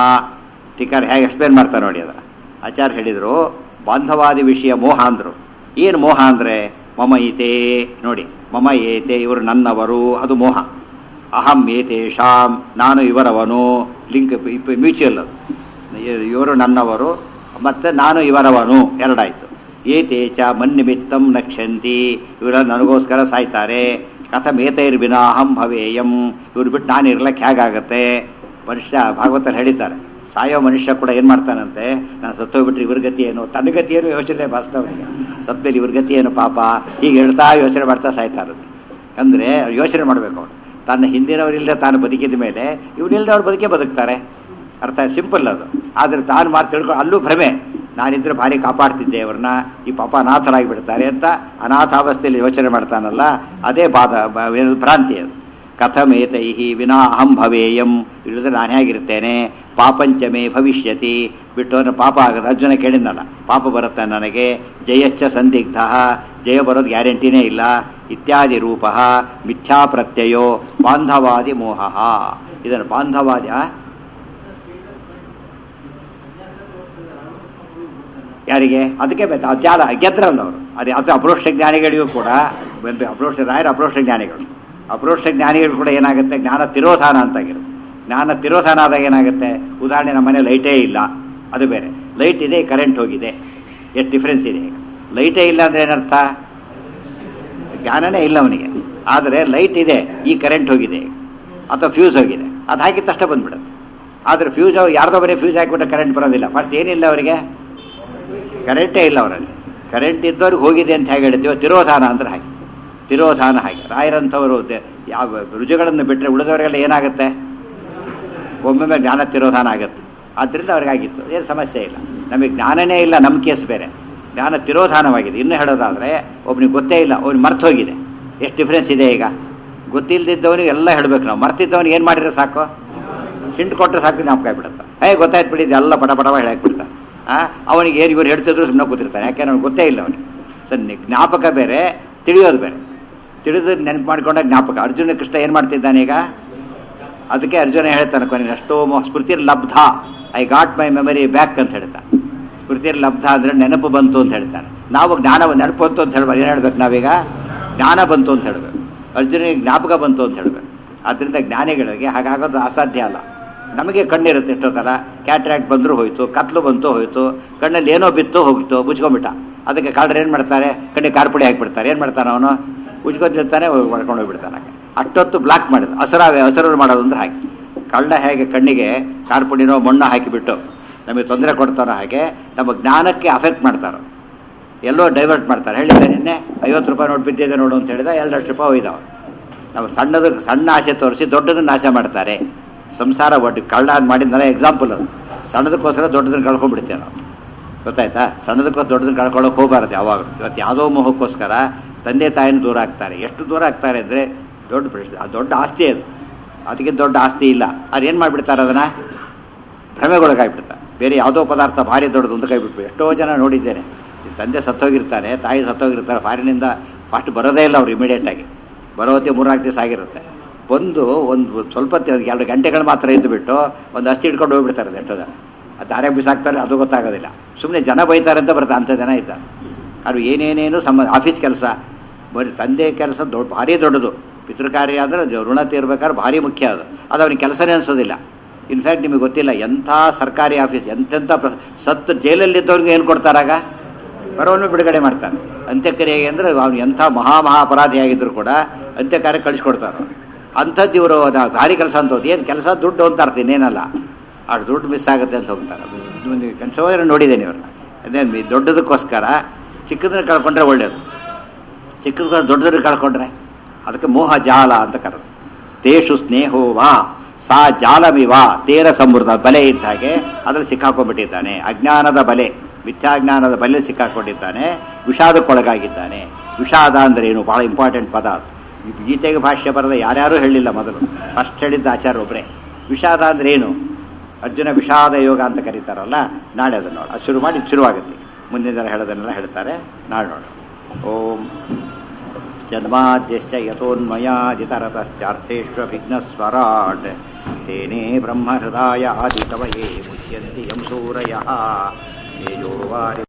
ಟೀಕರ್ ಹೇಗೆ ಎಕ್ಸ್ಪ್ಲೇನ್ ಮಾಡ್ತಾರೆ ನೋಡಿ ಅದರ ಆಚಾರ್ಯ ಹೇಳಿದರು ಬಾಂಧವಾದಿ ವಿಷಯ ಮೋಹ ಅಂದರು ಏನು ಮೋಹ ಅಂದರೆ ಮಮ ಈತೆ ನೋಡಿ ಮಮ ಏತೆ ಇವರು ನನ್ನವರು ಅದು ಮೋಹ ಅಹಂ ಏತೇಷಾಂ ನಾನು ಇವರವನು ಲಿಂಕ್ ಮ್ಯೂಚುವಲ್ ಅದು ಇವರು ನನ್ನವರು ಮತ್ತು ನಾನು ಇವರವನು ಎರಡಾಯಿತು ಏತೇಚ ಮನ್ನಿಮಿತ್ತಂ ನಕ್ಷಂತಿ ಇವರ ನನಗೋಸ್ಕರ ಸಾಯ್ತಾರೆ ಕಥಮೇತೈರ್ವಿನ ಅಹಂ ಭವೇಯಂ ಇವ್ರು ಬಿಟ್ಟು ನಾನು ಇರ್ಲಕ್ಕೆ ಹೇಗಾಗತ್ತೆ ಮನುಷ್ಯ ಭಾಗವತಲ್ಲಿ ಹೇಳಿದ್ದಾರೆ ಸಾಯೋ ಮನುಷ್ಯ ಕೂಡ ಏನು ಮಾಡ್ತಾನಂತೆ ನಾನು ಸತ್ತೋಗ್ಬಿಟ್ರೆ ಇವ್ರ ಗತಿ ಏನು ತನ್ನ ಗತಿ ಏನು ಯೋಚನೆ ವಾಸ್ತವನಿಗೆ ಸತ್ತಮೇಲೆ ಇವ್ರ ಗತಿ ಏನು ಪಾಪ ಹೀಗೆ ಹೇಳ್ತಾ ಯೋಚನೆ ಮಾಡ್ತಾ ಸಾಯ್ತಾ ಇರೋದು ಅಂದರೆ ಯೋಚನೆ ಮಾಡಬೇಕು ಅವನು ತನ್ನ ಹಿಂದಿನವರಿಲ್ಲದೆ ತಾನು ಬದುಕಿದ ಮೇಲೆ ಇವನಿಲ್ಲದೆ ಅವ್ರು ಬದುಕೇ ಬದುಕ್ತಾರೆ ಅರ್ಥ ಸಿಂಪಲ್ ಅದು ಆದರೆ ತಾನು ಮಾತು ತಿಳ್ಕೊಂಡು ಅಲ್ಲೂ ಭ್ರಮೆ ನಾನಿದ್ರೆ ಭಾರಿ ಕಾಪಾಡ್ತಿದ್ದೆ ಅವ್ರನ್ನ ಈ ಪಾಪ ಅನಾಥರಾಗಿ ಬಿಡ್ತಾರೆ ಅಂತ ಅನಾಥಾವಸ್ಥೆಯಲ್ಲಿ ಯೋಚನೆ ಮಾಡ್ತಾನಲ್ಲ ಅದೇ ಬಾಧ ಬ- ಏನು ಭ್ರಾಂತಿ ಅದು ಕಥಮೇತೈ ವಿನಾ ಅಹಂ ಭವೇಯಂ ಇಲ್ಲದ್ರೆ ನಾನು ಹೇಗಿರ್ತೇನೆ ಪಾಪಂಚಮೇ ಭವಿಷ್ಯತಿ ಬಿಟ್ಟು ಅವನು ಪಾಪ ಆಗದು ಅರ್ಜುನ ಕೇಳಿದ್ನಲ್ಲ ಪಾಪ ಬರುತ್ತೆ ನನಗೆ ಜಯಶ್ಚ ಸಂದಿಗ್ಧ ಜಯ ಬರೋದು ಗ್ಯಾರಂಟಿನೇ ಇಲ್ಲ ಇತ್ಯಾದಿ ರೂಪ ಮಿಥ್ಯಾ ಪ್ರತ್ಯಯೋ ಬಾಂಧವಾದಿ ಮೋಹ ಇದನ್ನು ಬಾಂಧವಾದಿ ಆ? ಯಾರಿಗೆ ಅದಕ್ಕೆ ಬೇಕು ಅದು ಜಾಲ ಗೆದ್ರಲ್ಲ ಅವರು ಅದೇ ಅದು ಅಪ್ರೋಕ್ಷ ಜ್ಞಾನಿಗಳಿಗೂ ಕೂಡ ಬಂದು ಅಪ್ರೋಕ್ಷ ರಾಯರ ಅಪ್ರೋಕ್ಷ ಜ್ಞಾನಿಗಳು ಅಪ್ರೋಕ್ಷ ಜ್ಞಾನಿಗಳು ಕೂಡ ಏನಾಗುತ್ತೆ ಜ್ಞಾನ ತಿರೋಧಾನ ಅಂತಾಗಿರುತ್ತೆ ಜ್ಞಾನ ತಿರೋಧಾನ ಆದಾಗ ಏನಾಗುತ್ತೆ ಉದಾಹರಣೆ ನಮ್ಮ ಮನೆ ಲೈಟೇ ಇಲ್ಲ ಅದು ಬೇರೆ ಲೈಟ್ ಇದೆ ಕರೆಂಟ್ ಹೋಗಿದೆ ಎಷ್ಟು ಡಿಫ್ರೆನ್ಸ್ ಇದೆ ಈಗ ಲೈಟೇ ಇಲ್ಲ ಅಂದರೆ ಏನರ್ಥ ಜ್ಞಾನನೇ ಇಲ್ಲ ಅವನಿಗೆ ಆದರೆ ಲೈಟ್ ಇದೆ ಈ ಕರೆಂಟ್ ಹೋಗಿದೆ ಅಥವಾ ಫ್ಯೂಸ್ ಹೋಗಿದೆ ಅದು ಹಾಕಿದ ತಕ್ಷಣ ಬಂದ್ಬಿಡುತ್ತೆ ಆದರೆ ಫ್ಯೂಸ್ ಯಾರ್ದೋ ಬರೀ ಫ್ಯೂಸ್ ಹಾಕಿಬಿಟ್ರೆ ಕರೆಂಟ್ ಬರೋದಿಲ್ಲ ಫಸ್ಟ್ ಏನಿಲ್ಲ ಅವರಿಗೆ ಕರೆಂಟೇ ಇಲ್ಲ ಅವರಲ್ಲಿ ಕರೆಂಟ್ ಇದ್ದವ್ರಿಗೆ ಹೋಗಿದೆ ಅಂತ ಹೇಗೆ ಹೇಳ್ತೀವೋ ತಿರೋಧಾನ ಅಂದ್ರೆ ಹಾಗೆ ತಿರೋಧಾನ ಹಾಗೆ ರಾಯರಂಥವರು ದೆ- ಯಾವ ರುಜುಗಳನ್ನು ಬಿಟ್ಟರೆ ಉಳಿದವರಿಗೆಲ್ಲ ಏನಾಗುತ್ತೆ ಒಮ್ಮೊಮ್ಮೆ ಜ್ಞಾನ ತಿರೋಧಾನ ಆಗುತ್ತೆ ಆದ್ದರಿಂದ ಅವ್ರಿಗಾಗಿತ್ತು ಏನು ಸಮಸ್ಯೆ ಇಲ್ಲ ನಮಗೆ ಜ್ಞಾನನೇ ಇಲ್ಲ ನಮ್ಮ ಕೇಸ್ ಬೇರೆ ಜ್ಞಾನ ತಿರೋಧಾನವಾಗಿದೆ ಇನ್ನು ಹೇಳೋದಾದರೆ ಒಬ್ನಿಗೆ ಗೊತ್ತೇ ಇಲ್ಲ ಅವ್ನಿಗೆ ಮರ್ತು ಹೋಗಿದೆ ಎಷ್ಟು ಡಿಫ್ರೆನ್ಸ್ ಇದೆ ಈಗ ಗೊತ್ತಿಲ್ಲದಿದ್ದವನಿಗೆ ಎಲ್ಲ ಹೇಳಬೇಕು ನಾವು ಮರ್ತಿದ್ದವನಿಗೆ ಏನು ಮಾಡಿದ್ರೆ ಸಾಕು ಹಿಂಟ್ ಕೊಟ್ಟರೆ ಸಾಕು ಜ್ಞಾಪಕ ಆಗ್ಬಿಡುತ್ತೆ ಏ ಗೊತ್ತಾಯ್ತು ಬಿಡಿ ಎಲ್ಲ ಪಟ ಪಟವ ಹೇಳಾಕ್ಬಿಡ್ತಾನೆ ಆ ಅವನಿಗೆ ಏನು ಇವ್ರು ಹೇಳ್ತಿದ್ರು ಸುಮ್ಮನೆ ಕೂತಿರ್ತಾನೆ ಯಾಕೆಂದ್ರೆ ಅವ್ನಿಗೆ ಗೊತ್ತೇ ಇಲ್ಲ ಅವನಿಗೆ ಸರ್ ನಿ- ಜ್ಞಾಪಕ ಬೇರೆ ತಿಳಿಯೋದು ಬೇರೆ ತಿಳಿದು ನೆನಪು ಮಾಡ್ಕೊಂಡ ಜ್ಞಾಪಕ ಅರ್ಜುನ ಕೃಷ್ಣ ಏನು ಮಾಡ್ತಿದ್ದಾನೆ ಈಗ ಅದಕ್ಕೆ ಅರ್ಜುನ ಹೇಳ್ತಾನೆ ಕೊನೆಗೆ ಅಷ್ಟೋ ಮೊ- ಸ್ಮೃತಿರ್ ಲಬ್ಧ I got my memory back ಅಂತ ಹೇಳ್ತಾನೆ ಸ್ಮೃತಿರ್ ಲಬ್ಧ ಅಂದರೆ ನೆನಪು ಬಂತು ಅಂತ ಹೇಳ್ತಾನೆ ನಾವು ಜ್ಞಾನ ನೆನಪು ಬಂತು ಅಂತ ಹೇಳ್ಬಾರ್ದು ಏನು ಹೇಳ್ಬೇಕು ನಾವೀಗ ಜ್ಞಾನ ಬಂತು ಅಂತ ಹೇಳ್ಬೇಕು ಅರ್ಜುನಿಗೆ ಜ್ಞಾಪಕ ಬಂತು ಅಂತ ಹೇಳ್ಬೇಕು ಆದ್ದರಿಂದ ಜ್ಞಾನಿಗಳಿಗೆ ಹಾಗಾಗೋದು ಅಸಾಧ್ಯ ಅಲ್ಲ ನಮಗೆ ಕಣ್ಣಿರುತ್ತೆ ಎಷ್ಟೊತ್ತಲ್ಲ ಕ್ಯಾಟ್ರಾಕ್ಟ್ ಬಂದರೂ ಹೋಯ್ತು ಕತ್ಲು ಬಂತು ಹೋಯ್ತು ಕಣ್ಣಲ್ಲಿ ಏನೋ ಬಿತ್ತು ಹೋಗಿತ್ತು ಮುಚ್ಕೊಂಬಿಟ್ಟ ಅದಕ್ಕೆ ಕಾಲ್ಡ್ರು ಏನು ಮಾಡ್ತಾರೆ ಕಣ್ಣಿಗೆ ಕಾರ್ಪುಡಿ ಹಾಕಿಬಿಡ್ತಾರೆ ಏನು ಮಾಡ್ತಾನೆ ಅವನು ಉಜ್ಕೊತಿರ್ತಾನೆ ಮಾಡ್ಕೊಂಡು ಹೋಗ್ಬಿಡ್ತಾನೆ ಅಷ್ಟೊತ್ತು ಬ್ಲಾಕ್ ಮಾಡಿದ ಹಸರಾವೆ ಹಸರು ಮಾಡೋದು ಅಂದ್ರೆ ಹಾಗೆ ಕಳ್ಳ ಹೇಗೆ ಕಣ್ಣಿಗೆ ಕಾರ್ಪುಡಿನೋ ಮಣ್ಣು ಹಾಕಿಬಿಟ್ಟು ನಮಗೆ ತೊಂದರೆ ಕೊಡ್ತಾರೋ ಹಾಗೆ ನಮ್ಮ ಜ್ಞಾನಕ್ಕೆ ಅಫೆಕ್ಟ್ ಮಾಡ್ತಾರೋ ಎಲ್ಲೋ ಡೈವರ್ಟ್ ಮಾಡ್ತಾರೆ ಹೇಳಿದ್ದೆ ನಿನ್ನೆ ಐವತ್ತು ರೂಪಾಯಿ ನೋಟ್ ಬಿದ್ದಿದೆ ನೋಡು ಅಂತ ಹೇಳಿದ ಎರಡು ಲಕ್ಷ ರೂಪಾಯಿ ಹೋಯ್ದವ ನಾವು ಸಣ್ಣದು ಸಣ್ಣ ಆಸೆ ತೋರಿಸಿ ದೊಡ್ಡದನ್ನು ನಾಶ ಮಾಡ್ತಾರೆ ಸಂಸಾರ ಒಟ್ಟು ಕಳ್ಳ ಅಂತ ಮಾಡಿದ್ನಲ್ಲ ಎಕ್ಸಾಂಪಲ್ ಅದು ಸಣ್ಣದಕ್ಕೋಸ್ಕರ ದೊಡ್ಡದನ್ನ ಕಳ್ಕೊಂಡ್ಬಿಡ್ತೇವೆ ನಾವು ಗೊತ್ತಾಯ್ತಾ ಸಣ್ಣದಕ್ಕೋಸ್ಕರ ದೊಡ್ಡದನ್ನ ಕಳ್ಕೊಳ್ಳೋಕೆ ಹೋಗಬಾರ್ದು ಯಾವಾಗ ಇವತ್ತು ಯಾವುದೋ ಮೋಹಕ್ಕೋಸ್ಕರ ತಂದೆ ತಾಯಿನ ದೂರ ಆಗ್ತಾರೆ ಎಷ್ಟು ದೂರ ಆಗ್ತಾರೆ ಅಂದರೆ ದೊಡ್ಡ ಪ್ರಶ್ನೆ ಆ ದೊಡ್ಡ ಆಸ್ತಿ ಅದು ಅದಕ್ಕೆ ದೊಡ್ಡ ಆಸ್ತಿ ಇಲ್ಲ ಅದೇನು ಮಾಡಿಬಿಡ್ತಾರೆ ಅದನ್ನು ಭ್ರಮೆಗೊಳಗಾಗ್ಬಿಡ್ತಾರೆ ಬೇರೆ ಯಾವುದೋ ಪದಾರ್ಥ ಭಾರಿ ದೊಡ್ಡದು ಅಂತ ಕೈ ಬಿಟ್ಬಿಟ್ಟು ಎಷ್ಟೋ ಜನ ನೋಡಿದ್ದೇನೆ ಈ ತಂದೆ ಸತ್ತೋಗಿರ್ತಾರೆ ತಾಯಿ ಸತ್ತೋಗಿರ್ತಾರೆ ಫಾರಿನಿಂದ ಫಾಸ್ಟ್ ಬರೋದೇ ಇಲ್ಲ ಅವ್ರು ಇಮಿಡಿಯೇಟಾಗಿ ಬರೋ ಹೊತ್ತಿಗೆ ಮೂರ್ನಾಲ್ಕು ದಿವಸ ಆಗಿರುತ್ತೆ ಬಂದು ಒಂದು ಸ್ವಲ್ಪ ಹೊತ್ತು ಎರಡು ಗಂಟೆಗಳು ಮಾತ್ರ ಇದ್ದು ಬಿಟ್ಟು ಒಂದು ಅಸ್ಥಿ ಹಿಡ್ಕೊಂಡು ಹೋಗ್ಬಿಡ್ತಾರೆ ಅದು ಎಷ್ಟೋ ಜನ ಅದು ದಾರ್ಯಾಗ ಬಿಸಾಕ್ತಾರೆ ಅದು ಗೊತ್ತಾಗೋದಿಲ್ಲ ಸುಮ್ಮನೆ ಜನ ಬೈತಾರೆ ಅಂತ ಬರುತ್ತೆ ಅಂಥ ಜನ ಇದ್ದಾರೆ ಅದು ಏನೇನೇನು ಸಂಬಂಧ ಆಫೀಸ್ ಕೆಲಸ ಬರೀ ತಂದೆ ಕೆಲಸ ದೊಡ್ಡ ಭಾರಿ ದೊಡ್ಡದು ಪಿತೃಕಾರ್ಯ ಅಂದರೆ ಅದು ಋಣ ತೀರ್ಬೇಕಾದ್ರೆ ಭಾರಿ ಮುಖ್ಯ ಅದು ಅದು ಅವನಿಗೆ ಕೆಲಸನೇ ಅನಿಸೋದಿಲ್ಲ ಇನ್ಫ್ಯಾಕ್ಟ್ ನಿಮಗೆ ಗೊತ್ತಿಲ್ಲ ಎಂಥ ಸರ್ಕಾರಿ ಆಫೀಸ್ ಎಂತೆಂಥ ಪ್ರ- ಸತ್ತು ಜೈಲಲ್ಲಿದ್ದವ್ರಿಗೆ ಏನು ಕೊಡ್ತಾರಾಗ ಬರೋನು ಬಿಡುಗಡೆ ಮಾಡ್ತಾನೆ ಅಂತ್ಯಕ್ರಿಯೆಗೆ ಅಂದರೆ ಅವನು ಎಂಥ ಮಹಾ ಮಹಾ ಅಪರಾಧಿ ಆಗಿದ್ರು ಕೂಡ ಅಂತ್ಯಕಾರ್ಯ ಕಳಿಸ್ಕೊಡ್ತಾರೆ ಅಂಥದ್ದು ಇವರು ಭಾರಿ ಕೆಲಸ ಅಂತ ಹೋದ್ ಏನು ಕೆಲಸ ದುಡ್ಡು ಅಂತ ಅರ್ಥ ಇನ್ನೇನಲ್ಲ ಆ ದುಡ್ಡು ಮಿಸ್ ಆಗುತ್ತೆ ಅಂತ ಹೋಗ್ತಾರೆ ಕೆಲಸ ನೋಡಿದ್ದೇನೆ ಇವ್ರನ್ನ ಅದೇ ಮಿ- ದೊಡ್ಡದಕ್ಕೋಸ್ಕರ ಚಿಕ್ಕದನ್ನ ಕಳ್ಕೊಂಡ್ರೆ ಒಳ್ಳೆಯದು ಚಿಕ್ಕದ ದೊಡ್ಡದನ್ನ ಕಳ್ಕೊಂಡ್ರೆ ಅದಕ್ಕೆ ಮೋಹ ಜಾಲ ಅಂತ ಕರೆದು ತೇಷು ಸ್ನೇಹೋ ವಾ ಸಾ ಜಾಲಮಿವ ತೇರ ಸಮೃದ್ಧ ಬಲೆ ಇದ್ದ ಹಾಗೆ ಅದ್ರಲ್ಲಿ ಸಿಕ್ಕಾಕೊಂಡ್ಬಿಟ್ಟಿದ್ದಾನೆ ಅಜ್ಞಾನದ ಬಲೆ ಮಿಥ್ಯಾಜ್ಞಾನದ ಬಲೆ ಸಿಕ್ಕಾಕೊಂಡಿದ್ದಾನೆ ವಿಷಾದಕ್ಕೊಳಗಾಗಿದ್ದಾನೆ ವಿಷಾದ ಅಂದ್ರೆ ಏನು ಬಹಳ ಇಂಪಾರ್ಟೆಂಟ್ ಪದ ಅದು. ಈ ಗೀತೆಗೆ ಭಾಷ್ಯ ಬರದ ಯಾರ್ಯಾರೂ ಹೇಳಿಲ್ಲ ಮೊದಲು ಫಸ್ಟ್ ಹೇಳಿದ್ದ ಆಚಾರ್ಯ ಒಬ್ಬರೇ ವಿಷಾದ ಅಂದ್ರೆ ಏನು ಅರ್ಜುನ ವಿಷಾದ ಯೋಗ ಅಂತ ಕರೀತಾರಲ್ಲ ನಾಳೆ ಅದನ್ನು ನೋಡಿ ಅದು ಶುರು ಮಾಡಿ ಇದು ಶುರುವಾಗುತ್ತೆ ಮುಂದಿನ ದಿನ ಹೇಳೋದನ್ನೆಲ್ಲ ಹೇಳ್ತಾರೆ ನಾಳೆ ನೋಡೋಣ ಓಂ ಜನ್ಮಾದ್ಯಶ್ಚ ಯಥೋನ್ಮಯಾದಿತರತಶ್ಚಾರ್ಥೇष्वभिघ्नस्वराट् तेने ब्रह्महृदाय आदिकवये मुह्यन्ति यं सूरयः तेजो वारि